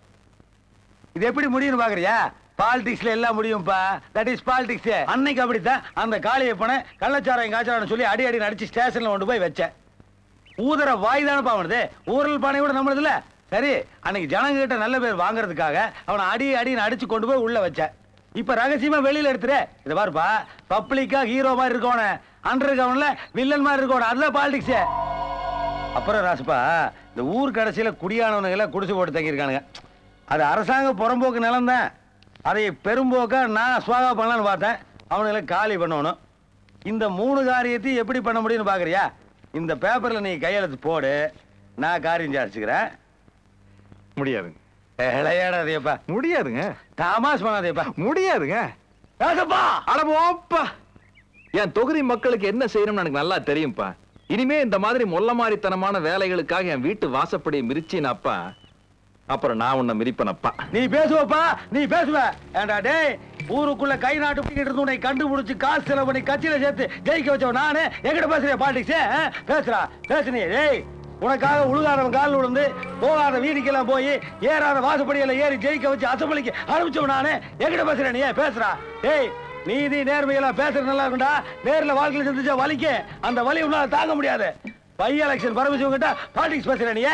இது எப்படி முடியும்னு பாக்குறியா பாலிடிக்ஸ்ல எல்லாம் முடியும்ப்பா தட் இஸ் பாலிடிக்ஸ் அன்னைக்கு அப்படித்தான் அந்த காளியை போன கள்ளச்சாராயம் காய்ச்சலான்னு சொல்லி அடி அடி நடிச்சு ஸ்டேஷன்ல கொண்டு போய் வச்சேன் ஊதர வாய் தானே பாவனது ஊரல் பானை கூட நம்மளது இல்ல சரி அன்னைக்கு ஜனங்க கிட்ட நல்ல பேர் வாங்குறதுக்காக அவனை அடி அடின்னு அடிச்சு கொண்டு போய் உள்ள வச்சேன் இப்ப ரகசியமா வெளியில எடுத்துரு இத பாருப்பா பப்ளிக்கா ஹீரோ மாதிரி இருக்கவன அண்டர் கிரவுண்ட்ல வில்லன் மாதிரி இருக்கவன அதுதான் பாலிடிக்ஸ் அப்புறம் ராசுப்பா இந்த ஊர் கடைசியில குடியானவனுங்க எல்லாம் குடிசை போட்டு தங்கியிருக்கானுங்க அது அரசாங்க புறம்போக்கு நிலம் தான் அதை பெரும்போக்கா நான் சுவாகா பண்ணலான்னு பார்த்தேன் அவனுங்களை காலி பண்ணணும் இந்த மூணு காரியத்தையும் எப்படி பண்ண முடியும்னு பாக்குறியா இந்த பேப்பர்ல நீ கையெழுத்து போடு நான் காரியம் சாரிச்சுக்கிறேன் முடியாதுங்க விளையாடாதேப்பா முடியாதுங்க தாமாஸ் பண்ணாதேப்பா முடியாதுங்க ராசப்பா அடப்போப்பா என் தொகுதி மக்களுக்கு என்ன செய்யணும்னு எனக்கு நல்லா தெரியும்ப்பா இனிமே இந்த மாதிரி மொல்லமாரித்தனமான வேலைகளுக்காக என் வீட்டு வாசப்படியை மிரிச்சினப்பா அப்புறம் நான் உன்னை மிரிப்பனப்பா நீ பேசுவப்பா நீ பேசுவ ஏண்டா டேய் ஊருக்குள்ள கை நாட்டு பிடிக்கிட்டு இருந்து உன்னை கண்டுபிடிச்சு காசு செலவு பண்ணி கட்சியில சேர்த்து ஜெயிக்க வச்சவன் நானு எங்கிட்ட பேசுறேன் பாலிடிக்ஸ் பேசுறா பேசு நீ டேய் உனக்காக உழுகாதவன் கால் விழுந்து போகாத வீதிக்கெல்லாம் போய் ஏறாத வாசப்படியில ஏறி ஜெயிக்க வச்சு அசம்பிளிக்கு அனுப்பிச்சவன் நானு எங்கிட்ட பேசுறேன் நீ பேசுறா டேய் நீதி நேர்மையெல்லாம் பேசுறது நல்லா இருக்கும்டா நேர்ல வாழ்க்கையில சந்திச்சா வலிக்கு அந்த வலி உன்னால தாங்க முடியாது பை எலெக்ஷன் பரமசிவம் கிட்ட பாலிடிக்ஸ் பேசுறேன் நீ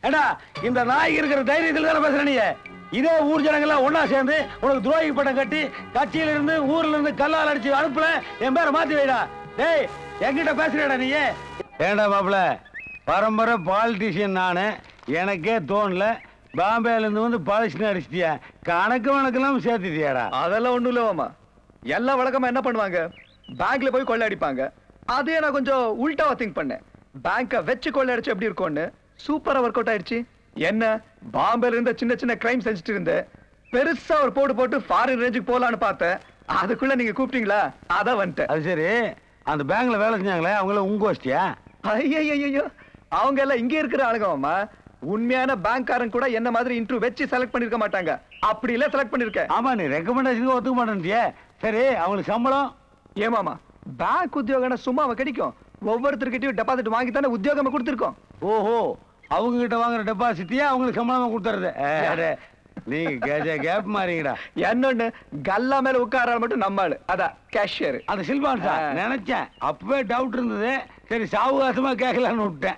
ஏடா இந்த நாய் இருக்கிற தைரியத்துல தானே பேசுற நீ இதே ஊர் ஜனங்கள்லாம் ஒண்ணா சேர்ந்து உனக்கு துரோகி பட்டம் கட்டி கட்சியில இருந்து ஊர்ல இருந்து கல்லால் அடிச்சு அனுப்புல என் பேரை மாத்தி வைடா டேய் என்கிட்ட பேசுறேடா நீ ஏண்டா மாப்பிள பரம்பரை பாலிட்டிஷியன் நானு எனக்கே தோணல பாம்பேல இருந்து வந்து பாலிஷன் அடிச்சிட்டியா கணக்கு வணக்கெல்லாம் சேர்த்துட்டியாடா அதெல்லாம் ஒண்ணும் இல்ல மாமா எல்லா வழக்கமா என்ன பண்ணுவாங்க பேங்க்ல போய் கொள்ளை அடிப்பாங்க அதே நான் கொஞ்சம் உல்டாவா திங்க் பண்ணேன் பேங்க வச்சு கொள்ளை அடிச்சு எப்படி இருக்கும்னு சூப்பரா ஒர்க் அவுட் ஆயிடுச்சு என்ன பாம்பேல இருந்த சின்ன சின்ன கிரைம் செஞ்சுட்டு இருந்தேன் பெருசா ஒரு போடு போட்டு ஃபாரின் ரேஞ்சுக்கு போலான்னு பார்த்தேன் அதுக்குள்ள நீங்க கூப்பிட்டீங்களா அதான் வந்துட்டேன் அது சரி அந்த பேங்க்ல வேலை செஞ்சாங்களே அவங்கள உங்க வச்சிட்டியா ஐயோ அவங்க எல்லாம் இங்க இருக்கிற ஆளுங்க மாமா உண்மையான பேங்க்காரன் கூட என்ன மாதிரி இன்டர்வியூ வச்சு செலக்ட் பண்ணிருக்க மாட்டாங்க அப்படி இல்ல செலக்ட் பண்ணிருக்கேன் ஆமா நீ ரெக்கமெண்டேஷனுக்கு ஒத்துக்க மாட்டேன்ட்டியே சரி அவங்களுக்கு சம்பளம் ஏமாமா பேங்க் உத்தியோகம் சும்மாவா கிடைக்கும் ஒவ்வொருத்தர்கிட்டயும் டெபாசிட் வாங்கி தானே உத்தியோகமா கொடுத்துருக்கோம் ஓஹோ அவங்க கிட்ட வாங்குற டெபாசிட்டியே அவங்களுக்கு சம்பளமா கொடுத்துறது அடே, நீங்க கேஜ கேப் மாறீங்கடா என்னொன்னு கல்லா மேல உட்கார மட்டும் நம்ம ஆளு அதான் கேஷியர் அந்த சில்வான் சார் நினைச்சேன் அப்பவே டவுட் இருந்தது சரி சாவகாசமா கேட்கலான்னு விட்டேன்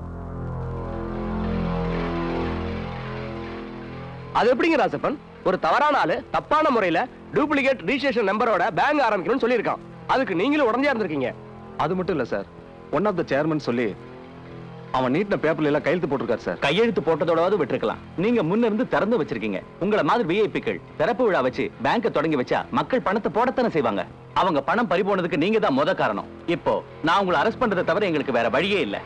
அது எப்படிங்க ராசப்பன் ஒரு தவறான ஆளு தப்பான முறையில டூப்ளிகேட் ரிஜிஸ்ட்ரேஷன் நம்பரோட பேங்க் ஆரம்பிக்கணும்னு சொல்லியிருக்கான் அதுக்கு நீங்களும் உடஞ்சா இருந்திருக்கீங்க அது மட்டும் இல்ல sir one of the chairman சொல்லி அவன் நீட்டின பேப்பர்ல எல்லாம் கையெழுத்து போட்டிருக்காரு சார் கையெழுத்து போட்டதோடவாது விட்டுருக்கலாம் நீங்க முன்ன இருந்து திறந்து வச்சிருக்கீங்க உங்கள மாதிரி விஐபிக்கள் திறப்பு விழா வச்சு பேங்க தொடங்கி வச்சா மக்கள் பணத்தை போடத்தானே செய்வாங்க அவங்க பணம் பறி போனதுக்கு நீங்க தான் முத காரணம் இப்போ நான் உங்களை அரெஸ்ட் பண்றதை தவிர எங்களுக்கு வேற வழியே இல்ல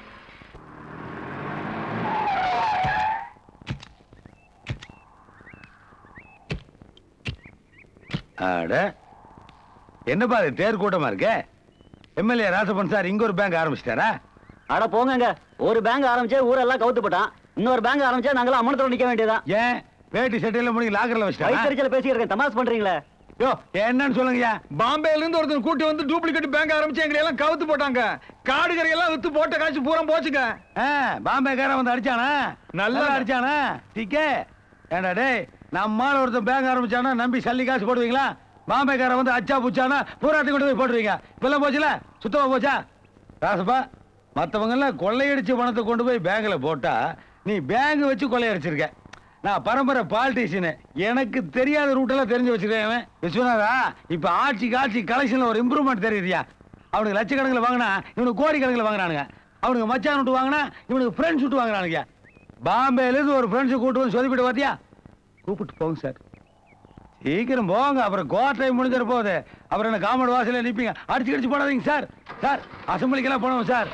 அட என்னப்பா இது தேர் கூட்டமா இருக்கே எம்எல்ஏ ராசப்பன் சார் இங்க ஒரு பேங்க் ஆரம்பிச்சிட்டாரா அட போங்கங்க ஒரு பேங்க் ஆரம்பிச்சே ஊரெல்லாம் கவுத்து போட்டான் இன்னொரு பேங்க் ஆரம்பிச்சா நாங்களாம் அம்மனத்தோட நிக்க வேண்டியதான் ஏன் வேட்டி சட்டையில முடிஞ்சு லாக்கர்ல வச்சிட்டாரா வயிற்றுல பேசிக்கிறேன் தமாஸ் பண்றீங்களே யோ என்னன்னு சொல்லுங்கய்யா பாம்பேல இருந்து ஒருத்தர் கூட்டி வந்து டூப்ளிகேட் பேங்க் ஆரம்பிச்சு எங்களை எல்லாம் கவுத்து போட்டாங்க காடு கரை எல்லாம் வித்து போட்ட காசு பூரா போச்சுங்க ஆ, பாம்பேக்காரன் வந்து அடிச்சானா நல்லா நல்லா அடிச்சானா டிக்கே ஏண்டா டேய் நம்மால ஒருத்தன் பேங்க் ஆரம்பிச்சானா நம்பி சல்லி காசு போடுவீங்களா பாம்பேக்காரன் வந்து அச்சா புச்சானா பூராத்தையும் கொண்டு போய் போட்டுருவீங்க இப்பெல்லாம் போச்சுல சுத்தமா போச்சா ராசப்பா மத்தவங்க எல்லாம் கொள்ளையடிச்ச பணத்தை கொண்டு போய் பேங்க்ல போட்டா நீ பேங்க் வச்சு கொள்ளையடிச்சிருக்க நான் பரம்பரை பாலிட்டிஷியனு எனக்கு தெரியாத ரூட்டெல்லாம் தெரிஞ்சு வச்சிருக்கேன் விஸ்வநாதா இப்ப ஆட்சி காட்சி கலெக்ஷன்ல ஒரு இம்ப்ரூவ்மெண்ட் தெரியுதியா அவனுக்கு லட்சக்கணக்கில் வாங்கினா இவனுக்கு கோடிக்கணக்கில் வாங்குறானுங்க அவனுக்கு மச்சான் விட்டு வாங்கினா இவனுக்கு ஃப்ரெண்ட்ஸ் விட்டு வாங்குறானுங்க பாம்பேல இருந்து ஒரு ஃப்ரெண்ட்ஸை கூட்டு வந்து சொதிப்பிட்டு பார்த்தியா கூப்பிட்டு போங்க சார் சீக்கிரம் போங்க அப்புறம் கோட்டை முடிஞ்சிட போகுது அப்புறம் என்ன காமன் வாசல்ல நிப்பீங்க அடிச்சு அடிச்சு போடாதீங்க சார் சார் அசம்பிளிக்கெல்லாம் போனோம் சார்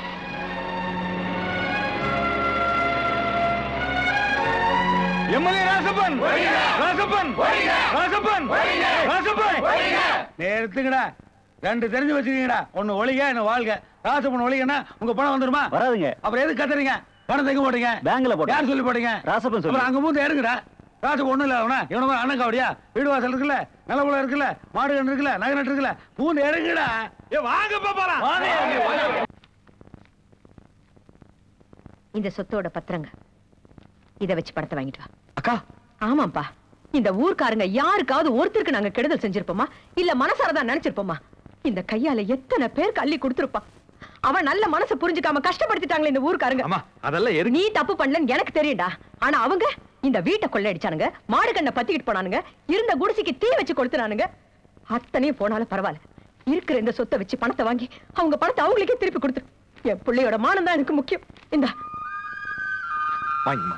எம்எல்ஏ ராசப்பன் ராசப்பன் ராசப்பன் ராசப்பன் நிறுத்துங்கடா ரெண்டு தெரிஞ்சு வச்சுக்கீங்கடா ஒண்ணு ஒளிக என்ன வாழ்க ராசப்பன் ஒளிகன்னா உங்க பணம் வந்துருமா வராதுங்க அப்புறம் எதுக்கு கத்துறீங்க பணம் தங்க போட்டீங்க பேங்க்ல போட்டேன். யார் சொல்லி போட்டீங்க ராசப்பன் சொல்லி. அப்புறம் அங்க மூந்து எடுங்கடா ராசப்பன் ஒண்ணும் இல்ல அவனா இவன அண்ணன் காவடியா வீடு வாசல் இருக்குல்ல நிலவுல இருக்குல்ல மாடு கன்று இருக்குல்ல நகை நட்டு இருக்குல்ல பூந்து இறங்குடா ஏ வாங்க பாப்பாலாம் இந்த சொத்தோட பத்திரங்க இத வச்சு பணத்தை வாங்கிட்டு வா அக்கா ஆமாப்பா இந்த ஊர்க்காரங்க யாருக்காவது ஒருத்தருக்கு நாங்க கெடுதல் செஞ்சிருப்போமா இல்ல மனசாரதான் நினைச்சிருப்போமா இந்த கையால எத்தனை பேருக்கு அள்ளி கொடுத்திருப்பான் அவன் நல்ல மனசை புரிஞ்சுக்காம கஷ்டப்படுத்திட்டாங்களே இந்த ஊர்க்காரங்க அம்மா அதெல்லாம் எதுக்கு நீ தப்பு பண்ணலன்னு எனக்கு தெரியும்டா ஆனா அவங்க இந்த வீட்டை கொள்ளையடிச்சானுங்க மாடு கண்ணை பத்திக்கிட்டு போனானுங்க இருந்த குடிசைக்கு தீ வச்சு கொளுத்துனானுங்க அத்தனையும் போனாலும் பரவாயில்ல இருக்கிற இந்த சொத்தை வச்சு பணத்தை வாங்கி அவங்க பணத்தை அவங்களுக்கே திருப்பி கொடுத்துரு என் பிள்ளையோட மானம் தான் எனக்கு முக்கியம் இந்தா வாங்கிமா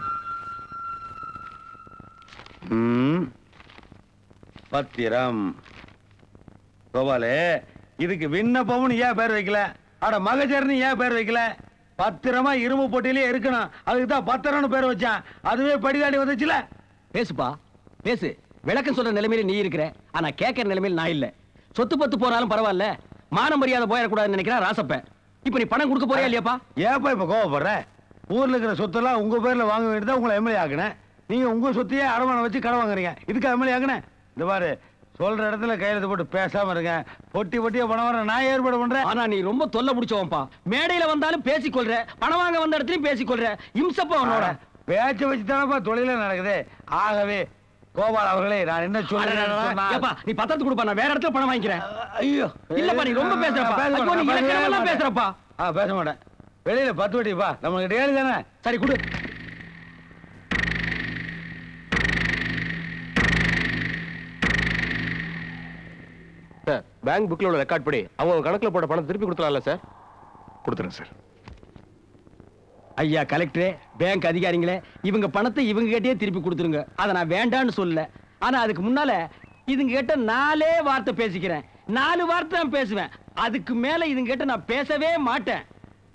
ம். பத்திரம் கோபாலே இதுக்கு விண்ணப்பம்னு ஏன் பேர் வைக்கல அட மகஜர்னு ஏன் பேர் வைக்கல பத்திரமா இரும்பு போட்டியிலே இருக்கணும் அதுக்கு தான் பத்திரம்னு பேர் வச்சான் அதுவே படிதாடி வந்துச்சுல பேசுப்பா பேசு விளக்கம் சொல்ற நிலைமையில நீ இருக்கிற ஆனா கேட்கற நிலைமையில நான் இல்ல சொத்து பத்து போனாலும் பரவாயில்ல மான மரியாதை போயிடக்கூடாதுன்னு நினைக்கிறேன் ராசப்பன் இப்ப நீ பணம் கொடுக்க போறியா இல்லையாப்பா ஏப்பா இப்ப கோவப்படுற ஊர்ல இருக்கிற சொத்தெல்லாம் உங்க பேர்ல வாங்க வேண்டியதா உங்களை எம்எல்ஏ ஆக்குனேன் நீங்க உங்க சொத்தையே அடமானம் வச்சு கடன் வாங்குறீங்க இதுக்கு எம்எல்ஏ ஆக்குனேன் இந்த பாரு சொல்ற இடத்துல கையெழுத்து போட்டு பேசாம இருங்க பொட்டி பொட்டியா பணம் வர நான் ஏற்பாடு பண்றேன் ஆனா நீ ரொம்ப தொல்லை பிடிச்சவன்பா மேடையில வந்தாலும் பேசிக்கொள்ற பணம் வாங்க வந்த இடத்துலயும் பேசிக்கொள்ற இம்சப்பா உன்னோட பேச்ச வச்சு தானப்பா தொழில நடக்குது ஆகவே கோபால் அவர்களே நான் என்ன சொல்றேன் ஏப்பா நீ பத்திரத்து கொடுப்பா நான் வேற இடத்துல பணம் வாங்கிக்கிறேன் ஐயோ இல்லப்பா நீ ரொம்ப பேசுறப்பா பேச ஐயோ, நீ மாட்டேன், இலக்கணமெல்லாம் பேச பேசுறப்பா ஆ பேச மாட்டேன் வெளியில பத்து வட்டிப்பா நம்மகிட்ட ஏழு தானே சரி கொடு சார் பேங்க் புக்ல உள்ள ரெக்கார்ட் படி அவங்க கணக்குல போட்ட பணம் திருப்பி கொடுத்துலாம்ல சார் கொடுத்துருங்க சார் ஐயா கலெக்டரே பேங்க் அதிகாரிங்களே இவங்க பணத்தை இவங்க கிட்டயே திருப்பி கொடுத்துருங்க அதை நான் வேண்டான்னு சொல்லல ஆனா அதுக்கு முன்னால இதுங்க கிட்ட நாலே வார்த்தை பேசிக்கிறேன் நாலு வார்த்தை நான் பேசுவேன் அதுக்கு மேல இதுங்க கிட்ட நான் பேசவே மாட்டேன்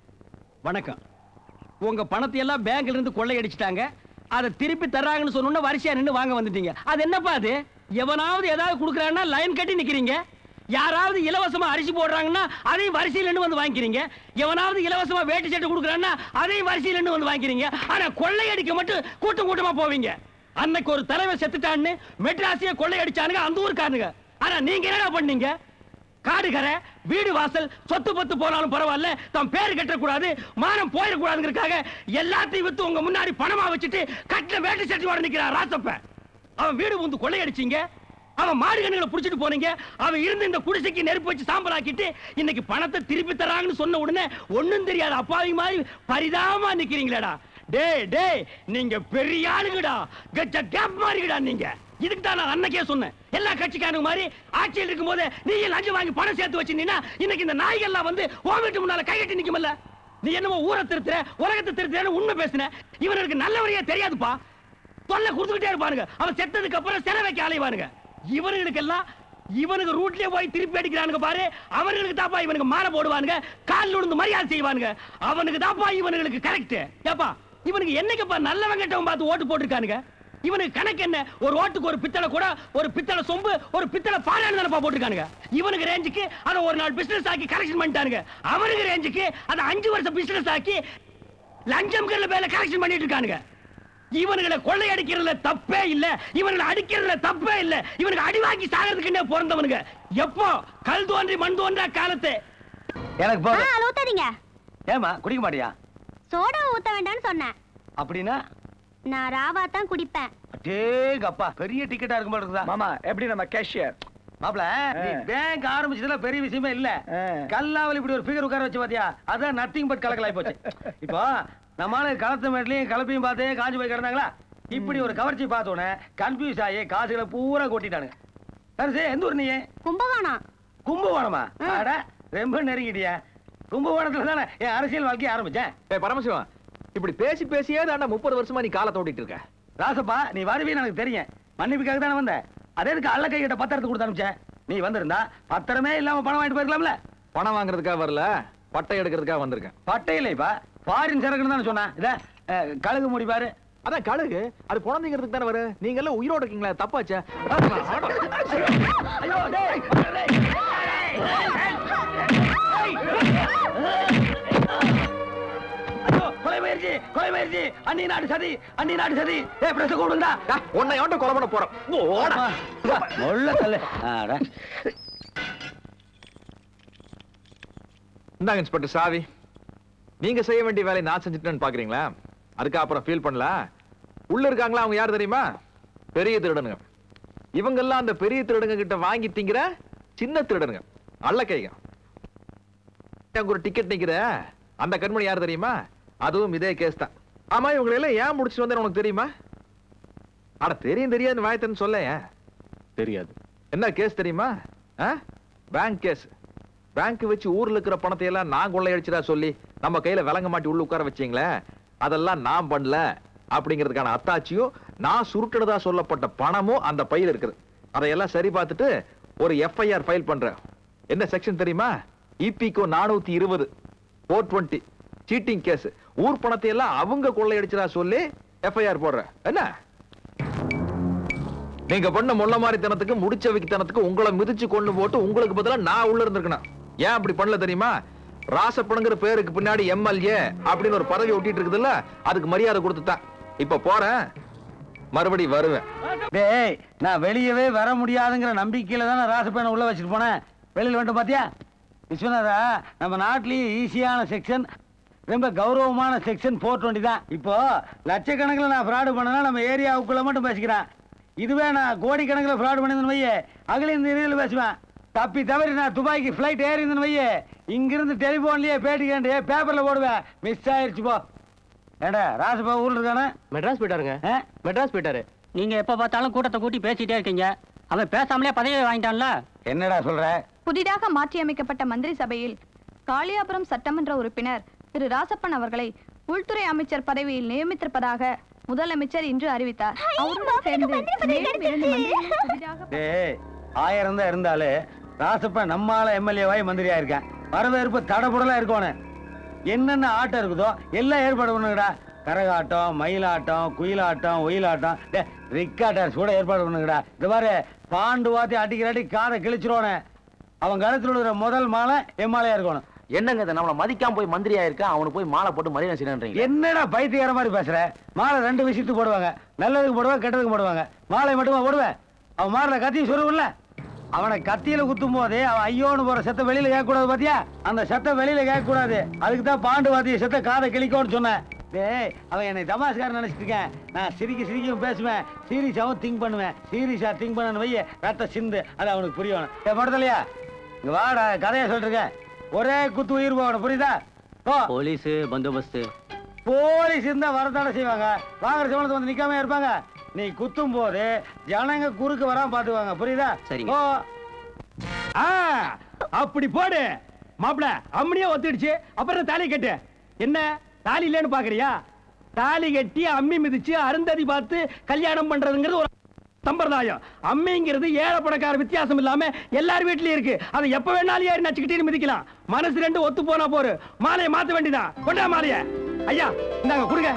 வணக்கம் உங்க பணத்தை எல்லாம் பேங்க்ல இருந்து கொள்ளையடிச்சிட்டாங்க அதை திருப்பி தர்றாங்கன்னு சொன்னோன்னா வரிசையா நின்னு வாங்க வந்துட்டீங்க அது என்னப்பா அது எவனாவது ஏதாவது கொடுக்குறான்னா லைன் கட்டி நிக்கிறீங்க யாராவது இலவசமா அரிசி போடுறாங்கன்னா அதையும் வரிசையில் நின்னு வந்து வாங்கிக்கிறீங்க எவனாவது இலவசமா வேட்டி சட்டை கொடுக்குறான்னா அதையும் வரிசையில் நின்னு வந்து வாங்கிக்கிறீங்க ஆனா கொள்ளையடிக்க மட்டும் கூட்டம் கூட்டமா போவீங்க அன்னைக்கு ஒரு தலைவர் செத்துட்டான்னு மெட்ராஸிய கொள்ளையடிச்சானுங்க அந்த ஊருக்காரனுங்க ஆனா நீங்க என்னடா பண்ணீங்க காடு கரை வீடு வாசல் சொத்து பத்து போனாலும் பரவாயில்ல தம் பேர் கட்டக்கூடாது மானம் போயிடக்கூடாதுங்கிறதுக்காக எல்லாத்தையும் வித்து உங்க முன்னாடி பணமா வச்சுட்டு கட்டில வேட்டு சட்டியோட நிக்கிறான் ராசப்ப அவன் வீடு வந்து கொள்ளையடிச்சீங்க அவன் மாடு கண்ணுகளை புடிச்சிட்டு போனீங்க அவன் இருந்து இந்த குடிசைக்கு நெருப்பு வச்சு சாம்பல் ஆக்கிட்டு இன்னைக்கு பணத்தை திருப்பி தராங்கன்னு சொன்ன உடனே ஒண்ணும் தெரியாது அப்பாவி மாதிரி பரிதாபமா நிக்கிறீங்களேடா டேய் டேய் நீங்க பெரிய ஆளுங்கடா கச்ச கேப் மாதிரிடா நீங்க இதுக்கு தான் நான் அன்னைக்கே சொன்னேன் எல்லா கட்சிக்காரங்க மாதிரி ஆட்சியில் இருக்கும்போது நீ லஞ்சம் வாங்கி பணம் சேர்த்து வச்சிருந்தீங்கன்னா இன்னைக்கு இந்த நாய்கள்லாம் வந்து உன் வீட்டு முன்னால கைகட்டி நிக்குமல்ல நீ என்னமோ ஊரை திருத்துற உலகத்தை திருத்துறன்னு உண்மை பேசுன இவனுக்கு நல்லவரையே தெரியாதுப்பா தொல்லை கொடுத்துக்கிட்டே இருப்பானுங்க அவன் செத்ததுக்கு அப்புறம் சிறை வைக்க அலைவானுங்க இவனுங்களுக்கெல்லாம் இவனுக்கு ரூட்லயே போய் திருப்பி அடிக்கிறானுங்க பாரு அவனுங்களுக்கு தாப்பா இவனுக்கு மாலை போடுவானுங்க காலில் விழுந்து மரியாதை செய்வானுங்க அவனுக்கு தாப்பா இவனுங்களுக்கு கரெக்ட் ஏப்பா இவனுக்கு என்னைக்குப்பா நல்லவன் கெட்டவன் பார்த்து ஓட்டு போட்டிருக்கானுங்க இவனுக்கு கணக்கு என்ன ஒரு ஓட்டுக்கு ஒரு பித்தளை கூட ஒரு பித்தளை சொம்பு ஒரு பித்தளை பாலான்னு தானப்பா போட்டிருக்கானுங்க இவனுக்கு ரேஞ்சுக்கு அதை ஒரு நாள் பிசினஸ் ஆக்கி கரெக்ஷன் பண்ணிட்டானுங்க அவனுக்கு ரேஞ்சுக்கு அதை அஞ்சு வருஷம் பிசினஸ் ஆக்கி லஞ்சம் பேர்ல கரெக்ஷன் பண்ணிட்டு இருக்கானுங்க இவனுங்களை கொள்ளையடிக்கிறதுல தப்பே இல்ல இவனுங்களை அடிக்கிறதுல தப்பே இல்ல இவனுக்கு அடி வாங்கி சாகிறதுக்குன்னே பிறந்தவனுங்க எப்போ கல் தோன்றி மண் தோன்றா காலத்து எனக்கு ஆ, அதுல ஊத்தாதீங்க ஏமா குடிக்க மாட்டியா சோடா ஊத்த வேண்டாம்னு சொன்னேன் அப்படின்னா நான் ராவா தான் குடிப்பேன் டேங்கப்பா பெரிய டிக்கெட்டா இருக்கும் போல இருக்குதா மாமா எப்படி நம்ம கேஷியர் மாப்ள நீ பேங்க் ஆரம்பிச்சதுல பெரிய விஷயமே இல்ல கல்லாவில் இப்படி ஒரு ஃபிகர் உட்கார வச்சு பாத்தியா அதான் நத்திங் பட் கலக்கலாய் போச்சு இப்போ நம்மளால களத்து மேட்லயும் கலப்பையும் பார்த்தே காஞ்சு போய் கிடந்தாங்களா இப்படி ஒரு கவர்ச்சி பார்த்த உடனே கன்ஃபியூஸ் ஆகி காசுகளை பூரா கொட்டிட்டானுங்க சரி சரி எந்த ஊர் நீ கும்பகோணம் கும்பகோணமா அட ரொம்ப நெருங்கிட்டியா கும்பகோணத்துல தானே என் அரசியல் வாழ்க்கையை ஆரம்பிச்சேன் ஏய் பரமசிவம் இப்படி பேசி பேசியே தாண்டா முப்பது வருஷமா நீ காலை தோண்டிட்டு இருக்க ராசப்பா நீ வருவீன்னு எனக்கு தெரியும் மன்னிப்புக்காக தானே வந்த அதே இருக்கு அல்ல கைகிட்ட பத்திரத்தை கொடுத்து அனுப்பிச்சேன் நீ வந்திருந்தா பத்திரமே இல்லாம பணம் வாங்கிட்டு போயிருக்கலாம்ல பணம் வாங்குறதுக்காக வரல பட்டை எடுக்கிறதுக்காக வந்திருக்கேன் பட்டை இல்லைப்பா ஃபாரின் சரக்குன்னு தானே சொன்னேன் இத அஹ், கழுகு முடி பாரு அதான் கழுகு அது குழந்தைங்கிறதுக்கு தானே வரு நீங்க எல்லாம் உயிரோட இருக்கீங்களா தப்பாச்சே ஐயோ டேய் ஐயோ கொலை முயற்சி கொலை முயற்சி அண்ணி நாடு சதி அண்ணி நாடு சதி ஏ பிரஸ் கூடுங்கடா உன்னை எவன்ட்ட கொலை பண்ண போறோம் ஓடா முள்ள தள்ளு ஆட இந்தாங்க இன்ஸ்பெக்டர் சாவி நீங்க செய்ய வேண்டிய வேலையை நான் செஞ்சுட்டேன்னு பாக்குறீங்களா அதுக்கு அப்புறம் ஃபீல் பண்ணல உள்ள இருக்காங்களா அவங்க யார் தெரியுமா பெரிய திருடனுங்க இவங்க எல்லாம் அந்த பெரிய திருடங்க கிட்ட வாங்கி திங்கிற சின்ன திருடனுங்க அல்ல கைங்க அங்க ஒரு டிக்கெட் நிக்கிற அந்த கண்மணி யார் தெரியுமா அதுவும் இதே கேஸ் தான் ஆமா இவங்களை எல்லாம் ஏன் முடிச்சு வந்தேன்னு உனக்கு தெரியுமா அட தெரியும் தெரியாது வாயத்தன்னு சொல்ல தெரியாது என்ன கேஸ் தெரியுமா பேங்க் கேஸ் பேங்க் வச்சு ஊர்ல இருக்கிற பணத்தை எல்லாம் நான் கொள்ளையடிச்சதா சொல்லி நம்ம கையில விளங்க மாட்டி உள்ள உட்கார வச்சீங்களே அதெல்லாம் நான் பண்ணல அப்படிங்கிறதுக்கான அத்தாட்சியும் நான் சுருட்டுனதா சொல்லப்பட்ட பணமும் அந்த பையில இருக்குது அதையெல்லாம் சரி பார்த்துட்டு ஒரு எஃப்ஐஆர் ஃபைல் பண்றேன் என்ன செக்ஷன் தெரியுமா இபிகோ நானூத்தி இருபது ஃபோர் டுவெண்ட்டி சீட்டிங் கேஸ் ஊர் பணத்தை எல்லாம் அவங்க கொள்ளையடிச்சதா சொல்லி எஃப்ஐஆர் போடுறேன் என்ன நீங்க பண்ண முள்ள மாதிரித்தனத்துக்கு முடிச்ச விக்கித்தனத்துக்கு உங்களை மிதிச்சு கொண்டு போட்டு உங்களுக்கு பதிலா நான் உள்ள இருந்திருக்கணும் ஏன் அப்படி பண்ணல தெரியுமா ராசப்பனுங்கிற பேருக்கு பின்னாடி எம்எல்ஏ அப்படின்னு ஒரு பதவி ஒட்டிட்டு இருக்குதுல்ல அதுக்கு மரியாதை கொடுத்துட்டேன் இப்ப போறேன் மறுபடி வருவேன் டேய் நான் வெளியவே வர முடியாதுங்கிற நம்பிக்கையில தான் நான் ராசப்பேனை உள்ள வச்சுட்டு போனேன் வெளியில வந்துட்டு பாத்தியா விஸ்வநாதா நம்ம நாட்டிலேயே ஈஸியான செக்ஷன் ரொம்ப கௌரவமான செக்ஷன் ஃபோர் டுவெண்ட்டி தான் இப்போ லட்சக்கணக்கில் நான் ஃப்ராடு பண்ணனா நம்ம ஏரியாவுக்குள்ள மட்டும் பேசிக்கிறேன் இதுவே நான் கோடிக்கணக்கில் ஃப்ராடு பண்ணதுன்னு வையே அகல இந்த ஏரியாவில் பேசுவேன் தப்பி தவறி நான் துபாய்க்கு ஃப்ளைட் ஏறி இருந்தேன்னு வையே இங்கிருந்து டெலிபோன்லயே பேட்டி கேண்டு பேப்பர்ல போடுவேன் மிஸ் ஆயிருச்சு போ ஏடா ராசபா ஊர்ல இருக்கானே மெட்ராஸ் போயிட்டாருங்க மெட்ராஸ் போயிட்டாரு நீங்க எப்ப பார்த்தாலும் கூட்டத்தை கூட்டி பேசிட்டே இருக்கீங்க அவன் பேசாமலே பதவி வாங்கிட்டான்ல என்னடா சொல்ற புதிதாக மாற்றியமைக்கப்பட்ட மந்திரி சபையில் காளியாபுரம் சட்டமன்ற உறுப்பினர் திரு ராசப்பன் அவர்களை உள்துறை அமைச்சர் பதவியில் நியமித்திருப்பதாக முதலமைச்சர் இன்று அறிவித்தார் அவருடன் சேர்ந்து மேலும் இரண்டு மந்திரிகள் புதிதாக டேய் ஆயிரம் தான் இருந்தாலே ராசப்பா நம்மால எம்எல்ஏவாய் மந்திரியா இருக்கேன் வரவேற்பு தடபுடலா இருக்கணும் என்னென்ன ஆட்டம் இருக்குதோ எல்லாம் ஏற்பாடு பண்ணுங்கடா கரகாட்டம் மயிலாட்டம் குயிலாட்டம் ஒயிலாட்டம் டே ரிக்காட்டர்ஸ் கூட ஏற்பாடு பண்ணுங்கடா இந்த பாரு பாண்டு வாத்தி அடிக்கிறாட்டி காதை கிழிச்சிருவானே அவன் கழுத்துல விழுகிற முதல் மாலை எம்மாலையா இருக்கணும் என்னங்க இது நம்மள மதிக்காம போய் மந்திரியா இருக்க அவனுக்கு போய் மாலை போட்டு மரியாதை செய்யறீங்க என்னடா பைத்தியக்கார மாதிரி பேசுற மாலை ரெண்டு விஷயத்துக்கு போடுவாங்க நல்லதுக்கு போடுவாங்க கெட்டதுக்கு போடுவாங்க மாலை மட்டுமா போடுவேன் அவன் மாறில கத்தி சொருவில்ல அவனை கத்தியில குத்தும் போதே அவன் ஐயோன்னு போற செத்த வெளியில கேட்க கூடாது பாத்தியா அந்த செத்த வெளியில கேட்க கூடாது அதுக்கு தான் பாண்டு வாத்திய செத்த காதை கிழிக்கோன்னு சொன்னேன் டேய் அவன் என்னை தமாஸ்காரன் நினைச்சிட்டு இருக்கேன் நான் சிரிக்க சிரிக்கவும் பேசுவேன் சீரியஸாவும் திங்க் பண்ணுவேன் சீரியஸா திங்க் பண்ணனு வைய ரத்த சிந்து அது அவனுக்கு புரியணும் ஏ மடத்தலையா இங்க வாடா கதையை சொல்லிருக்கேன் ஒரே குத்து உயிர் போகணும் புரியுதா போ போலீஸ் பந்தோபஸ்து போலீஸ் இருந்தா வரத்தானே செய்வாங்க வாங்குற சம்பளத்தை வந்து நிக்காம இருப்பாங்க நீ குத்தும் போது ஜனங்க குறுக்கு வராம பாத்துவாங்க புரியுதா சரிங்க. ஓ ஆ, அப்படி போடு மாப்பிள அம்மனியே ஒத்துடுச்சு அப்புறம் தாலி கட்டு என்ன தாலி இல்லைன்னு பாக்குறியா தாலி கட்டி அம்மி மிதிச்சு அருந்ததி பார்த்து கல்யாணம் பண்றதுங்கிறது ஒரு சம்பிரதாயம் அம்மிங்கிறது ஏழை பணக்கார வித்தியாசம் இல்லாம எல்லார் வீட்லயும் இருக்கு அதை எப்ப வேணாலும் ஏறி நச்சுக்கிட்டே மிதிக்கலாம் மனசு ரெண்டு ஒத்து போனா போரு மாலையை மாத்த வேண்டியதான் கொண்டா மாலைய ஐயா இந்தாங்க கொடுங்க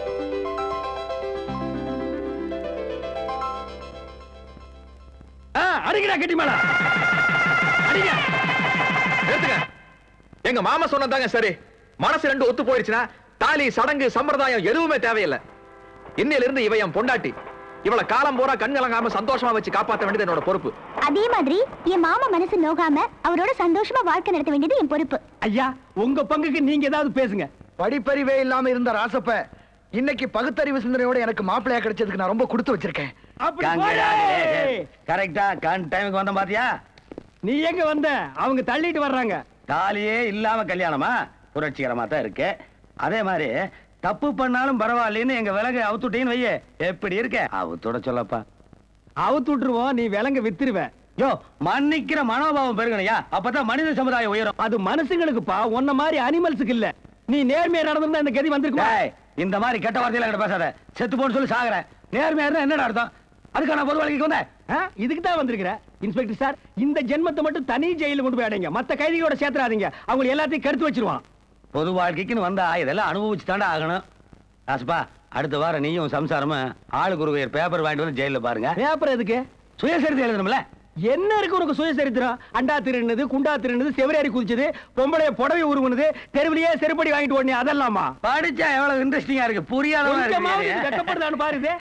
ஆ, அடிங்கடா கட்டி மேல அடிங்க எடுத்துங்க எங்க மாமா சொன்னதாங்க சரி மனசு ரெண்டு ஒத்து போயிருச்சுன்னா தாலி சடங்கு சம்பிரதாயம் எதுவுமே தேவையில்லை இன்னையில இருந்து இவ என் பொண்டாட்டி இவள காலம் பூரா கண் கலங்காம சந்தோஷமா வச்சு காப்பாத்த வேண்டியது என்னோட பொறுப்பு அதே மாதிரி என் மாமா மனசு நோகாம அவரோட சந்தோஷமா வாழ்க்கை நடத்த வேண்டியது என் பொறுப்பு ஐயா உங்க பங்குக்கு நீங்க ஏதாவது பேசுங்க படிப்பறிவே இல்லாம இருந்த ராசப்ப இன்னைக்கு பகுத்தறிவு சிந்தனையோட எனக்கு மாப்பிள்ளையா கிடைச்சதுக்கு நான் ரொம்ப கொடுத்து வச்சிருக்கேன் கரெக்டா கண் டைமுக்கு வந்த பாத்தியா நீ எங்க வந்த அவங்க தள்ளிட்டு வர்றாங்க தாலியே இல்லாம கல்யாணமா புரட்சிகரமா தான் இருக்கு அதே மாதிரி தப்பு பண்ணாலும் பரவாயில்லைன்னு எங்க விலகு அவுத்துட்டீன்னு வையே எப்படி இருக்க அவுத்துட சொல்லப்பா அவுத்து விட்டுருவோம் நீ விலங்க வித்துருவ யோ மன்னிக்கிற மனோபாவம் பெருகணையா அப்பதான் மனித சமுதாயம் உயரும் அது மனுஷங்களுக்குப்பா உன்ன மாதிரி அனிமல்ஸுக்கு இல்ல நீ நேர்மையா நடந்திருந்தா இந்த கதி வந்திருக்குமா டேய், இந்த மாதிரி கெட்ட வார்த்தையில என்கிட்ட பேசாத செத்து போன்னு சொல்லி சாகுறேன் நேர்மையா இருந்தா என்னடா அர்த்தம் அதுக்கான பொது வழக்கிக்கு வந்தேன் ஆ, இதுக்கு தான் வந்திருக்கிற இன்ஸ்பெக்டர் சார் இந்த ஜென்மத்தை மட்டும் தனி ஜெயில கொண்டு போய் அடைங்க மத்த கைதிகளோட சேர்த்துறாதீங்க அவங்க எல்லாத்தையும் கெடுத்து வச்சிருவான் பொது வாழ்க்கைக்குன்னு வந்தா இதெல்லாம் அனுபவிச்சு தாண்டா ஆகணும் ராசப்பா அடுத்த வாரம் நீயும் சம்சாரமும் ஆளுக்கு ஒரு பேப்பர் வாங்கிட்டு வந்து ஜெயில பாருங்க பேப்பர் எதுக்கு சுயசரிதை எழுதணும்ல என்ன இருக்கு உனக்கு சுயசரித்திரம் அண்டா திருடுனது குண்டா திருடுனது செவரேறி குதிச்சது பொம்பளைய புடவை உருவுனது தெருவிலேயே செருப்படி வாங்கிட்டு ஓடனே அதெல்லாமா படிச்சா எவ்வளவு இன்ட்ரெஸ்டிங்கா இருக்கு புரியாத கொஞ்சமாவது இது வெக்கப்படுதான்னு பாரு இது